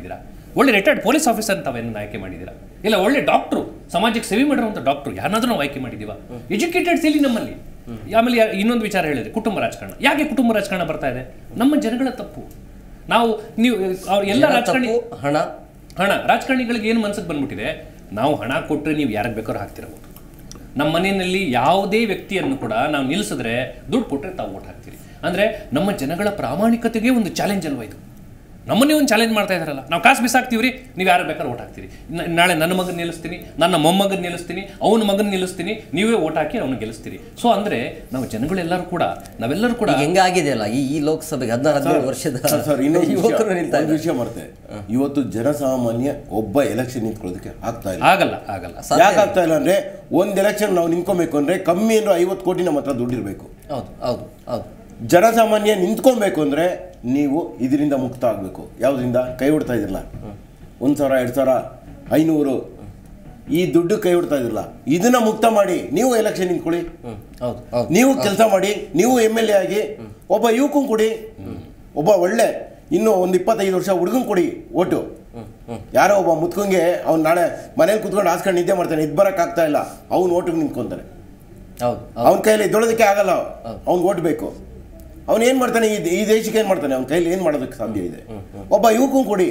S2: ಒಳ್ಳೆ ರಿಟೈರ್ಡ್ ಪೊಲೀಸ್ ಆಫೀಸರ್ ಅಂತ ತಾವೇನು ಆಯ್ಕೆ ಮಾಡಿದ್ದೀರಾ ಇಲ್ಲ ಒಳ್ಳೆ ಡಾಕ್ಟ್ರು ಸಮಾಜಕ್ಕೆ ಸೇವೆ ಮಾಡಿರುವಂಥ ಡಾಕ್ಟ್ರು ಯಾರನ್ನಾದ್ರೂ ನಾವು ಆಯ್ಕೆ ಮಾಡಿದ್ದೀವಾ ಎಜುಕೇಟೆಡ್ಸ್ ಎಲ್ಲಿ ನಮ್ಮಲ್ಲಿ ಆಮೇಲೆ ಯಾ- ಇನ್ನೊಂದು ವಿಚಾರ ಹೇಳಿದ್ರೆ ಕುಟುಂಬ ರಾಜಕಾರಣ ಯಾಕೆ ಕುಟುಂಬ ರಾಜಕಾರಣ ಬರ್ತಾ ಇದೆ ನಮ್ಮ ಜನಗಳ ತಪ್ಪು ನಾವು ನೀವು ಅವ್ರ ಎಲ್ಲ
S1: ಜನ
S2: ರಾಜಕಾರಣಿ
S1: ತಪ್ಪು, ಹಣ
S2: ಹಣ ರಾಜಕಾರಣಿಗಳಿಗೆ ಏನು ಮನ್ಸಿಗೆ ಬಂದ್ಬಿಟ್ಟಿದೆ ನಾವು ಹಣ ಕೊಟ್ಟರೆ ನೀವು ಯಾರಿಗೆ ಬೇಕಾದ್ರೂ ಹಾಕ್ತಿರಬಹುದು ನಮ್ಮ ಮನೆಯಲ್ಲಿ ಯಾವುದೇ ವ್ಯಕ್ತಿಯನ್ನು ಕೂಡ ನಾವು ನಿಲ್ಲಿಸಿದ್ರೆ ದುಡ್ಡು ಕೊಟ್ಟರೆ ತಾವು ಓಟ್ ಹಾಕ್ತೀರಿ ಅಂದರೆ ನಮ್ಮ ಜನಗಳ ಪ್ರಾಮಾಣಿಕತೆಗೆ ಒಂದು ಚಾಲೆಂಜ್ ಅಲ್ವಾ ಇದು ನಮ್ಮನ್ನೇ ಒಂದು ಚಾಲೆಂಜ್ ಮಾಡ್ತಾ ಇದಾರಲ್ಲ ನಾವು ಕಾಸು ಬಿಸಾಕ್ತೀವಿ ರೀ ನೀವು ಯಾರು ಬೇಕಾದ್ರೆ ಓಟ್ ಹಾಕ್ತೀರಿ ನ- ನಾಳೆ ನನ್ನ ಮಗನ ನಿಲ್ಲಿಸ್ತೀನಿ ನನ್ನ ಮೊಮ್ಮಗನ ನಿಲ್ಲಿಸ್ತೀನಿ ಅವನ ಮಗನ ನಿಲ್ಲಿಸ್ತೀನಿ ನೀವೇ ಓಟ್ ಹಾಕಿ ಅವನು ಗೆಲ್ಲಿಸ್ತೀರಿ ಸೊ ಅಂದರೆ ನಾವು ಜನಗಳೆಲ್ಲರೂ ಕೂಡ ನಾವೆಲ್ಲರೂ ಕೂಡ
S1: ಈಗ ಹೆಂಗಾಗಿದೆ ಅಲ್ಲ ಈ ಈ ಲೋಕಸಭೆಗೆ ಹದಿನಾರು ಹದಿನೇಳು ವರ್ಷದ
S3: ಸರ್, ಸರ್ ಇನ್ನೊಂದು
S1: ಯುವಕರು
S3: ವಿಷಯ-
S1: ನಿಲ್ತಾ
S3: ಒಂದು
S1: ಇದ್ದಾರೆ
S3: ವಿಷಯ ಮಾಡ್ತೆ ಇವತ್ತು ಜನಸಾಮಾನ್ಯ ಒಬ್ಬ ಎಲೆಕ್ಷನ್ ನಿಂತ್ಕೊಳ್ಳೋದಕ್ಕೆ ಆಗ್ತಾ ಇಲ್ಲ
S2: ಆಗಲ್ಲ ಆಗಲ್ಲ
S1: ಸಾಧ್ಯ
S3: ಯಾಕೆ ಆಗ್ತಾ ಇಲ್ಲ ಅಂದ್ರೆ ಒಂದ್ ಎಲೆಕ್ಷನ್ ನಾವು ನಿಂತ್ಕೊಬೇಕು ಅಂದ್ರೆ ಕಮ್ಮಿ ಅಂದ್ರೆ ಐವತ್ತು ಕೋಟಿ ನಮ್ಮ ಹತ್ರ ದುಡ್ಡಿರ್ಬೇಕು
S1: ಹೌದು ಹೌದು ಹೌದು
S3: ಜನಸಾಮಾನ್ಯ ನಿಂತ್ಕೊಬೇಕು ಅಂದ್ರೆ ನೀವು ಇದರಿಂದ ಮುಕ್ತ ಆಗಬೇಕು ಯಾವುದರಿಂದ ಕೈ ಹೊಡ್ತಾ ಇದಿರಲ್ಲ ಒಂದು ಸಾವಿರ ಎರಡು ಸಾವಿರ ಐನೂರು ಈ ದುಡ್ಡು ಕೈ ಹೊಡ್ತಾ ಇದಿರಲ್ಲ ಇದನ್ನ ಮುಕ್ತ ಮಾಡಿ ನೀವು ಎಲೆಕ್ಷನ್ ನಿಂತ್ಕೊಳ್ಳಿ
S1: ಹ್ಮ್ ಹೌದು ಹೌದು
S3: ನೀವು ಕೆಲಸ ಮಾಡಿ ನೀವು ಎಮ್ ಎಲ್ ಎ ಆಗಿ ಒಬ್ಬ ಯುವಕನ್ ಕೊಡಿ ಒಬ್ಬ ಒಳ್ಳೆ ಇನ್ನು ಒಂದು ಇಪ್ಪತ್ತೈದು ವರ್ಷ ಹುಡುಗನ್ ಕೊಡಿ ಓಟು ಯಾರೋ ಒಬ್ಬ ಮುತ್ಕಂಗೆ ಅವ್ನು ನಾಳೆ ಮನೇಲಿ ಕುತ್ಕೊಂಡು ಹಾಸ್ಕೊಂಡು ನಿದ್ದೆ ಮಾಡ್ತಾನೆ ಇದು ಬರಕ್ ಆಗ್ತಾ ಇಲ್ಲ ಅವ್ನು ಓಟಿಗೆ ನಿಂತ್ಕೊಂತಾನೆ
S1: ಹೌದು
S3: ಅವನ ಕೈಯಲ್ಲಿ ದೊಳೋದಕ್ಕೆ ಆಗಲ್ಲ ಅವ್ನಿಗೆ ಓಟ್ ಬೇಕು ಅವ್ನು ಏನು ಮಾಡ್ತಾನೆ ಈ ಈ ದೇಶಕ್ಕೆ ಏನು ಮಾಡ್ತಾನೆ ಅವ್ನ ಕೈಯಲ್ಲಿ ಏನು ಮಾಡೋದಕ್ಕೆ ಸಾಧ್ಯ ಇದೆ ಒಬ್ಬ ಯುವಕನ್ ಕೊಡಿ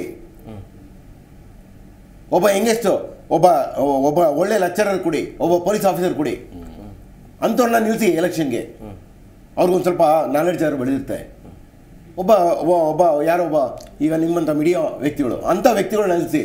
S3: ಒಬ್ಬ ಹೆಂಗೆಸ್ಟು ಒಬ್ಬ ಒಬ್ಬ ಒಳ್ಳೆ ಲೆಕ್ಚರರ್ ಕೊಡಿ ಒಬ್ಬ ಪೊಲೀಸ್ ಆಫೀಸರ್ ಕೊಡಿ ಅಂಥವ್ರನ್ನ ನಿಲ್ಲಿಸಿ ಎಲೆಕ್ಷನ್ಗೆ ಅವ್ರಿಗೊಂದು ಸ್ವಲ್ಪ ನಾಲೆಡ್ಜ್ ಆದ್ರೂ ಬೆಳೆದಿರುತ್ತೆ ಒಬ್ಬ ಒಬ್ಬ ಒಬ್ಬ ಯಾರೋ ಒಬ್ಬ ಈಗ ನಿಮ್ಮಂಥ ಮೀಡಿಯಾ ವ್ಯಕ್ತಿಗಳು ಅಂಥ ವ್ಯಕ್ತಿಗಳನ್ನ ನಿಲ್ಲಿಸಿ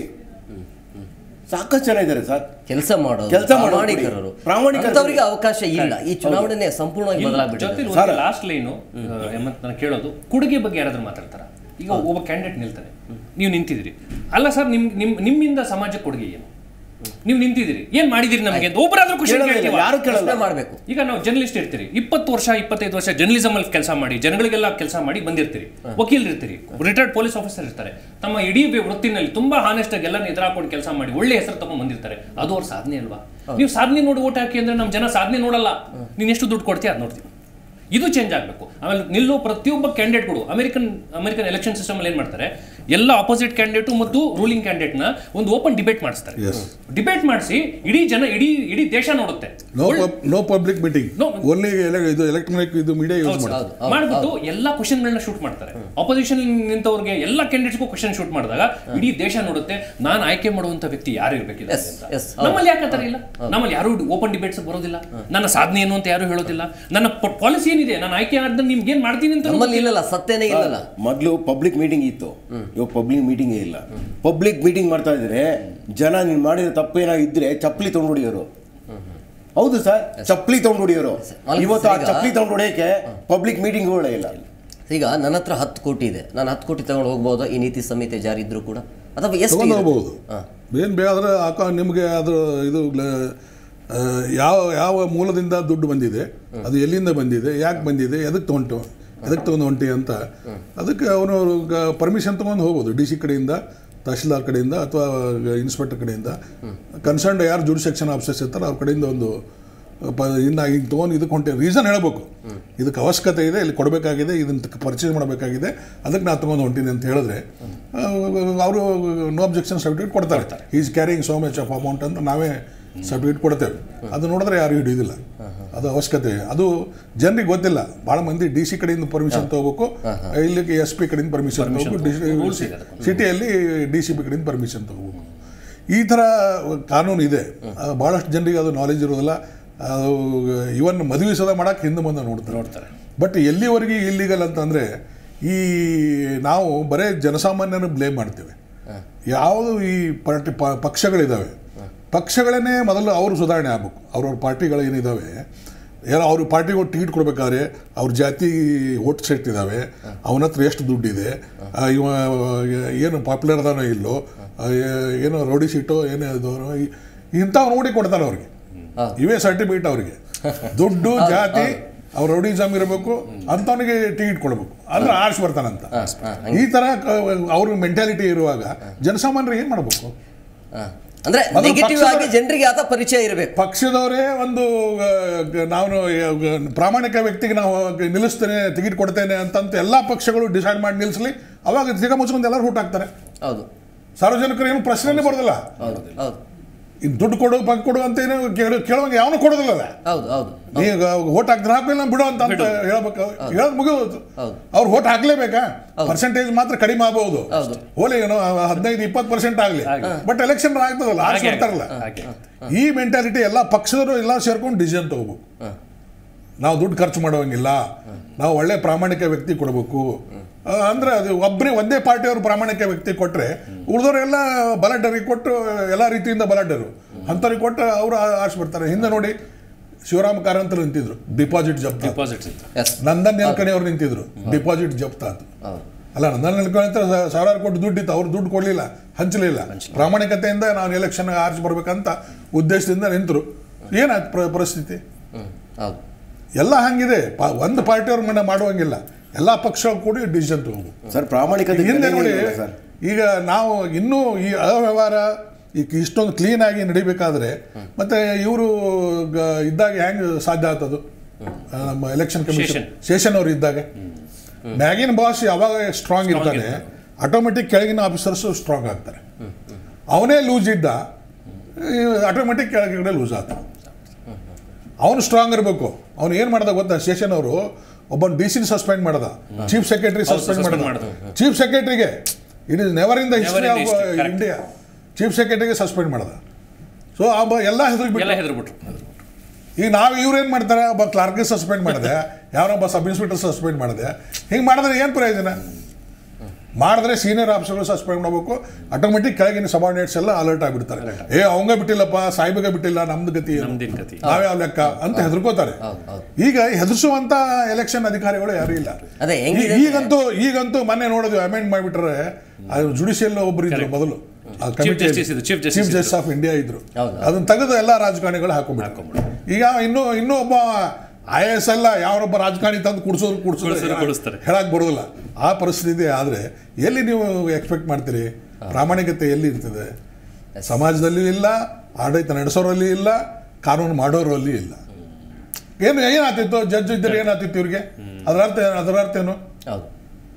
S3: ಸಾಕಷ್ಟು ಜನ ಇದ್ದಾರೆ ಸರ್
S1: ಕೆಲಸ ಮಾಡೋರು
S3: ಕೆಲ್ಸ ಮಾಡೋರು
S1: ಪ್ರಾಮಾಣಿಕರು
S3: ಕೊಡಿ. ಪ್ರಾಮಾಣಿಕರು
S1: ಅಂಥವ್ರಿಗೆ ಅವಕಾಶ ಇಲ್ಲ ಈ ಚುನಾವಣೆ ಸಂಪೂರ್ಣವಾಗಿ ಬದಲಾಗ್ಬಿಟ್ಟಿದೆ
S2: ಜೊತೆ ಲಾಸ್ಟ್ ಲೈನು ಹೇಮಂತ್ ನಾನು ಕೇಳೋದು ಕೊಡುಗೆ ಬಗ್ಗೆ ಯಾರಾದ್ರೂ ಮಾತಾಡ್ತಾರ ಈಗ ಒಬ್ಬ ಕ್ಯಾಂಡಿಡೇಟ್ ನಿಲ್ತಾನೆ ನೀವು ನಿಂತಿದ್ದೀರಿ ಅಲ್ಲ ಸರ್ ನಿಮ್ ನಿಮ್ ನಿಮ್ಮಿಂದ ಸಮಾಜಕ್ಕೆ ಕೊಡುಗೆ ಏನು ನೀವು ನಿಂತಿದ್ದೀರಿ ಏನ್ ಮಾಡಿದಿರಿ ನಮಗೆ ಅಂತ ಒಬ್ಬರಾದ್ರೂ ಖುಷಿ
S3: ಕೇಳೋದೇ ಇಲ್ಲ, ಯಾರು ಕೇಳಲ್ಲ
S1: ಪ್ರಶ್ನೆ ಮಾಡಬೇಕು
S2: ಈಗ ನಾವು ಜರ್ನಲಿಸ್ಟ್ ಇರ್ತೀರಿ ಇಪ್ಪತ್ತು ವರ್ಷ ಇಪ್ಪತ್ತೈದು ವರ್ಷ ಜರ್ನಲಿಸಮ್ ಅಲ್ಲಿ ಕೆಲಸ ಮಾಡಿ ಜನಗಳಿಗೆಲ್ಲ ಕೆಲಸ ಮಾಡಿ ಬಂದಿರ್ತೀರಿ ವಕೀಲರು ಇರ್ತೀರಿ ರಿಟೈರ್ಡ್ ಪೊಲೀಸ್ ಆಫೀಸರ್ ಇರ್ತಾರೆ ತಮ್ಮ ಇಡೀ ವೃತ್ತಿನಲ್ಲಿ ತುಂಬಾ ಹಾನೆಸ್ಟ್ ಆಗಿ ಎಲ್ಲಾನು ಎದುರಾಕೊಂಡು ಕೆಲಸ ಮಾಡಿ ಒಳ್ಳೆ ಹೆಸರು ತಗೊಂಡ್ ಬಂದಿರ್ತಾರೆ ಅದು ಅವ್ರ ಸಾಧನೆ ಅಲ್ವಾ ನೀವು ಸಾಧನೆ ನೋಡಿ ಓಟ್ ಹಾಕಿ ಅಂದ್ರೆ ನಮ್ಮ ಜನ ಸಾಧನೆ ನೋಡಲ್ಲ ನೀನ್ ಎಷ್ಟು ದುಡ್ಡು ಕೊಡ್ತೀಯ ಅದು ನೋಡ್ತೀವಿ ಇದು ಚೇಂಜ್ ಆಗಬೇಕು ಆಮೇಲೆ ನಿಲ್ಲೋ ಪ್ರತಿಯೊಬ್ಬ ಕ್ಯಾಂಡಿಡೇಟ್ಗಳು ಅಮೆರಿಕನ್ ಅಮೆರಿಕನ್ ಎಲೆಕ್ಷನ್ ಸಿಸ್ಟಮ್ ಅಲ್ಲಿ ಏನ್ ಮಾಡ್ತಾರೆ ಎಲ್ಲ ಆಪೋಸಿಟ್ ಕ್ಯಾಂಡಿಡೇಟು ಮತ್ತು ರೂಲಿಂಗ್ ಕ್ಯಾಂಡಿಡೇಟ್ನ ಒಂದು ಓಪನ್ ಡಿಬೇಟ್ ಮಾಡಿಸ್ತಾರೆ
S4: Yes.
S2: ಡಿಬೇಟ್ ಮಾಡಿಸಿ ಇಡೀ ಜನ ಇಡೀ ಇಡೀ ದೇಶ ನೋಡುತ್ತೆ
S4: no no public meeting
S2: No.
S4: Only ಇದು ಎಲೆಕ್ಟ್ರಾನಿಕ್ ಇದು ಮೀಡಿಯಾ ಯೂಸ್ ಮಾಡಿ
S1: ಹೌದು ಹೌದು
S2: ಮಾಡ್ಬಿಟ್ಟು ಎಲ್ಲಾ ಕ್ವಶನ್ಗಳನ್ನ ಶೂಟ್ ಮಾಡ್ತಾರೆ ಅಪೋಸಿಷನ್ ನಿಂತವ್ರಿಗೆ ಎಲ್ಲ ಕ್ಯಾಂಡಿಡೇಟ್ಸ್ಗೂ ಕ್ವಶನ್ ಶೂಟ್ ಮಾಡಿದಾಗ ಇಡೀ ದೇಶ ನೋಡುತ್ತೆ ನಾನು ಆಯ್ಕೆ ಮಾಡುವಂತ ವ್ಯಕ್ತಿ ಯಾರು ಇರಬೇಕಿಲ್ಲ
S1: Yes, yes, ಹೌದು.
S2: ನಮ್ಮಲ್ಲಿ ಯಾಕೆ ಆ ಥರ ಇಲ್ಲ ನಮ್ಮಲ್ಲಿ ಯಾರು ಓಪನ್ ಡಿಬೇಟ್ಸ್ ಬರೋದಿಲ್ಲ ನನ್ನ ಸಾಧನೆ ಏನು ಅಂತ ಯಾರು ಹೇಳೋದಿಲ್ಲ ನನ್ನ ಪಾಲಿಸಿ ಏನಿದೆ ನಾನು ಆಯ್ಕೆ ಆದ್ರೆ ನಿಮ್ಗೆ ಏನ್ ಮಾಡ್ತೀನಿ ಅಂತ
S1: ನಮ್ಮಲ್ಲಿ ಇಲ್ಲಲ್ಲ ಸತ್ಯನೇ ಇಲ್ಲಲ್ಲ
S3: ಮೊದಲು ಪಬ್ಲಿಕ್ ಮೀಟಿಂಗ್ ಇತ್ತು ಇವಾಗ ಪಬ್ಲಿಕ್ ಮೀಟಿಂಗೇ ಇಲ್ಲ ಪಬ್ಲಿಕ್ ಮೀಟಿಂಗ್ ಮಾಡ್ತಾ ಇದ್ರೆ ಜನ ನೀನು ಮಾಡಿರೋ ತಪ್ಪೇನೋ ಇದ್ರೆ ಚಪ್ಪಲಿ ತಗೊಂಡು ಹೊಡಿಯೋರು ಹೌದು ಸರ್ ಚಪ್ಪಲಿ ತಗೊಂಡು ಹೊಡಿಯೋರು
S1: ಅಲ್ಲಿ
S3: ಇವತ್ತು ಆ
S1: ಈಗ-
S3: ಚಪ್ಪಲಿ ತಗೊಂಡು ಹೊಡಿಯೋಕೆ ಪಬ್ಲಿಕ್ ಮೀಟಿಂಗ್ಗಳೇ ಇಲ್ಲ
S1: ಈಗ ನನ್ನ ಹತ್ರ ಹತ್ತು ಕೋಟಿ ಇದೆ ನಾನು ಹತ್ತು ಕೋಟಿ ತಗೊಂಡು ಹೋಗ್ಬೋದಾ ಈ ನೀತಿ ಸಂಹಿತೆ ಜಾರಿ ಇದ್ರೂ ಕೂಡ ಅಥವಾ ಎಷ್ಟು
S4: ತಗೊಂಡು
S1: ಇರುತ್ತೆ?
S4: ಹೋಗ್ಬೋದು
S1: ಹಾ.
S4: ಏನು ಬೇಕಾದ್ರೆ ಅಕ ನಿಮಗೆ ಅದು ಇದು ಲ- ಆ, ಯಾವ ಯಾವ ಮೂಲದಿಂದ ದುಡ್ಡು ಬಂದಿದೆ ಅದು ಎಲ್ಲಿಂದ ಬಂದಿದೆ ಯಾಕೆ ಬಂದಿದೆ ಎದಕ್ಕೆ ತೊಗೊಂಡು ಎದಕ್ಕೆ ತೊಗೊಂಡು ಹೊಂಟಿ ಅಂತ ಅದಕ್ಕೆ ಅವನು ಪರ್ಮಿಷನ್ ತೊಗೊಂಡು ಹೋಗ್ಬೋದು ಡಿ ಸಿ ಕಡೆಯಿಂದ ತಹಶೀಲ್ದಾರ್ ಕಡೆಯಿಂದ ಅಥವಾ ಇನ್ಸ್ಪೆಕ್ಟರ್ ಕಡೆಯಿಂದ ಕನ್ಸರ್ನ್ಡ್ ಯಾರು ಜುಡ್ ಸೆಕ್ಷನ್ ಆಫೀಸರ್ಸ್ ಇರ್ತಾರೆ ಅವ್ರ ಕಡೆಯಿಂದ ಒಂದು ಪ ಇನ್ನು ಹಿಂಗೆ ತೊಗೊಂಡು ಇದಕ್ಕೆ ಹೊಂಟೆ ರೀಸನ್ ಹೇಳ್ಬೇಕು ಇದಕ್ಕೆ ಅವಶ್ಯಕತೆ ಇದೆ ಇಲ್ಲಿ ಕೊಡಬೇಕಾಗಿದೆ ಇದನ್ನ ಪರ್ಚೇಸ್ ಮಾಡಬೇಕಾಗಿದೆ ಅದಕ್ಕೆ ನಾನು ತೊಗೊಂಡು ಹೊಂಟೀನಿ ಅಂತ ಹೇಳಿದ್ರೆ ಅವರು ನೋ ಅಬ್ಜೆಕ್ಷನ್ ಸರ್ಟಿಫಿಕೇಟ್ ಕೊಡ್ತಾರೆ is carrying so much of amount ಅಂತ ನಾವೇ ಸರ್ಟಿಫಿಕೇಟ್ ಕೊಡ್ತೇವೆ ಅದು ನೋಡಿದ್ರೆ ಯಾರು ಹಿಡಿಯೋದಿಲ್ಲ ಅದು ಅವಶ್ಯಕತೆ ಅದು ಜನರಿಗೆ ಗೊತ್ತಿಲ್ಲ ಭಾಳ ಮಂದಿ ಡಿ ಸಿ ಕಡೆಯಿಂದ ಪರ್ಮಿಷನ್ ತಗೋಬೇಕು ಇಲ್ಲಿಗೆ ಎಸ್ ಪಿ ಕಡೆಯಿಂದ ಪರ್ಮಿಷನ್ ತಗೋಬೇಕು ಸಿಟಿಯಲ್ಲಿ ಡಿ ಸಿ ಪಿ ಕಡೆಯಿಂದ ಪರ್ಮಿಷನ್ ತಗೋಬೇಕು ಈ ಥರ ಕಾನೂನು ಇದೆ ಅದು ಭಾಳಷ್ಟು ಜನರಿಗೆ ಅದು ನಾಲೆಜ್ ಇರೋದಿಲ್ಲ ಅದು ಇವನ್ ಮದುವೆ ಸದ ಮಾಡಕ್ಕೆ ಹಿಂದೆ ಮುಂದೆ ನೋಡ್ತಾರೆ
S2: ನೋಡ್ತಾರೆ
S4: ಬಟ್ ಎಲ್ಲಿವರೆಗೆ ಇಲ್ಲಿಗಲ್ ಅಂತಂದರೆ ಈ ನಾವು ಬರೇ ಜನಸಾಮಾನ್ಯನ ಬ್ಲೇಮ್ ಮಾಡ್ತೇವೆ ಯಾವುದು ಈ ಪಾರ್ಟಿ ಪ- ಪಕ್ಷಗಳಿದ್ದಾವೆ ಪಕ್ಷಗಳನ್ನೇ ಮೊದಲು ಅವರು ಸುಧಾರಣೆ ಆಗ್ಬೇಕು ಅವ್ರವ್ರ ಪಾರ್ಟಿಗಳು ಏನಿದ್ದಾವೆ ಏನೋ ಅವ್ರ ಪಾರ್ಟಿಗೆ ಟಿಕೆಟ್ ಕೊಡಬೇಕಾದ್ರೆ ಅವ್ರ ಜಾತಿ ಓಟ್ ಸೆಟ್ ಇದ್ದಾವೆ ಅವನ ಹತ್ರ ಎಷ್ಟು ದುಡ್ಡಿದೆ ಆ, ಇವ ಏನು ಪಾಪ್ಯುಲರ್ ಅದಾನೋ ಇಲ್ಲೋ ಆ, ಏನೋ ರೌಡಿ ಸೀಟೋ ಏನೋ ಇದು ಇಂಥವ್ ನೋಡಿ ಕೊಡ್ತಾರೆ ಅವ್ರಿಗೆ ಇವೇ ಸರ್ಟಿಫಿಕೇಟ್ ಅವರಿಗೆ ದುಡ್ಡು ಜಾತಿ ಅವ್ರ ರೌಡಿಸಮ್ ಇರಬೇಕು ಅಂಥವನಿಗೆ ಟಿಕೆಟ್ ಕೊಡಬೇಕು ಅಂದ್ರೆ ಆರ್ಸ್ ಬರ್ತಾನಂತ ಈ ಥರ ಅವ್ರ ಮೆಂಟಾಲಿಟಿ ಇರುವಾಗ ಜನಸಾಮಾನ್ಯರು ಏನು ಮಾಡಬೇಕು
S1: ಹಾ. ಅಂದ್ರೆ
S4: ಅದು
S1: ನೆಗೆಟಿವ್
S4: ಪಕ್ಷದ-
S1: ಆಗಿ ಜನರಿಗೆ ಆತ ಪರಿಚಯ ಇರಬೇಕು
S4: ಪಕ್ಷದವರೇ ಒಂದು ಆ, ಗ- ನಾವು ಆ, ಪ್ರಾಮಾಣಿಕ ವ್ಯಕ್ತಿಗೆ ನಾವು ನಿಲ್ಲಿಸ್ತೇನೆ ಟಿಕೆಟ್ ಕೊಡ್ತೇನೆ ಅಂತಂತ ಎಲ್ಲ ಪಕ್ಷಗಳು ಡಿಸೈಡ್ ಮಾಡಿ ನಿಲ್ಲಿಸಲಿ ಅವಾಗ ತಿರ್ಗಾ ಮುಚ್ಕೊಂಡು ಎಲ್ಲರೂ ಹುಟ್ಟು ಹಾಕ್ತಾರೆ
S1: ಹೌದು
S4: ಸಾರ್ವಜನಿಕರು ಏನು ಪ್ರಶ್ನೆನೇ ಬರೋದಿಲ್ಲ
S1: ಹೌದು ಹೌದು
S4: ಈಗ ದುಡ್ಡು ಕೊಡು ಪಕ್ಕ ಕೊಡು ಅಂತ ಏನು ಕೇಳು ಕೇಳುವಂಗೆ ಯಾವನು ಕೊಡೋದಿಲ್ಲ ಅಲ್ಲ
S1: ಹೌದು ಹೌದು
S4: ಈಗ ಓಟ್ ಹಾಕಿದ್ರೆ ಹಾಕಿಲ್ಲ ಬಿಡು ಅಂತ ಅಂತ ಹೇಳ್ಬೇಕು ಹೇಳೋದು ಮುಗಿದು
S1: ಹೌದು.
S4: ಅವ್ರು ಓಟ್ ಹಾಕ್ಲೇಬೇಕಾ ಪರ್ಸೆಂಟೇಜ್ ಮಾತ್ರ ಕಡಿಮೆ ಆಗಬಹುದು
S1: ಹೌದು.
S4: ಹೋಲಿ ಏನೋ ಹದಿನೈದು ಇಪ್ಪತ್ತು ಪರ್ಸೆಂಟ್ ಆಗಲಿ ಬಟ್ ಎಲೆಕ್ಷನ್ ಆಗ್ತದಲ್ಲ ಆರಿಸಿ
S2: ಹಾಗೆ
S4: ಬರ್ತಾರಲ್ಲ
S2: ಹಾಗೆ
S4: ಈ ಮೆಂಟಾಲಿಟಿ ಎಲ್ಲ ಪಕ್ಷದವರು ಎಲ್ಲ ಸೇರ್ಕೊಂಡು ಡಿಸಿಷನ್ ತಗೋಬೇಕು ನಾವು ದುಡ್ಡು ಖರ್ಚು ಮಾಡುವಂಗಿಲ್ಲ ನಾವು ಒಳ್ಳೆ ಪ್ರಾಮಾಣಿಕ ವ್ಯಕ್ತಿ ಕೊಡಬೇಕು ಆ, ಅಂದ್ರೆ ಅದು ಒಬ್ಬನೇ ಒಂದೇ ಪಾರ್ಟಿಯವರು ಪ್ರಾಮಾಣಿಕ ವ್ಯಕ್ತಿ ಕೊಟ್ಟರೆ ಉಳಿದವರೆಲ್ಲ ಬಲಾಢ್ಯರಿಗೆ ಕೊಟ್ಟು ಎಲ್ಲ ರೀತಿಯಿಂದ ಬಲಾಢ್ಯರು ಅಂಥವ್ರಿಗೆ ಕೊಟ್ಟು ಅವರು ಆಶೆ ಬರ್ತಾರೆ ಹಿಂದೆ ನೋಡಿ ಶಿವರಾಮ ಕಾರಂತರು ನಿಂತಿದ್ರು ಡಿಪಾಸಿಟ್ ಜಪ್ತ
S2: ಡಿಪಾಸಿಟ್ಸ್ ಇತ್ತು
S1: ಎಸ್
S4: ನಂದನ್ ನೆಲ್ಕಣಿ ಅವ್ರು ನಿಂತಿದ್ರು ಡಿಪಾಸಿಟ್ ಜಪ್ತ ಅಂತ
S1: ಹೌದು
S4: ಅಲ್ಲ ನಂದನ್ ನೆಲ್ಕಣಿ ಅಂತ ಸ- ಸಾವಿರಾರು ಕೋಟಿ ದುಡ್ಡಿತ್ತು ಅವ್ರು ದುಡ್ಡು ಕೊಡಲಿಲ್ಲ ಹಂಚಲಿಲ್ಲ ಪ್ರಾಮಾಣಿಕತೆಯಿಂದ ನಾನು ಎಲೆಕ್ಷನ್ ಆರಿಸಿ ಬರ್ಬೇಕಂತ ಉದ್ದೇಶದಿಂದ ನಿಂತರು ಏನಾಯ್ತು ಪ್ರ- ಪರಿಸ್ಥಿತಿ
S1: ಹ್ಮ್ ಹೌದು
S4: ಎಲ್ಲ ಹಂಗಿದೆ ಪಾ- ಒಂದು ಪಾರ್ಟಿಯವ್ರ ಮನೆ ಮಾಡುವಂಗಿಲ್ಲ ಎಲ್ಲ ಪಕ್ಷ ಕೂಡಿ ಡಿಸಿಷನ್ ತಗೋಬೇಕು
S3: ಸರ್ ಪ್ರಾಮಾಣಿಕತೆ
S4: ಹಿಂದೆ ನೋಡಿ
S3: ಏನಿಲ್ಲ ಸರ್
S4: ಈಗ ನಾವು ಇನ್ನೂ ಈ ಅವ್ಯವಹಾರ ಈಗ ಇಷ್ಟೊಂದು ಕ್ಲೀನ್ ಆಗಿ ನಡಿಬೇಕಾದ್ರೆ ಮತ್ತೆ ಇವರು ಇದ್ದಾಗ ಹೆಂಗ್ ಸಾಧ್ಯ ಆಗ್ತದು ಆ, ನಮ್ಮ ಎಲೆಕ್ಷನ್ ಕಮಿಷನ್
S2: ಶೇಷನ್.
S4: ಶೇಷನ್ ಅವರು ಇದ್ದಾಗ ಮ್ಯಾಗಿನ ಬಾಸ್ ಯಾವಾಗ ಸ್ಟ್ರಾಂಗ್ ಇರ್ತಾನೆ ಆಟೋಮೆಟಿಕ್ ಕೆಳಗಿನ ಆಫೀಸರ್ಸ್ ಸ್ಟ್ರಾಂಗ್ ಆಗ್ತಾರೆ ಅವನೇ ಲೂಸ್ ಇದ್ದ ಆಟೋಮೆಟಿಕ್ ಕೆಳಗಡೆ ಲೂಸ್ ಆಗ್ತಾನೆ ಅವನು ಸ್ಟ್ರಾಂಗ್ ಇರಬೇಕು ಅವನು ಏನು ಮಾಡ್ದ ಗೊತ್ತಾ ಶೇಷನ್ ಅವರು ಒಬ್ಬ ಡಿ ಸಿ ಸಸ್ಪೆಂಡ್ ಮಾಡ್ದ ಚೀಫ್ ಸೆಕ್ರೆಟರಿ
S2: ಹೌದು,
S4: ಸಸ್ಪೆಂಡ್
S2: suspend
S4: ಮಾಡ್ದ
S2: ಮಾಡ್ದ.
S4: ಚೀಫ್ ಸೆಕ್ರೆಟರಿಗೆ it is never in the history
S2: in
S4: of
S2: the history, correct.
S4: India chief secretary suspend ಮಾಡ್ದ ಸೊ ಒಬ್ಬ ಎಲ್ಲ ಹೆಸರು
S2: ಎಲ್ಲ
S4: ಬಿಟ್ಟು
S2: ಹೆದರ್ಬಿಟ್ರು
S4: ಈಗ ನಾವು ಇವ್ರು ಏನು ಮಾಡ್ತಾರೆ ಒಬ್ಬ ಕ್ಲಾರ್ಕ್ ಸಸ್ಪೆಂಡ್ ಮಾಡಿದೆ ಯಾರೊಬ್ಬ ಸಬ್ ಇನ್ಸ್ಪೆಕ್ಟರ್ ಸಸ್ಪೆಂಡ್ ಮಾಡಿದೆ ಹಿಂಗೆ ಮಾಡಿದ್ರೆ ಏನು ಪ್ರಯೋಜನ ಮಾಡಿದ್ರೆ ಸೀನಿಯರ್ ಆಫೀಸರ್ಗಳು ಸಸ್ಪೆಂಡ್ ಮಾಡಬೇಕು ಆಟೋಮೆಟಿಕ್ ಕೆಳಗಿನ ಸಬಾರ್ಡಿನೇಟ್ಸ್ ಎಲ್ಲ ಅಲರ್ಟ್ ಆಗಿಬಿಡ್ತಾರೆ ಏ ಅವಂಗ ಬಿಟ್ಟಿಲ್ಲಪ್ಪ ಸಾಹೇಬಗೆ ಬಿಟ್ಟಿಲ್ಲ ನಮ್ದು ಗತಿ ಏನು?
S2: ನಮ್ದೇನ್ ಗತಿ
S4: ನಾವೇ ಯಾವ ಲೆಕ್ಕ ಅಂತ ಹೆದರ್ಕೋತಾರೆ
S1: ಹೌದು, ಹೌದು.
S4: ಈಗ ಹೆದರ್ಸುವಂತ ಎಲೆಕ್ಷನ್ ಅಧಿಕಾರಿಗಳು ಯಾರು ಇಲ್ಲ
S1: ಅದೇ ಹೆಂಗಿದೆ
S4: ಈ- ಈಗಂತೂ ಈಗಂತೂ ಮೊನ್ನೆ ನೋಡಿದ್ವಿ ಅಮೆಂಡ್ ಮಾಡಿಬಿಟ್ರೆ ಅದು ಜುಡಿಷಿಯಲ್ ಒಬ್ರು ಇದ್ರು ಮೊದಲು
S2: Justice ಇದು, Chief Justice
S4: ಚೀಫ್
S2: ಇದ್ರು.
S4: ಜಸ್ಟಿಸ್ ಆಫ್ ಇಂಡಿಯಾ ಇದ್ರು
S1: ಹೌದು.
S4: ಅದನ್ನ ತೆಗೆದು ಎಲ್ಲ ರಾಜಕಾರಣಿಗಳು ಹಾಕೊಂಡ್ಬಿಟ್ರು ಈಗ ಇನ್ನೂ ಇನ್ನೂ ಒಬ್ಬ ಐ ಎಸ್ ಅಲ್ಲ ಯಾವೊಬ್ಬ ರಾಜಕಾರಣಿ ತಂದು ಕುಡಿಸೋರು
S2: ಕುಡ್ಸೋರು
S4: ಕುಡಿಸೋರು
S2: ಕುಡಿಸ್ತಾರೆ.
S4: ಹೇಳಕ್ ಬರೋದಿಲ್ಲ ಆ ಪರಿಸ್ಥಿತಿ ಆದ್ರೆ ಎಲ್ಲಿ ನೀವು ಎಕ್ಸ್ಪೆಕ್ಟ್ ಮಾಡ್ತೀರಿ ಪ್ರಾಮಾಣಿಕತೆ ಎಲ್ಲಿ ಇರ್ತದೆ ಸಮಾಜದಲ್ಲಿ ಇಲ್ಲ ಆಡಳಿತ ನಡೆಸೋರಲ್ಲಿ ಇಲ್ಲ ಕಾನೂನು ಮಾಡೋರಲ್ಲಿ ಇಲ್ಲ ಏನು ಏನಾಗ್ತಿತ್ತು ಜಡ್ಜ್ ಇದ್ದರೆ ಏನಾಗ್ತಿತ್ತು ಇವ್ರಿಗೆ ಅದರ ಅರ್ಥ ಏನು ಅದರ ಅರ್ಥ ಏನು
S1: ಹೌದು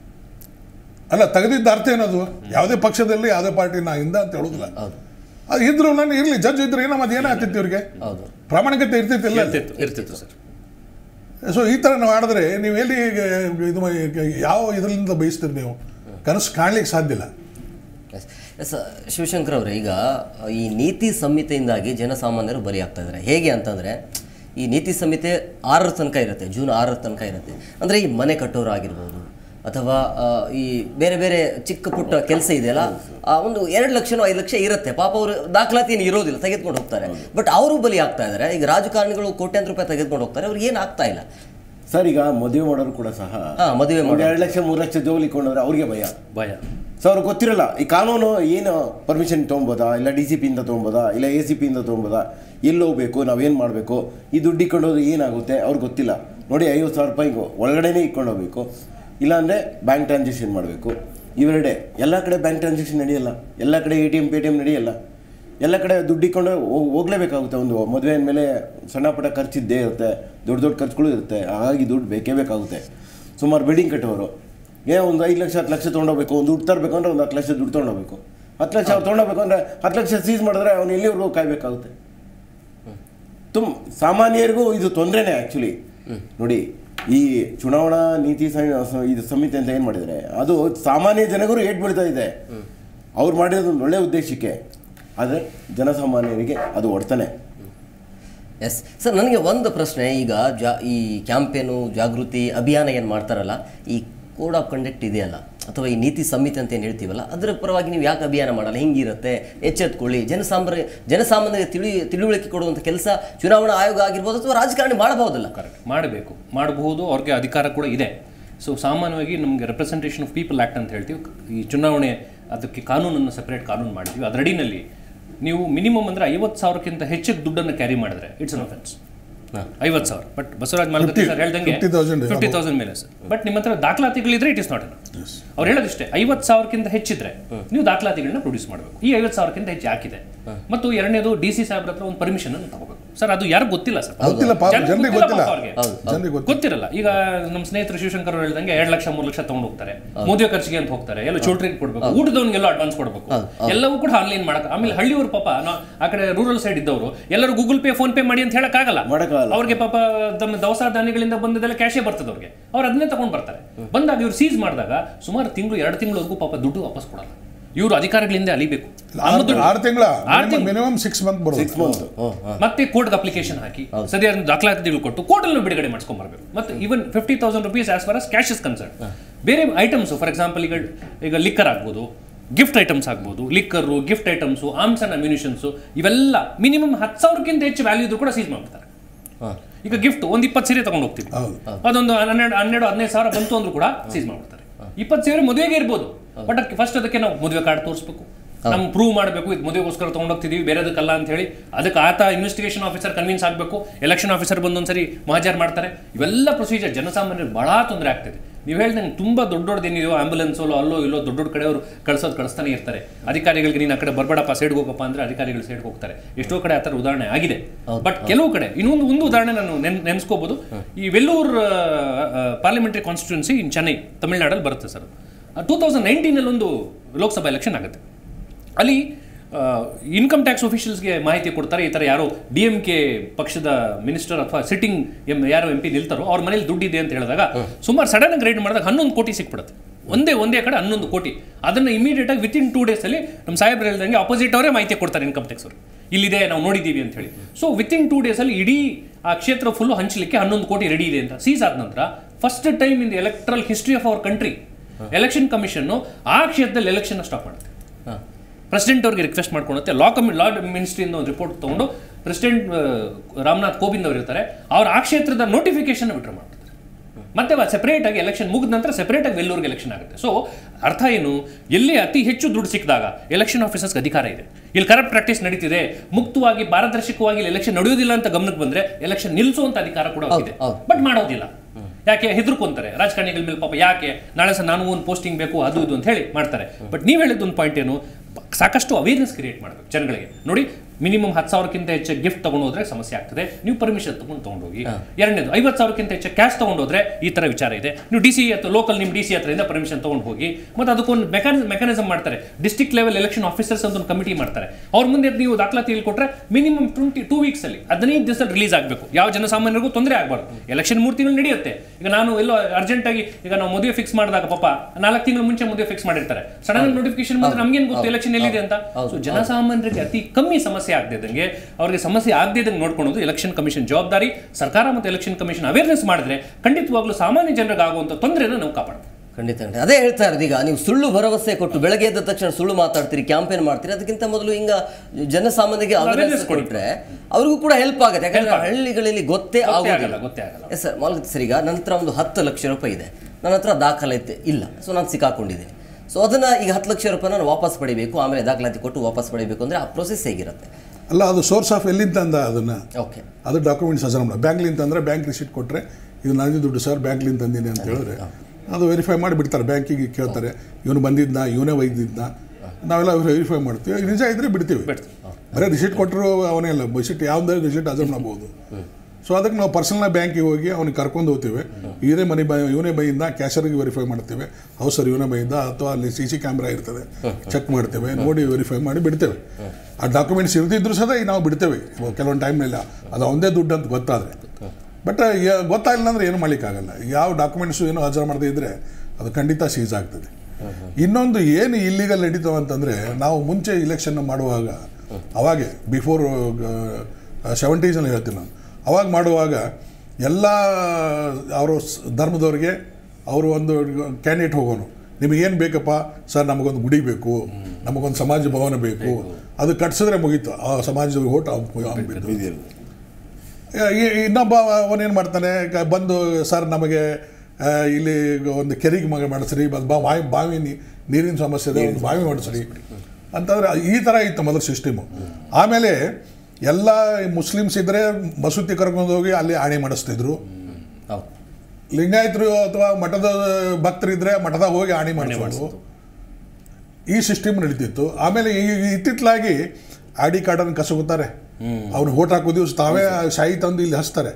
S4: ಅಲ್ಲ ತೆಗೆದಿದ್ದ ಅರ್ಥ ಏನದು ಯಾವುದೇ ಪಕ್ಷದಲ್ಲಿ ಯಾವುದೇ ಪಾರ್ಟಿ ನಾ ಹಿಂದ ಅಂತ ಹೇಳೋದಿಲ್ಲ
S1: ಹೌದು
S4: ಅದು ಇದ್ರು ನಾನು ಇರ್ಲಿ ಜಡ್ಜ್ ಇದ್ರೆ ಏನೋ ಮತ್ತೆ ಏನಾಗ್ತಿತ್ತು ಇವ್ರಿಗೆ
S1: ಹೌದು
S4: ಪ್ರಾಮಾಣಿಕತೆ ಇರ್ತಿತ್ತಿಲ್ಲ
S2: ಇರ್ತಿತ್ತು ಇರ್ತಿತ್ತು ಸರ್
S4: ಸೊ ಈ ಥರ ನಾವು ಆಡಿದ್ರೆ ನೀವು ಎಲ್ಲಿ ಈಗ ಇದು ಮಾ- ಯಾವ ಇದರಿಂದ ಬಯಸ್ತೀರಿ ನೀವು ಕನಸು ಕಾಣ್ಲಿಕ್ಕೆ ಸಾಧ್ಯ ಇಲ್ಲ
S1: ಎಸ್ ಎಸ್ ಶಿವಶಂಕರ್ ಅವರೇ ಈಗ ಈ ನೀತಿ ಸಂಹಿತೆಯಿಂದಾಗಿ ಜನಸಾಮಾನ್ಯರು ಬಲಿಯಾಗ್ತಾ ಇದ್ದಾರೆ ಹೇಗೆ ಅಂತಂದರೆ ಈ ನೀತಿ ಸಂಹಿತೆ ಆರರ ತನಕ ಇರುತ್ತೆ ಜೂನ್ ಆರರ ತನಕ ಇರುತ್ತೆ ಅಂದರೆ ಈ ಮನೆ ಕಟ್ಟೋರು ಆಗಿರ್ಬೋದು ಅಥವಾ ಆ, ಈ ಬೇರೆ ಬೇರೆ ಚಿಕ್ಕ ಪುಟ್ಟ ಕೆಲಸ ಇದೆಯಲ್ಲ ಆ ಒಂದು ಎರಡು ಲಕ್ಷನೋ ಐದು ಲಕ್ಷ ಇರುತ್ತೆ ಪಾಪ ಅವರು ದಾಖಲಾತಿ ಏನು ಇರೋದಿಲ್ಲ ತೆಗೆದುಕೊಂಡು ಹೋಗ್ತಾರೆ ಬಟ್ ಅವರು ಬಲಿ ಆಗ್ತಾ ಇದ್ದಾರೆ ಈಗ ರಾಜಕಾರಣಿಗಳು ಕೋಟ್ಯಾಂತರ ರೂಪಾಯಿ ತೆಗೆದುಕೊಂಡು ಹೋಗ್ತಾರೆ ಅವ್ರಿಗೆ ಏನು ಆಗ್ತಾ ಇಲ್ಲ
S3: ಸರ್ ಈಗ ಮದುವೆ ಮಾಡೋರು ಕೂಡ ಸಹ
S1: ಹಾ, ಮದುವೆ
S3: ಒಂದು
S1: ಮಾಡೋರು.
S3: ಎರಡು ಲಕ್ಷ ಮೂರು ಲಕ್ಷ ಜೋಲಿ ಇಟ್ಕೊಂಡ್ರೆ ಅವ್ರಿಗೆ ಭಯ
S2: ಭಯ
S3: ಸೊ ಅವ್ರಿಗೆ ಗೊತ್ತಿರಲ್ಲ ಈ ಕಾನೂನು ಏನು ಪರ್ಮಿಷನ್ ತೊಗೊಬೋದಾ ಇಲ್ಲ ಡಿ ಸಿ ಪಿಯಿಂದ ತೊಗೊಬೋದಾ ಇಲ್ಲ ಎ ಸಿ ಪಿಯಿಂದ ತೊಗೊಬೋದಾ ಎಲ್ಲಿ ಹೋಗ್ಬೇಕು ನಾವೇನು ಮಾಡಬೇಕು ಈ ದುಡ್ಡು ಇಟ್ಕೊಂಡೋದ್ರೆ ಏನಾಗುತ್ತೆ ಅವ್ರಿಗೆ ಗೊತ್ತಿಲ್ಲ ನೋಡಿ ಐವತ್ತು ಸಾವಿರ ರೂಪಾಯಿ ಒಳಗಡೆನೇ ಇಟ್ಕೊಂಡು ಹೋಗ್ಬೇಕು ಇಲ್ಲಾಂದರೆ ಬ್ಯಾಂಕ್ ಟ್ರಾನ್ಸಾಕ್ಷನ್ ಮಾಡಬೇಕು ಇವೆರಡೆ ಎಲ್ಲ ಕಡೆ ಬ್ಯಾಂಕ್ ಟ್ರಾನ್ಸಾಕ್ಷನ್ ನಡೆಯಲ್ಲ ಎಲ್ಲ ಕಡೆ A T M Paytm ನಡೆಯಲ್ಲ ಎಲ್ಲ ಕಡೆ ದುಡ್ಡು ಇಟ್ಕೊಂಡು ಹೋಗ್- ಹೋಗ್ಲೇಬೇಕಾಗುತ್ತೆ ಒಂದು ಮದುವೆ ಮೇಲೆ ಸಣ್ಣ ಪುಟ್ಟ ಖರ್ಚಿದ್ದೇ ಇರುತ್ತೆ ದೊಡ್ಡ ದೊಡ್ಡ ಖರ್ಚುಗಳು ಇರುತ್ತೆ ಹಾಗಾಗಿ ದುಡ್ಡು ಬೇಕೇ ಬೇಕಾಗುತ್ತೆ ಸುಮಾರು ಬಿಲ್ಡಿಂಗ್ ಕಟ್ಟೋರು ಏನೋ ಒಂದು ಐದು ಲಕ್ಷ ಹತ್ತು ಲಕ್ಷ ತೊಗೊಂಡೋಗ್ಬೇಕು ಒಂದು ದುಡ್ಡು ತರಬೇಕು ಅಂದ್ರೆ ಒಂದು ಹತ್ತು ಲಕ್ಷ ದುಡ್ಡು ತೊಗೊಂಡೋಗ್ಬೇಕು ಹತ್ತು ಲಕ್ಷ ಅವ್ರು ತೊಗೊಂಡೋಗ್ಬೇಕು ಅಂದರೆ ಹತ್ತು ಲಕ್ಷ ಸೀಸ್ ಮಾಡಿದ್ರೆ ಅವನು ಎಲ್ಲಿವರೆಗೂ ಕಾಯಬೇಕಾಗುತ್ತೆ ತುಮ್ ಸಾಮಾನ್ಯರಿಗೂ ಇದು ತೊಂದರೆನೇ ಆ್ಯಕ್ಚುಲಿ ನೋಡಿ ಈ ಚುನಾವಣಾ ನೀತಿ ಸಂ- ಸ- ಇದು ಸಮಿತಿ ಅಂತ ಏನು ಮಾಡಿದರೆ ಅದು ಸಾಮಾನ್ಯ ಜನಗರು ಏಟ್ ಬೀಳ್ತಾ ಇದೆ ಅವ್ರು ಮಾಡಿರೋದು ಒಂದು ಒಳ್ಳೆಯ ಉದ್ದೇಶಕ್ಕೆ ಆದರೆ ಜನಸಾಮಾನ್ಯರಿಗೆ ಅದು ಹೊಡ್ತಾನೆ
S1: ಎಸ್ ಸರ್ ನನಗೆ ಒಂದು ಪ್ರಶ್ನೆ ಈಗ ಜಾ ಈ ಕ್ಯಾಂಪೇನು ಜಾಗೃತಿ ಅಭಿಯಾನ ಏನು ಮಾಡ್ತಾರಲ್ಲ ಈ ಕೋಡ್ ಆಫ್ ಕಂಡಕ್ಟ್ ಇದೆಯಲ್ಲ ಅಥವಾ ಈ ನೀತಿ ಸಂಹಿತೆ ಅಂತ ಏನು ಹೇಳ್ತೀವಲ್ಲ ಅದರ ಪರವಾಗಿ ನೀವು ಯಾಕೆ ಅಭಿಯಾನ ಮಾಡಲ್ಲ ಹಿಂಗಿರುತ್ತೆ ಎಚ್ಚೆತ್ಕೊಳ್ಳಿ ಜನಸಾಮಾನ್ಯ ಜನಸಾಮಾನ್ಯರಿಗೆ ತಿಳಿ ತಿಳುವಳಿಕೆ ಕೊಡುವಂಥ ಕೆಲಸ ಚುನಾವಣಾ ಆಯೋಗ ಆಗಿರ್ಬೋದು ಅಥವಾ ರಾಜಕಾರಣಿ ಮಾಡಬಹುದಲ್ಲ
S2: ಕರೆಕ್ಟ್ ಮಾಡಬೇಕು ಮಾಡಬಹುದು ಅವ್ರಿಗೆ ಅಧಿಕಾರ ಕೂಡ ಇದೆ ಸೊ ಸಾಮಾನ್ಯವಾಗಿ ನಮಗೆ ರೆಪ್ರೆಸೆಂಟೇಷನ್ ಆಫ್ ಪೀಪಲ್ ಆ್ಯಕ್ಟ್ ಅಂತ ಹೇಳ್ತೀವಿ ಈ ಚುನಾವಣೆ ಅದಕ್ಕೆ ಕಾನೂನನ್ನು ಸೆಪರೇಟ್ ಕಾನೂನು ಮಾಡಿದ್ವಿ ಅದರಡಿನಲ್ಲಿ ನೀವು ಮಿನಿಮಮ್ ಅಂದರೆ ಐವತ್ತು ಸಾವಿರಕ್ಕಿಂತ ಹೆಚ್ಚಿಗೆ ದುಡ್ಡನ್ನು ಕ್ಯಾರಿ ಮಾಡಿದ್ರೆ ಇಟ್ಸ್ ಅನ್ ಅಫೆನ್ಸ್ ಐವತ್ತು ಸಾವಿರ ಬಟ್ ಬಸವರಾಜ್ ಮಾಲ್ಗತ್ತಿ ಸರ್ ಹೇಳ್ದಂಗೆ
S4: 50,000
S2: ಫಿಫ್ಟಿ ತೌಸಂಡ್ ಮೇಲೆ ಸರ್ ಬಟ್ ನಿಮ್ಮ ಹತ್ರ ದಾಖಲಾತಿಗಳಿದ್ರೆ ಇಟ್ ಇಸ್ ನಾಟ್ ಅವ್ರು ಹೇಳೋದಿಷ್ಟೇ ಐವತ್ತು ಸಾವಿರಕ್ಕಿಂತ ಹೆಚ್ಚಿದ್ರೆ ನೀವು ದಾಖಲಾತಿಗಳನ್ನ ಪ್ರೊಡ್ಯೂಸ್ ಮಾಡಬೇಕು ಈ ಐವತ್ತು ಸಾವಿರಕ್ಕಿಂತ ಹೆಚ್ಚು ಯಾಕಿದೆ ಮತ್ತು ಎರಡನೇದು ಡಿ ಸಿ ಸಾಹೇಬ್ರ ಹತ್ರ ಒಂದು ಪರ್ಮಿಷನ್ ಅನ್ನು ತಗೋಬೇಕು ಸರ್ ಅದು ಯಾರು ಗೊತ್ತಿಲ್ಲ ಸರ್
S4: ಗೊತ್ತಿಲ್ಲ ಪಾಪ,
S2: ಜನರಿಗೆ
S4: ಜನರಿಗೆ
S2: ಗೊತ್ತಿಲ್ಲ
S4: ಗೊತ್ತಿಲ್ಲ.
S2: ಪಾಪ ಅವ್ರಿಗೆ.
S1: ಹೌದು,
S4: ಜನರಿಗೆ ಗೊತ್ತಿಲ್ಲ
S2: ಗೊತ್ತಿರಲ್ಲ ಈಗ ನಮ್ಮ ಸ್ನೇಹಿತರು ಶಿವಶಂಕರ್ ಅವ್ರು ಹೇಳ್ದಂಗೆ ಎರಡು ಲಕ್ಷ ಮೂರು ಲಕ್ಷ ತಗೊಂಡು ಹೋಗ್ತಾರೆ ಮದುವೆ ಖರ್ಚಿಗೆ ಅಂತ ಹೋಗ್ತಾರೆ ಎಲ್ಲ ಚೋಟ್ರಿಗೆ ಕೊಡ್ಬೇಕು ಊಟದವನಿಗೆಲ್ಲ ಅಡ್ವಾನ್ಸ್ ಕೊಡಬೇಕು ಎಲ್ಲವೂ ಕೂಡ ಆನ್ಲೈನ್ ಮಾಡಕ್ ಆಮೇಲೆ ಹಳ್ಳಿಯವ್ರ ಪಾಪ ನಾ- ಆ ಕಡೆ ರೂರಲ್ ಸೈಡ್ ಇದ್ದವರು ಎಲ್ಲರೂ ಗೂಗಲ್ ಪೇ ಫೋನ್ ಪೇ ಮಾಡಿ ಅಂತ ಹೇಳಕ್ಕಾಗಲ್ಲ
S3: ಮಾಡಕ್ಕಾಗಲ್ಲ.
S2: ಅವ್ರಿಗೆ ಪಾಪ ತಮ್ಮ ದವಸ ಧಾನ್ಯಗಳಿಂದ ಬಂದದೆಲ್ಲ ಕ್ಯಾಶೇ ಬರ್ತದೆ ಅವ್ರಿಗೆ ಅವ್ರು ಅದನ್ನೇ ತಗೊಂಡ್ ಬರ್ತಾರೆ ಬಂದಾಗ ಇವ್ರು ಸೀಸ್ ಮಾಡಿದಾಗ ಸುಮಾರು ತಿಂಗಳು ಎರಡು ತಿಂಗಳವರೆಗೂ ಪಾಪ ದುಡ್ಡು ವಾಪಸ್ ಕೊಡಲ್ಲ ಇವರು ಅಧಿಕಾರಿಗಳಿಂದ ಅಲಿಬೇಕು ನಮ್ಮ ದುಡ್ಡು-
S4: ಆರು ತಿಂಗಳ
S2: ಆರು ತಿಂಗ್ಳು.
S4: ಮಿನಿಮಮ್ ಸಿಕ್ಸ್ ಮಂತ್ ಬರೋದು
S3: ಸಿಕ್ಸ್ ಮಂತ್
S2: ಮತ್ತೆ ಕೋರ್ಟ್ಗೆ ಅಪ್ಲಿಕೇಶನ್ ಹಾಕಿ ಸರಿಯಾದ ದಾಖಲಾತಿಗಳು ಕೊಟ್ಟು ಕೋರ್ಟಲ್ಲಿ ಬಿಡುಗಡೆ ಮಾಡ್ಸ್ಕೊಂಡ್ ಬರಬೇಕು ಮತ್ತೆ even fifty thousand rupees as far as cash is concern ಬೇರೆ ಐಟಮ್ಸ್ ಫಾರ್ ಎಕ್ಸಾಂಪಲ್ ಈಗ ಈಗ ಲಿಕ್ಕರ್ ಆಗ್ಬೋದು ಗಿಫ್ಟ್ ಐಟಮ್ಸ್ ಆಗ್ಬೋದು liquor gift items arms and ammunitions ಇವೆಲ್ಲ ಮಿನಿಮಮ್ ಹತ್ತು ಸಾವಿರಕ್ಕಿಂತ ಹೆಚ್ಚು ವ್ಯಾಲ್ಯೂ ಇದ್ರು ಕೂಡ ಸೀಸ್ ಮಾಡ್ತಾರೆ ಈಗ ಗಿಫ್ಟ್ ಒಂದು ಇಪ್ಪತ್ತು ಸೀರೆ ತಗೊಂಡು ಹೋಗ್ತೀವಿ
S4: ಹೌದು.
S2: ಅದೊಂದು ಹನ್ನೆರಡು ಹನ್ನೆರಡು ಹದಿನೈದು ಸಾವಿರ ಬಂತು ಅಂದ್ರೂ ಕೂಡ ಸೀಸ್ ಮಾಡ್ಬಿಡ್ತಾರೆ ಇಪ್ಪತ್ತು ಸಾವಿರ ಮದುವೆಗೆ ಇರ್ಬೋದು ಬಟ್ ಫಸ್ಟ್ ಅದಕ್ಕೆ ನಾವು ಮದುವೆ ಕಾರ್ಡ್ ತೋರಿಸ್ಬೇಕು ನಮ್ ಪ್ರೂವ್ ಮಾಡಬೇಕು ಇದು ಮದುವೆಗೋಸ್ಕರ ತಗೊಂಡೋಗ್ತಿದೀವಿ ಬೇರೆದಕ್ಕಲ್ಲ ಅಂತ ಹೇಳಿ ಅದಕ್ಕೆ ಆತ ಇನ್ವೆಸ್ಟಿಗೇಷನ್ ಆಫೀಸರ್ ಕನ್ವಿನ್ಸ್ ಆಗಬೇಕು ಎಲೆಕ್ಷನ್ ಆಫೀಸರ್ ಬಂದೊಂದ್ಸರಿ ಮಹಾಜಾರ್ ಮಾಡ್ತಾರೆ ಇವೆಲ್ಲ ಪ್ರೊಸೀಜರ್ ಜನಸಾಮಾನ್ಯರಿಗೆ ಬಹಳ ತೊಂದರೆ ಆಗ್ತಿದೆ ನೀವು ಹೇಳ್ದಂಗೆ ತುಂಬಾ ದೊಡ್ಡ ದೊಡ್ಡದೇನಿದೆಯೋ ಆಂಬುಲೆನ್ಸೋ ಅಲ್ಲೋ ಇಲ್ಲೋ ದೊಡ್ಡ ದೊಡ್ಡ ಕಡೆಯವರು ಕಳ್ಸೋದು ಕಳಿಸ್ತಾನೆ ಇರ್ತಾರೆ ಅಧಿಕಾರಿಗಳಿಗೆ ನೀನು ಆ ಕಡೆ ಬರ್ಬೇಡಪ್ಪ ಸೈಡ್ಗೆ ಹೋಗಪ್ಪ ಅಂದ್ರೆ ಅಧಿಕಾರಿಗಳು ಸೈಡ್ಗೆ ಹೋಗ್ತಾರೆ ಎಷ್ಟೋ ಕಡೆ ಆ ಥರ ಉದಾಹರಣೆ ಆಗಿದೆ ಬಟ್ ಕೆಲವು ಕಡೆ ಇನ್ನೊಂದು ಒಂದು ಉದಾಹರಣೆ ನಾನು ನೆನ್ ನೆನೆಸ್ಕೋಬಹುದು ಈ Vellore parliamentary constituency in Chennai ತಮಿಳ್ನಾಡಲ್ಲಿ ಬರುತ್ತೆ ಸರ್ ಟೂ ತೌಸಂಡ್ ನೈನ್ಟೀನಲ್ಲಿ ಒಂದು ಲೋಕಸಭಾ ಎಲೆಕ್ಷನ್ ಆಗುತ್ತೆ ಅಲ್ಲಿ ಇನ್ಕಮ್ ಟ್ಯಾಕ್ಸ್ ಒಫಿಷಿಯಲ್ಸ್ಗೆ ಮಾಹಿತಿ ಕೊಡ್ತಾರೆ ಈ ಥರ ಯಾರೋ ಡಿ ಎಂ ಕೆ ಪಕ್ಷದ ಮಿನಿಸ್ಟರ್ ಅಥವಾ ಸಿಟ್ಟಿಂಗ್ ಎಂ ಯಾರೋ ಎಂ ಪಿ ನಿಲ್ತಾರೋ ಅವ್ರ ಮನೇಲಿ ದುಡ್ಡಿದೆ ಅಂತ ಹೇಳಿದಾಗ ಸುಮಾರು ಸಡನ್ ಆಗಿ ರೈಡ್ ಮಾಡಿದಾಗ ಹನ್ನೊಂದು ಕೋಟಿ ಸಿಕ್ಬಿಡುತ್ತೆ ಒಂದೇ ಒಂದೇ ಕಡೆ ಹನ್ನೊಂದು ಕೋಟಿ ಅದನ್ನು ಇಮಿಡಿಯೇಟ್ ಆಗಿ ವಿತಿನ್ ಟೂ ಡೇಸಲ್ಲಿ ನಮ್ಮ ಸಾಹೇಬ್ರು ಹೇಳ್ದಂಗೆ ಅಪೋಸಿಟ್ ಅವರೇ ಮಾಹಿತಿ ಕೊಡ್ತಾರೆ ಇನ್ಕಮ್ ಟ್ಯಾಕ್ಸ್ ಅವರು ಇಲ್ಲಿದೆ ನಾವು ನೋಡಿದ್ದೀವಿ ಅಂತ ಹೇಳಿ ಸೊ ವಿತಿನ್ ಟೂ ಡೇಸಲ್ಲಿ ಇಡೀ ಆ ಕ್ಷೇತ್ರ ಫುಲ್ಲು ಹಂಚಲಿಕ್ಕೆ ಹನ್ನೊಂದು ಕೋಟಿ ರೆಡಿ ಇದೆ ಅಂತ ಸೀಸ್ ಆದ ನಂತರ first time in the electoral history of our country election commission ಆ ಕ್ಷೇತ್ರದಲ್ಲಿ ಎಲೆಕ್ಷನ್ ಸ್ಟಾಪ್ ಮಾಡುತ್ತೆ ಪ್ರೆಸಿಡೆಂಟ್ ಅವ್ರಿಗೆ ರಿಕ್ವೆಸ್ಟ್ ಮಾಡ್ಕೊಳುತ್ತೆ ಲಾ ಕಮಿ ಲಾ ಮಿನಿಸ್ಟ್ರಿಯಿಂದ ಒಂದು ರಿಪೋರ್ಟ್ ತಗೊಂಡು ಪ್ರೆಸಿಡೆಂಟ್ ರಾಮನಾಥ್ ಕೋವಿಂದ್ ಅವರು ಇರ್ತಾರೆ ಅವ್ರ ಆ ಕ್ಷೇತ್ರದ ನೋಟಿಫಿಕೇಶನ್ ವಿಡ್ರಾ ಮಾಡ್ತಾರೆ ಮತ್ತೆ ಸೆಪರೇಟ್ ಆಗಿ ಎಲೆಕ್ಷನ್ ಮುಗಿದ ನಂತರ ಸೆಪರೇಟ್ ಆಗಿ ವೆಲ್ಲೂರ್ಗೆ ಎಲೆಕ್ಷನ್ ಆಗುತ್ತೆ ಸೊ ಅರ್ಥ ಏನು ಎಲ್ಲಿ ಅತಿ ಹೆಚ್ಚು ದುಡ್ಡು ಸಿಕ್ಕಿದಾಗ ಎಲೆಕ್ಷನ್ ಆಫೀಸರ್ಸ್ಗೆ ಅಧಿಕಾರ ಇದೆ ಇಲ್ಲಿ ಕರಪ್ಟ್ ಪ್ರಾಕ್ಟೀಸ್ ನಡೀತಿದೆ ಮುಕ್ತವಾಗಿ ಪಾರದರ್ಶಕವಾಗಿ ಎಲೆಕ್ಷನ್ ನಡೆಯೋದಿಲ್ಲ ಅಂತ ಗಮನಕ್ಕೆ ಬಂದ್ರೆ ಎಲೆಕ್ಷನ್ ನಿಲ್ಲಿಸುವಂತ ಅಧಿಕಾರ ಕೂಡ ಇದೆ
S1: ಹೌದು.
S2: ಬಟ್ ಮಾಡೋದಿಲ್ಲ ಯಾಕೆ ಹೆದರ್ಕೊಂತಾರೆ ರಾಜಕಾರಣಿಗಳ ಮೇಲೆ ಪಾಪ ಯಾಕೆ ನಾಳೆ ಸಹ ನಾನು ಒಂದು ಪೋಸ್ಟಿಂಗ್ ಬೇಕು ಅದು ಇದು ಅಂತ ಹೇಳಿ ಮಾಡ್ತಾರೆ ಬಟ್ ನೀವು ಹೇಳಿದ ಒಂದು ಪಾಯಿಂಟ್ ಏನು ಪ- ಸಾಕಷ್ಟು ಅವೇರ್ನೆಸ್ ಕ್ರಿಯೇಟ್ ಮಾಡಬೇಕು ಜನಗಳಿಗೆ ನೋಡಿ ಮಿನಿಮಮ್ ಹತ್ತು ಸಾವಿರಕ್ಕಿಂತ ಹೆಚ್ಚು ಗಿಫ್ಟ್ ತಗೊಂಡು ಹೋದ್ರೆ ಸಮಸ್ಯೆ ಆಗ್ತದೆ ನೀವು ಪರ್ಮಿಷನ್ ತಗೊಂಡು ತಗೊಂಡೋಗಿ ಎರಡನೇದು ಐವತ್ತು ಸಾವಿರಕ್ಕಿಂತ ಹೆಚ್ಚು ಕ್ಯಾಶ್ ತಗೊಂಡು ಹೋದ್ರೆ ಈ ತರ ವಿಚಾರ ಇದೆ ನೀವು ಡಿ ಸಿ ಅಥವಾ ಲೋಕಲ್ ನಿಮ್ಮ ಡಿ ಸಿ ಹತ್ರದಿಂದ ಪರ್ಮಿಷನ್ ತಗೊಂಡು ಹೋಗಿ ಮತ್ತೆ ಅದಕ್ಕೊಂದು ಮೆಕಾನಿಸ್ ಮೆಕಾನಿಸಮ್ ಮಾಡ್ತಾರೆ ಡಿಸ್ಟ್ರಿಕ್ಟ್ ಲೆವೆಲ್ ಎಲೆಕ್ಷನ್ ಆಫೀಸರ್ಸ್ ಅಂತ ಒಂದು ಕಮಿಟಿ ಮಾಡ್ತಾರೆ ಅವ್ರ ಮುಂದೆ ನೀವು ದಾಖಲಾತಿ ಕೊಟ್ಟರೆ ಮಿನಿಮಮ್ ಟ್ವೆಂಟಿ ಟೂ ವೀಕ್ಸ್ ಅಲ್ಲಿ ಹದಿನೈದು ದಿವಸ ರಿಲೀಸ್ ಆಗಬೇಕು ಯಾವ ಜನಸಾಮಾನ್ಯರಿಗೂ ತೊಂದರೆ ಆಗಬಾರ್ದು ಎಲೆಕ್ಷನ್ ಮೂರು ತಿಂಗಳು ನಡೆಯುತ್ತೆ ಈಗ ನಾನು ಎಲ್ಲೋ ಅರ್ಜೆಂಟ್ ಆಗಿ ಈಗ ನಾವು ಮದುವೆ ಫಿಕ್ಸ್ ಮಾಡಿದಾಗ ಪಾಪ ನಾಲ್ಕು ತಿಂಗಳು ಮುಂಚೆ ಮದುವೆ ಫಿಕ್ಸ್ ಮಾಡಿರ್ತಾರೆ ಸಡನ್ ನೋಟಿಫಿಕೇಶನ್ ಬಂದ್ರೆ ನಮ್ಗೇನು ಗೊತ್ತು ಎಲೆಕ್ಷನ್ ಎಲ್ಲಿದೆ ಅಂತ ಸೊ ಜನಸಾಮಾನ್ಯರಿಗೆ ಅತಿ ಕಮ್ಮಿ ಸಮಸ್ಯೆ ಆಗದಿದ್ದಂಗೆ ಅವರಿಗೆ ಸಮಸ್ಯೆ ಆಗದಿದ್ದಂಗೆ ನೋಡ್ಕೊಳ್ಳೋದು ಎಲೆಕ್ಷನ್ ಕಮಿಷನ್ ಜವಾಬ್ದಾರಿ ಸರ್ಕಾರ ಮತ್ತು ಎಲೆಕ್ಷನ್ ಕಮಿಷನ್ ಅವೇರ್ನೆಸ್ ಮಾಡಿದ್ರೆ ಖಂಡಿತವಾಗ್ಲೂ ಸಾಮಾನ್ಯ ಜನರಿಗೆ ಆಗುವಂಥ ತೊಂದರೆನ ನಾವು ಕಾಪಾಡಬೇಕು
S1: ಖಂಡಿತ ಖಂಡಿತ ಅದೇ ಹೇಳ್ತಾ ಇರೋದು ಈಗ ನೀವು ಸುಳ್ಳು ಭರವಸೆ ಕೊಟ್ಟು ಬೆಳಗ್ಗೆ ಎದ್ದ ತಕ್ಷಣ ಸುಳ್ಳು ಮಾತಾಡ್ತೀರಿ ಕ್ಯಾಂಪೇನ್ ಮಾಡ್ತೀರಿ ಅದಕ್ಕಿಂತ ಮೊದಲು ಹಿಂಗ ಜನಸಾಮಾನ್ಯರಿಗೆ ಅವೇರ್ನೆಸ್
S2: Awareness ಕೊಡಿ.
S1: ಕೊಟ್ರೆ ಅವ್ರಿಗೂ ಕೂಡ ಹೆಲ್ಪ್ ಆಗುತ್ತೆ ಯಾಕಂದ್ರೆ ಹಳ್ಳಿಗಳಲ್ಲಿ ಗೊತ್ತೇ
S2: ಗೊತ್ತೇ
S1: ಆಗೋದಿಲ್ಲ
S2: ಆಗಲ್ಲ ಗೊತ್ತೇ ಆಗಲ್ಲ
S1: ಎಸ್ ಸರ್ ಮಾಲ್ಗತ್ ಸರ್ ಈಗ ನನ್ನ ಹತ್ರ ಒಂದು ಹತ್ತು ಲಕ್ಷ ರೂಪಾಯಿ ಇದೆ ನನ್ನ ಹತ್ರ ದಾಖಲಾತಿ ಇಲ್ಲ ಸೊ ನಾನು ಸಿಕ್ಕಾಕೊಂಡಿದ್ದೀನಿ ಸೊ ಅದನ್ನ ಈಗ ಹತ್ತು ಲಕ್ಷ ರೂಪಾಯಿ ನಾನು ವಾಪಸ್ ಪಡಿಬೇಕು ಆಮೇಲೆ ದಾಖಲಾತಿ ಕೊಟ್ಟು ವಾಪಸ್ ಪಡಿಬೇಕು ಅಂದ್ರೆ ಆ ಪ್ರೊಸೆಸ್ ಹೇಗಿರುತ್ತೆ
S4: ಅಲ್ಲ ಅದು ಸೋರ್ಸ್ ಆಫ್ ಎಲ್ಲಿಂದ ಅಂದ ಅದನ್ನ
S1: ಓಕೆ
S4: ಅದು ಡಾಕ್ಯುಮೆಂಟ್ಸ್ ಹಜರ್ ಮಾಡ ಬ್ಯಾಂಕ್ಲಿಂದ ಅಂದರೆ ಬ್ಯಾಂಕ್ ರಿಸಿಟ್ ಕೊಟ್ಟರೆ ಇದು ನನಗೆ ದುಡ್ಡು ಸರ್ ಬ್ಯಾಂಕ್ಲಿಂದ ತಂದೀನಿ ಅಂತ ಹೇಳಿದ್ರೆ ಅದು ವೆರಿಫೈ ಮಾಡಿ ಬಿಡ್ತಾರೆ ಬ್ಯಾಂಕಿಗೆ ಕೇಳ್ತಾರೆ ಇವನು ಬಂದಿದ್ನ ಇವನೇ ಒಯ್ದಿದ್ನ ನಾವೆಲ್ಲ ವೆರಿಫೈ ಮಾಡ್ತೀವಿ ನಿಜ ಇದ್ರೆ ಬಿಡ್ತೀವಿ ಬರೀ ರಿಸಿಟ್ ಕೊಟ್ಟರು ಅವನೇ ಅಲ್ಲ ರಿಸಿಟ್ ಯಾವುದೇ ರಿಸಿಟ್ ಹಜರ್ ಮಾಡ್ಬೋದು ಸೊ ಅದಕ್ಕೆ ನಾವು ಪರ್ಸನಲ್ ಬ್ಯಾಂಕಿಗೆ ಹೋಗಿ ಅವ್ನಿಗೆ ಕರ್ಕೊಂಡು ಹೋಗ್ತೀವಿ ಇವನೇ ಮನೆ ಬ ಇವನೇ ಬೈಯಿಂದ ಕ್ಯಾಶರ್ಗೆ ವೆರಿಫೈ ಮಾಡ್ತೇವೆ ಹೌಸ್ ಸರ್ ಇವನೇ ಬೈಯಿಂದ ಅಥವಾ ಅಲ್ಲಿ ಸಿ ಸಿ ಕ್ಯಾಮ್ರಾ ಇರ್ತದೆ ಚೆಕ್ ಮಾಡ್ತೇವೆ ನೋಡಿ ವೆರಿಫೈ ಮಾಡಿ ಬಿಡ್ತೇವೆ ಆ ಡಾಕ್ಯುಮೆಂಟ್ಸ್ ಇರ್ದಿದ್ರು ಸಹ ನಾವು ಬಿಡ್ತೇವೆ ಕೆಲವೊಂದು ಟೈಮ್ನೆಲ್ಲ ಅದು ಒಂದೇ ದುಡ್ಡು ಅಂತ ಗೊತ್ತಾದರೆ ಬಟ್ ಗೊತ್ತಾಗಿಲ್ಲ ಅಂದ್ರೆ ಏನು ಮಾಡ್ಲಿಕ್ಕಾಗಲ್ಲ ಯಾವ ಡಾಕ್ಯುಮೆಂಟ್ಸು ಏನು ಹಾಜರು ಮಾಡದೇ ಇದ್ರೆ ಅದು ಖಂಡಿತ ಸೀಸ್ ಆಗ್ತದೆ ಇನ್ನೊಂದು ಏನು ಇಲ್ಲಿಗಲ್ ನಡೀತಾವೆ ಅಂತಂದರೆ ನಾವು ಮುಂಚೆ ಇಲೆಕ್ಷನ್ ಮಾಡುವಾಗ ಅವಾಗೆ ಬಿಫೋರ್ ಸೆವೆಂಟೀಸಲ್ಲಿ ಹೇಳ್ತೀನಿ ನಾನು ಅವಾಗ ಮಾಡುವಾಗ ಎಲ್ಲ ಅವರು ಧರ್ಮದವ್ರಿಗೆ ಅವರು ಒಂದು ಕ್ಯಾಂಡಿಡೇಟ್ ಹೋಗೋನು ನಿಮಗೇನು ಬೇಕಪ್ಪ ಸರ್ ನಮಗೊಂದು ಗುಡಿ ಬೇಕು ನಮಗೊಂದು ಸಮಾಜ ಭವನ ಬೇಕು ಅದು ಕಟ್ಸಿದ್ರೆ ಮುಗೀತು ಆ ಸಮಾಜದ ಓಟ್ ಅವ್ನು ಈ- ಇನ್ನೊಬ್ಬ ಅವನೇನು ಮಾಡ್ತಾನೆ ಕ- ಬಂದು ಸರ್ ನಮಗೆ ಆ, ಇಲ್ಲಿ ಒಂದು ಕೆರೆಗೆ ಮಗ ಮಾಡಿಸ್ರಿ ಬ- ಬಾ- ಬಾವಿ ಬಾವಿ ನೀ- ನೀರಿನ ಸಮಸ್ಯೆ ಇದೆ ಒಂದು ಬಾವಿ ಮಾಡಿಸ್ರಿ ಅಂತಂದ್ರೆ ಈ ಥರ ಇತ್ತು ಮೊದಲು ಸಿಸ್ಟಮು ಆಮೇಲೆ ಎಲ್ಲ ಮುಸ್ಲಿಮ್ಸ್ ಇದ್ದರೆ ಮಸೂತಿ ಕರ್ಕೊಂಡು ಹೋಗಿ ಅಲ್ಲಿ ಆಣೆ ಮಾಡಿಸ್ತಿದ್ರು
S1: ಹೌದು
S4: ಲಿಂಗಾಯತರು ಅಥವಾ ಮಠದ ಭಕ್ತರಿದ್ರೆ ಮಠದಾಗ ಹೋಗಿ ಆಣಿ ಮಾಡಿಸೋದು ಈ ಸಿಸ್ಟಮ್ ನಡೀತಿತ್ತು ಆಮೇಲೆ ಈ ಇತ್ತಿತ್ತಲಾಗಿ ಐ ಡಿ ಕಾರ್ಡನ್ನು ಕಸಗುತ್ತಾರೆ ಅವ್ನು ಓಟ್ ಹಾಕೋ ದಿವಸ ತಾವೇ ಶಾಯಿ ತಂದು ಇಲ್ಲಿ ಹಚ್ತಾರೆ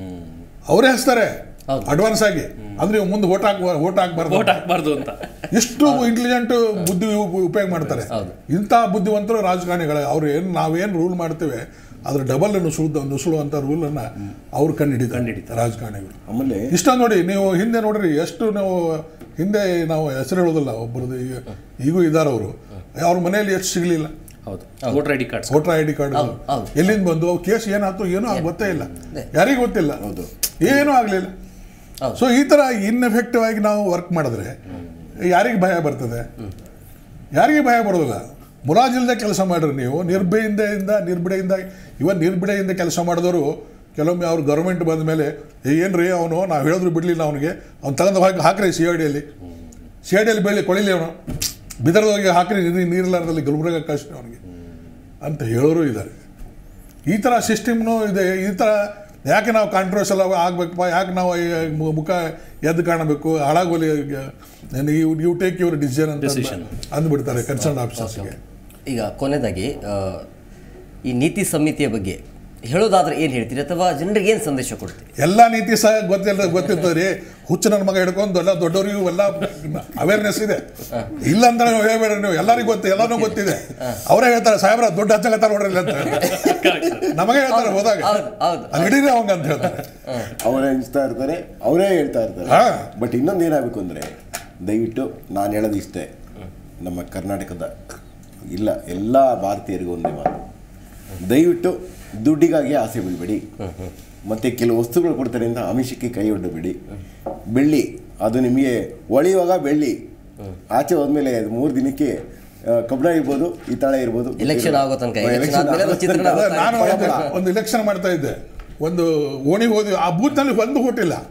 S4: ಅವರೇ ಹಚ್ತಾರೆ
S1: ಹೌದು.
S4: ಅಡ್ವಾನ್ಸ್ ಆಗಿ ಅಂದ್ರೆ ಇವ್ ಮುಂದೆ ಓಟ್ ಹಾಕ್ ಓಟ್ ಹಾಕ್ಬಾರ್ದು
S2: ಓಟ್ ಹಾಕ್ಬಾರ್ದು ಅಂತ
S4: ಎಷ್ಟು ಇಂಟೆಲಿಜೆಂಟ್ ಬುದ್ಧಿ ಉಪ- ಉಪಯೋಗ ಮಾಡ್ತಾರೆ
S1: ಹೌದು.
S4: ಇಂಥ ಬುದ್ಧಿವಂತರು ರಾಜಕಾರಣಿಗಳು ಅವ್ರು ಏನು ನಾವೇನು ರೂಲ್ ಮಾಡ್ತೇವೆ ಅದ್ರ ಡಬಲ್ ನುಸುಳು ನುಸುಳುವಂಥ ರೂಲನ್ನು ಅವ್ರು ಕಂಡುಹಿಡಿತಾರೆ
S2: ಕಂಡುಹಿಡಿತಾರೆ.
S4: ರಾಜಕಾರಣಿಗಳು
S3: ಆಮೇಲೆ
S4: ಇಷ್ಟ ನೋಡಿ ನೀವು ಹಿಂದೆ ನೋಡ್ರಿ ಎಷ್ಟು ನಾವು ಹಿಂದೆ ನಾವು ಹೆಸರು ಹೇಳೋದಿಲ್ಲ ಒಬ್ಬರದ್ದು ಈಗ ಈಗೂ ಇದ್ದಾರೆ ಅವರು ಅವ್ರ ಮನೆಯಲ್ಲಿ ಎಷ್ಟು ಸಿಗಲಿಲ್ಲ
S2: ಹೌದು voter I D cards
S4: voter I D card
S1: ಹೌದು, ಹೌದು.
S4: ಎಲ್ಲಿಂದ ಬಂದು ಅವು ಕೇಸ್ ಏನಾಯ್ತು ಏನೂ ಆಗ ಗೊತ್ತೇ ಇಲ್ಲ ಯಾರಿಗೂ ಗೊತ್ತಿಲ್ಲ ಏನೂ ಆಗಲಿಲ್ಲ
S1: ಹೌದು.
S4: ಸೊ ಈ ಥರ ಇನ್ಎಫೆಕ್ಟಿವ್ ಆಗಿ ನಾವು ವರ್ಕ್ ಮಾಡಿದ್ರೆ ಯಾರಿಗೆ ಭಯ ಬರ್ತದೆ ಯಾರಿಗೆ ಭಯ ಬರೋದಿಲ್ಲ ಮುಲಾಜಿಲ್ಲದೆ ಕೆಲಸ ಮಾಡ್ರಿ ನೀವು ನಿರ್ಭಯಿಂದ ನಿರ್ಬಿಡೆಯಿಂದ ಇವನ್ ನಿರ್ಬಿಡೆಯಿಂದ ಕೆಲಸ ಮಾಡಿದವರು ಕೆಲವೊಮ್ಮೆ ಅವ್ರು ಗೌರ್ಮೆಂಟ್ ಬಂದ ಮೇಲೆ ಏನ್ರಿ ಅವನು ನಾವು ಹೇಳಿದ್ರು ಬಿಡಲಿಲ್ಲ ಅವನಿಗೆ ಅವ್ನು ತಗೊಂಡು ಹೋಗಿ ಹಾಕ್ರಿ ಸಿ ಐ ಡಿಯಲ್ಲಿ ಸಿ ಐ ಡಿಯಲ್ಲಿ ಬೆಳಿ ಕೊಳಿಲಿ ಅವನು ಬಿದರ್ದ ಹೋಗಿ ಹಾಕ್ರಿ ನೀರು ನೀರಿಲ್ಲಾರ್ದಲ್ಲಿ ಗುಲ್ಬರ್ಗ ಕಳಿಸ್ರಿ ಅವನಿಗೆ ಅಂತ ಹೇಳೋರು ಇದ್ದಾರೆ ಈ ಥರ ಸಿಸ್ಟಮ್ನು ಇದೆ ಈ ಥರ ಯಾಕೆ ನಾವು ಕಾಂಟ್ರವರ್ಸಲ್ ಆಗ್ಬೇಕಪ್ಪ ಯಾಕೆ ನಾವು ಈ ಮು- ಮುಖ ಎದ್ದು ಕಾಣಬೇಕು ಹಾಳಾಗೋಲಿ you you take your decision ಅಂತ
S2: Decision.
S4: ಅಂದ್ಬಿಡ್ತಾರೆ ಕನ್ಸರ್ನ್ ಆಫೀಸರ್ಸ್ಗೆ
S1: ಈಗ ಕೊನೆಯದಾಗಿ ಆ, ಈ ನೀತಿ ಸಂಹಿತೆಯ ಬಗ್ಗೆ ಹೇಳೋದಾದ್ರೆ ಏನು ಹೇಳ್ತೀರಿ ಅಥವಾ ಜನರಿಗೆ ಏನು ಸಂದೇಶ ಕೊಡ್ತೀರಿ
S4: ಎಲ್ಲ ನೀತಿ ಸಹ ಗೊತ್ತಿಲ್ಲ ಗೊತ್ತಿರ್ತದೆ ಹುಚ್ಚು ನನ್ನ ಮಗ ಹಿಡ್ಕೊಂಡು ಎಲ್ಲ ದೊಡ್ಡವರಿಗೂ ಎಲ್ಲ ಅವೇರ್ನೆಸ್ ಇದೆ ಇಲ್ಲ ಅಂತ ನೀವು ಹೇಳ್ಬೇಡ್ರಿ ನೀವು ಎಲ್ಲರಿಗೂ ಗೊತ್ತು ಎಲ್ಲಾನು ಗೊತ್ತಿದೆ ಅವರೇ ಹೇಳ್ತಾರೆ ಸಾಹೇಬ್ರ ದುಡ್ಡು ಹಚ್ಚಕತ್ತಾರ ನೋಡ್ರಿ ಇಲ್ಲಿ ಅಂತ ನಮಗೆ ಹೇಳ್ತಾರೆ ಹೋದಾಗ
S1: ಹೌದು ಹೌದು
S4: ಅಲ್ಲಿ ಹಿಡೀರಿ ಅವಂಗ ಅಂತ ಹೇಳ್ತಾರೆ
S3: ಅವರೇ ಹಂಚ್ತಾ ಇರ್ತಾರೆ ಅವರೇ ಹೇಳ್ತಾ ಇರ್ತಾರೆ
S4: ಹಾ.
S3: ಬಟ್ ಇನ್ನೊಂದು ಏನಾಗಬೇಕು ಅಂದರೆ ದಯವಿಟ್ಟು ನಾನು ಹೇಳೋದು ಇಷ್ಟೇ ನಮ್ಮ ಕರ್ನಾಟಕದ ಇಲ್ಲ ಎಲ್ಲ ಭಾರತೀಯರಿಗೂ ಒಂದೇ ಮಾತು ದಯವಿಟ್ಟು ದುಡ್ಡಿಗಾಗಿ ಆಸೆ ಬೀಳ್ಬೇಡಿ ಮತ್ತು ಕೆಲವು ವಸ್ತುಗಳು ಕೊಡ್ತಾರೆ ಅಂತ ಆಮಿಷಕ್ಕೆ ಕೈ ಒಡ್ಡಬೇಡಿ ಬೆಳ್ಳಿ ಅದು ನಿಮಗೆ ಒಳೆಯುವಾಗ ಬೆಳ್ಳಿ ಆಚೆ ಹೋದ್ಮೇಲೆ ಅದು ಮೂರು ದಿನಕ್ಕೆ ಆ, ಕಬ್ಬಣ ಇರ್ಬೋದು ಈ ತಾಳೆ ಇರ್ಬೋದು
S1: Election ಆಗೋ ತನಕ,
S3: ಹಾ,
S1: election
S3: election
S1: ಆದ್ಮೇಲೆ
S3: ಆಗೋ
S1: ಚಿತ್ರಣ
S3: ತನಕ.
S1: ಗೊತ್ತಾಗುತ್ತೆ.
S4: ನಾನು
S3: ಫಳ
S4: ಒಂದು-
S3: ಫಳ.
S4: ಒಂದು ಇಲೆಕ್ಷನ್ ಮಾಡ್ತಾ ಇದ್ದೆ ಒಂದು ಓಣಿಗೆ ಹೋದ್ವಿ ಆ ಬೂತ್ನಲ್ಲಿ ಒಂದು ಓಟ್ ಇಲ್ಲ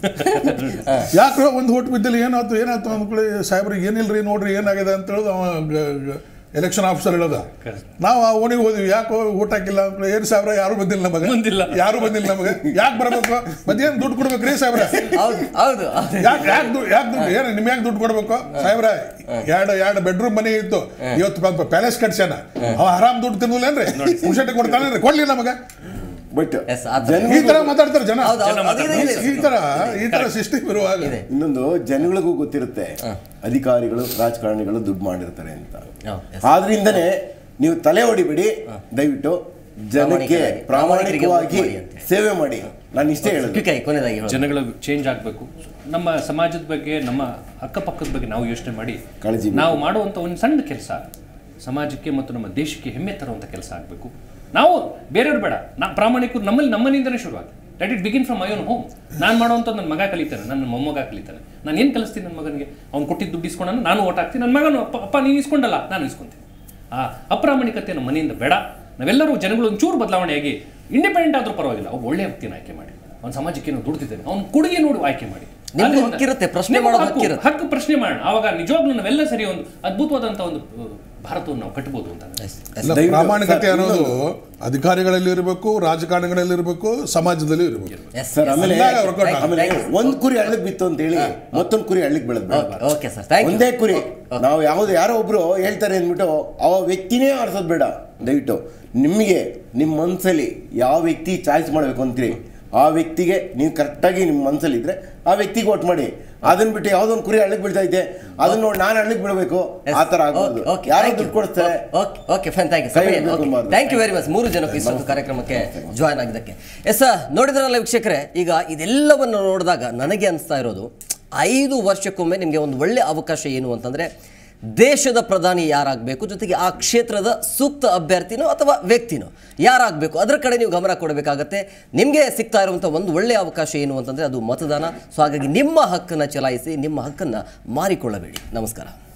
S4: ಯಾಕ್ರೋ ಒಂದು ಓಟ್ ಬಿದ್ದಲ್ಲಿ ಏನಾಯ್ತು ಏನಾಯ್ತು ಅಂದ್ಕೊಳ್ಳಿ ಸಾಹೇಬ್ರಿಗೆ ಏನಿಲ್ರಿ ನೋಡ್ರಿ ಏನಾಗಿದೆ ಅಂತ ಹೇಳೋದು ಅವ ಎಲೆಕ್ಷನ್ ಆಫೀಸರ್ ಹೇಳೋದ ನಾವು ಆ ಓಣಿಗೆ ಹೋದ್ವಿ ಯಾಕೋ ಓಟ್ ಹಾಕಿಲ್ಲ ಅಂದ್ಕೊಳ್ಳಿ ಏನು ಸಾಹೇಬ್ರ ಯಾರು ಬಂದಿಲ್ಲ ನಮಗೆ
S2: ಬಂದಿಲ್ಲ.
S4: ಯಾರು ಬಂದಿಲ್ಲ ನಮಗೆ ಯಾಕೆ ಬರಬೇಕು ಮತ್ತೇನು ದುಡ್ಡು ಕೊಡ್ಬೇಕ್ರಿ ಸಾಹೇಬ್ರ
S1: ಹೌದು ಹೌದು ಹೌದು.
S4: ಯಾಕೆ ಯಾಕೆ ದುಡ್ಡು ಯಾಕೆ ದುಡ್ಡು ಏನು ನಿಮ್ಗೆ ಯಾಕೆ ದುಡ್ಡು ಕೊಡ್ಬೇಕು ಸಾಹೇಬ್ರ ಎರಡು ಎರಡು ಬೆಡ್ರೂಮ್ ಮನೆ ಇತ್ತು ಇವತ್ತು ಪ್ಯಾಲೇಸ್ ಕಟ್ಸ್ಯಾನ ಅವ ಆರಾಮ್ ದುಡ್ಡು ತಿನ್ನಲೇನ್ರಿ ಮುಷಟಿ ಕೊಡ್ತಾನೇನ್ರಿ ಕೊಡ್ಲಿ ನಮಗೆ
S3: ಬಟ್
S1: Yes, ಆ ಥರ.
S4: ಈ ತರ ಮಾತಾಡ್ತಾರೆ ಜನ
S1: ಹೌದು, ಹೌದು, ಅದು ಇದೆ, ಇದೆ.
S4: ಈ ತರ ಈ ತರ ಸಿಸ್ಟಮ್ ಇರುವಾಗ
S1: ಇದೆ.
S3: ಇನ್ನೊಂದು ಜನಗಳಿಗೂ ಗೊತ್ತಿರುತ್ತೆ ಅಧಿಕಾರಿಗಳು ರಾಜಕಾರಣಿಗಳು ದುಡ್ಡು ಮಾಡಿರ್ತಾರೆ ಅಂತ
S1: ಹೌದು, yes.
S3: ಆದ್ರಿಂದನೇ ನೀವು ತಲೆ ಹೊಡಿಬೇಡಿ ದಯವಿಟ್ಟು ಜನಕ್ಕೆ
S1: ಪ್ರಾಮಾಣಿಕರಾಗಿ-
S3: ಪ್ರಾಮಾಣಿಕವಾಗಿ
S1: ಪ್ರಾಮಾಣಿಕರಿಗೆ vote ಮಾಡಿ
S3: ಸೇವೆ ಮಾಡಿ ನಾನು ಇಷ್ಟೇ ಹೇಳೋದು
S1: ಕ್ವಿಕ್ ಆಗಿ ಕೊನೆಯದಾಗಿ ಹೇಳೋದು.
S2: ಜನಗಳ ಚೇಂಜ್ ಆಗಬೇಕು ನಮ್ಮ ಸಮಾಜದ ಬಗ್ಗೆ ನಮ್ಮ ಅಕ್ಕಪಕ್ಕದ ಬಗ್ಗೆ ನಾವು ಯೋಚನೆ ಮಾಡಿ
S3: ಕಾಳಜಿ ಬೇಕು.
S2: ನಾವು ಮಾಡುವಂಥ ಒಂದು ಸಣ್ಣ ಕೆಲಸ ಸಮಾಜಕ್ಕೆ ಮತ್ತು ನಮ್ಮ ದೇಶಕ್ಕೆ ಹೆಮ್ಮೆ ತರುವಂಥ ಕೆಲಸ ಆಗಬೇಕು ನಾವು ಬೇರೆಯವ್ರು ಬೇಡ ನಾ ಪ್ರಾಮಾಣಿಕರು ನಮ್ಮಲ್ಲಿ ನಮ್ಮನಿಂದನೇ ಶುರುವಾಗಿ let it begin from my own home ನಾನು ಮಾಡುವಂಥ ನನ್ನ ಮಗ ಕಲಿತಾನೆ ನನ್ನ ಮೊಮ್ಮಗ ಕಲಿತಾನೆ ನಾನು ಏನು ಕಲಿಸ್ತೀನಿ ನನ್ನ ಮಗನಿಗೆ ಅವ್ನು ಕೊಟ್ಟಿದ್ದು ದುಡ್ಡು ಇಸ್ಕೊಂಡಾನ ನಾನು ಓಟ್ ಹಾಕ್ತೀನಿ ನನ್ನ ಮಗನು ಅಪ್ಪ ಅಪ್ಪ ನೀನು ಇಸ್ಕೊಂಡಲ್ಲ ನಾನು ಇಸ್ಕೊಂತೀನಿ ಆ ಅಪ್ರಾಮಾಣಿಕತೆ ನಮ್ಮ ಮನೆಯಿಂದ ಬೇಡ ನಾವೆಲ್ಲರೂ ಜನಗಳು ಒಂಚೂರು ಬದಲಾವಣೆಯಾಗಿ ಇಂಡಿಪೆಂಡೆಂಟ್ ಆದ್ರೂ ಪರವಾಗಿಲ್ಲ ಅವ್ರು ಒಳ್ಳೆ ವ್ಯಕ್ತಿನ ಆಯ್ಕೆ ಮಾಡಿ ಅವ್ನ ಸಮಾಜಕ್ಕೆ ಏನೋ ದುಡ್ದಿದ್ದಾನೆ ಅವ್ನ ಕೊಡುಗೆ ನೋಡಿ ಆಯ್ಕೆ ಮಾಡಿ
S1: ನಿಮ್ಗೂ
S2: ಅಲ್ಲಿಂದ-
S1: ಹಕ್ಕಿರುತ್ತೆ, ಪ್ರಶ್ನೆ
S2: ನಿಮ್ಗೂ
S1: ಮಾಡೋ
S2: ಹಕ್ಕು-
S1: ಹಕ್ಕಿರುತ್ತೆ.
S2: ಹಕ್ಕು ಪ್ರಶ್ನೆ ಮಾಡೋಣ ಆವಾಗ ನಿಜವಾಗ್ಲೂ ನಾವೆಲ್ಲ ಸರಿ ಒಂದು ಅದ್ಭುತವಾದಂಥ ಒಂದು ಆ, ಭಾರತವನ್ನು ನಾವು ಕಟ್ಬೋದು ಅಂತ ನನಗೆ.
S1: Yes, yes.
S4: ಇಲ್ಲ,
S3: ದಯವಿಟ್ಟು
S4: ಪ್ರಾಮಾಣಿಕತೆ
S3: ಸರ್,
S4: ಅನ್ನೋದು ಅಧಿಕಾರಿಗಳಲ್ಲಿ ಇರಬೇಕು ರಾಜಕಾರಣಿಗಳಲ್ಲಿ ಇರಬೇಕು ಸಮಾಜದಲ್ಲಿ ಇರಬೇಕು
S1: Yes,
S3: ಸರ್
S1: yes.
S3: ಆಮೇಲೆ
S4: ಅಂದಾಗ workout ಆಗುತ್ತೆ.
S3: ಆಮೇಲೆ ಒಂದ್ ಕುರಿ ಹಳ್ಳಕ್ ಬಿತ್ತು ಅಂತ ಹೇಳಿ ಮತ್ತೊಂದ್ ಕುರಿ ಹಳ್ಳಕ್ ಬೆಳೆದ್ ಬೇಡ
S1: Okay, okay, sir. Thank you.
S3: ಒಂದೇ ಕುರಿ ನಾವು ಯಾವ್ದು ಯಾರೋ ಒಬ್ರು ಹೇಳ್ತಾರೆ ಅಂದ್ಬಿಟ್ಟು ಅವ ವ್ಯಕ್ತಿನೇ ಆಡ್ಸೋದು ಬೇಡ ದಯವಿಟ್ಟು ನಿಮಗೆ ನಿಮ್ಮ ಮನಸ್ಸಲ್ಲಿ ಯಾವ ವ್ಯಕ್ತಿ ಚಾಯ್ಸ್ ಮಾಡಬೇಕು ಅಂತೀರಿ ಆ ವ್ಯಕ್ತಿಗೆ ನೀವು ಕರೆಕ್ಟಾಗಿ ನಿಮ್ಮ ಮನಸ್ಸಲ್ಲಿ ಇದ್ರೆ ಆ ವ್ಯಕ್ತಿಗೆ ಓಟ್ ಮಾಡಿ ಅದನ್ನ ಬಿಟ್ಟು ಯಾವ್ದೋ ಒಂದು ಕುರಿ ಹಳ್ಳಕ್ ಬೀಳ್ತಾ ಇದ್ದೆ ಅದನ್ನ ನೋಡಿ ನಾನು ಹಳ್ಳಕ್ ಬಿಡಬೇಕು
S1: Yes.
S3: ಆ ತರ ಆಗ್ಬಾರ್ದು
S1: Okay, okay,
S3: ಯಾರೋ
S1: thank you.
S3: ದುಡ್ಡು ಕೊಡ್ತಾರೆ
S1: okay okay fine thank you
S3: ಕೈ ಹಿಡ್ಬೇಕು ಮಾರ್ರೆ.
S1: ಥ್ಯಾಂಕ್ ಯು ವೆರಿ ಮಚ್ ಮೂರು ಜನಕ್ಕೂ ಇಷ್ಟೊಂದು ಕಾರ್ಯಕ್ರಮಕ್ಕೆ ಜಾಯ್ನ್ ಆಗಿದ್ದಕ್ಕೆ ಎಸ್ ಸರ್ ನೋಡಿದ್ರಲ್ಲ ವೀಕ್ಷಕರೇ ಈಗ ಇದೆಲ್ಲವನ್ನು ನೋಡಿದಾಗ ನನಗೆ ಅನಿಸ್ತಾ ಇರೋದು ಐದು ವರ್ಷಕ್ಕೊಮ್ಮೆ ನಿಮಗೆ ಒಂದು ಒಳ್ಳೆ ಅವಕಾಶ ಏನು ಅಂತಂದರೆ ದೇಶದ ಪ್ರಧಾನಿ ಯಾರಾಗಬೇಕು ಜೊತೆಗೆ ಆ ಕ್ಷೇತ್ರದ ಸೂಕ್ತ ಅಭ್ಯರ್ಥಿನೋ ಅಥವಾ ವ್ಯಕ್ತಿನೋ ಯಾರಾಗಬೇಕು ಅದರ ಕಡೆ ನೀವು ಗಮನ ಕೊಡಬೇಕಾಗತ್ತೆ ನಿಮಗೆ ಸಿಗ್ತಾ ಇರುವಂಥ ಒಂದು ಒಳ್ಳೆಯ ಅವಕಾಶ ಏನು ಅಂತಂದರೆ ಅದು ಮತದಾನ ಸೊ ಹಾಗಾಗಿ ನಿಮ್ಮ ಹಕ್ಕನ್ನು ಚಲಾಯಿಸಿ ನಿಮ್ಮ ಹಕ್ಕನ್ನು ಮಾರಿಕೊಳ್ಳಬೇಡಿ ನಮಸ್ಕಾರ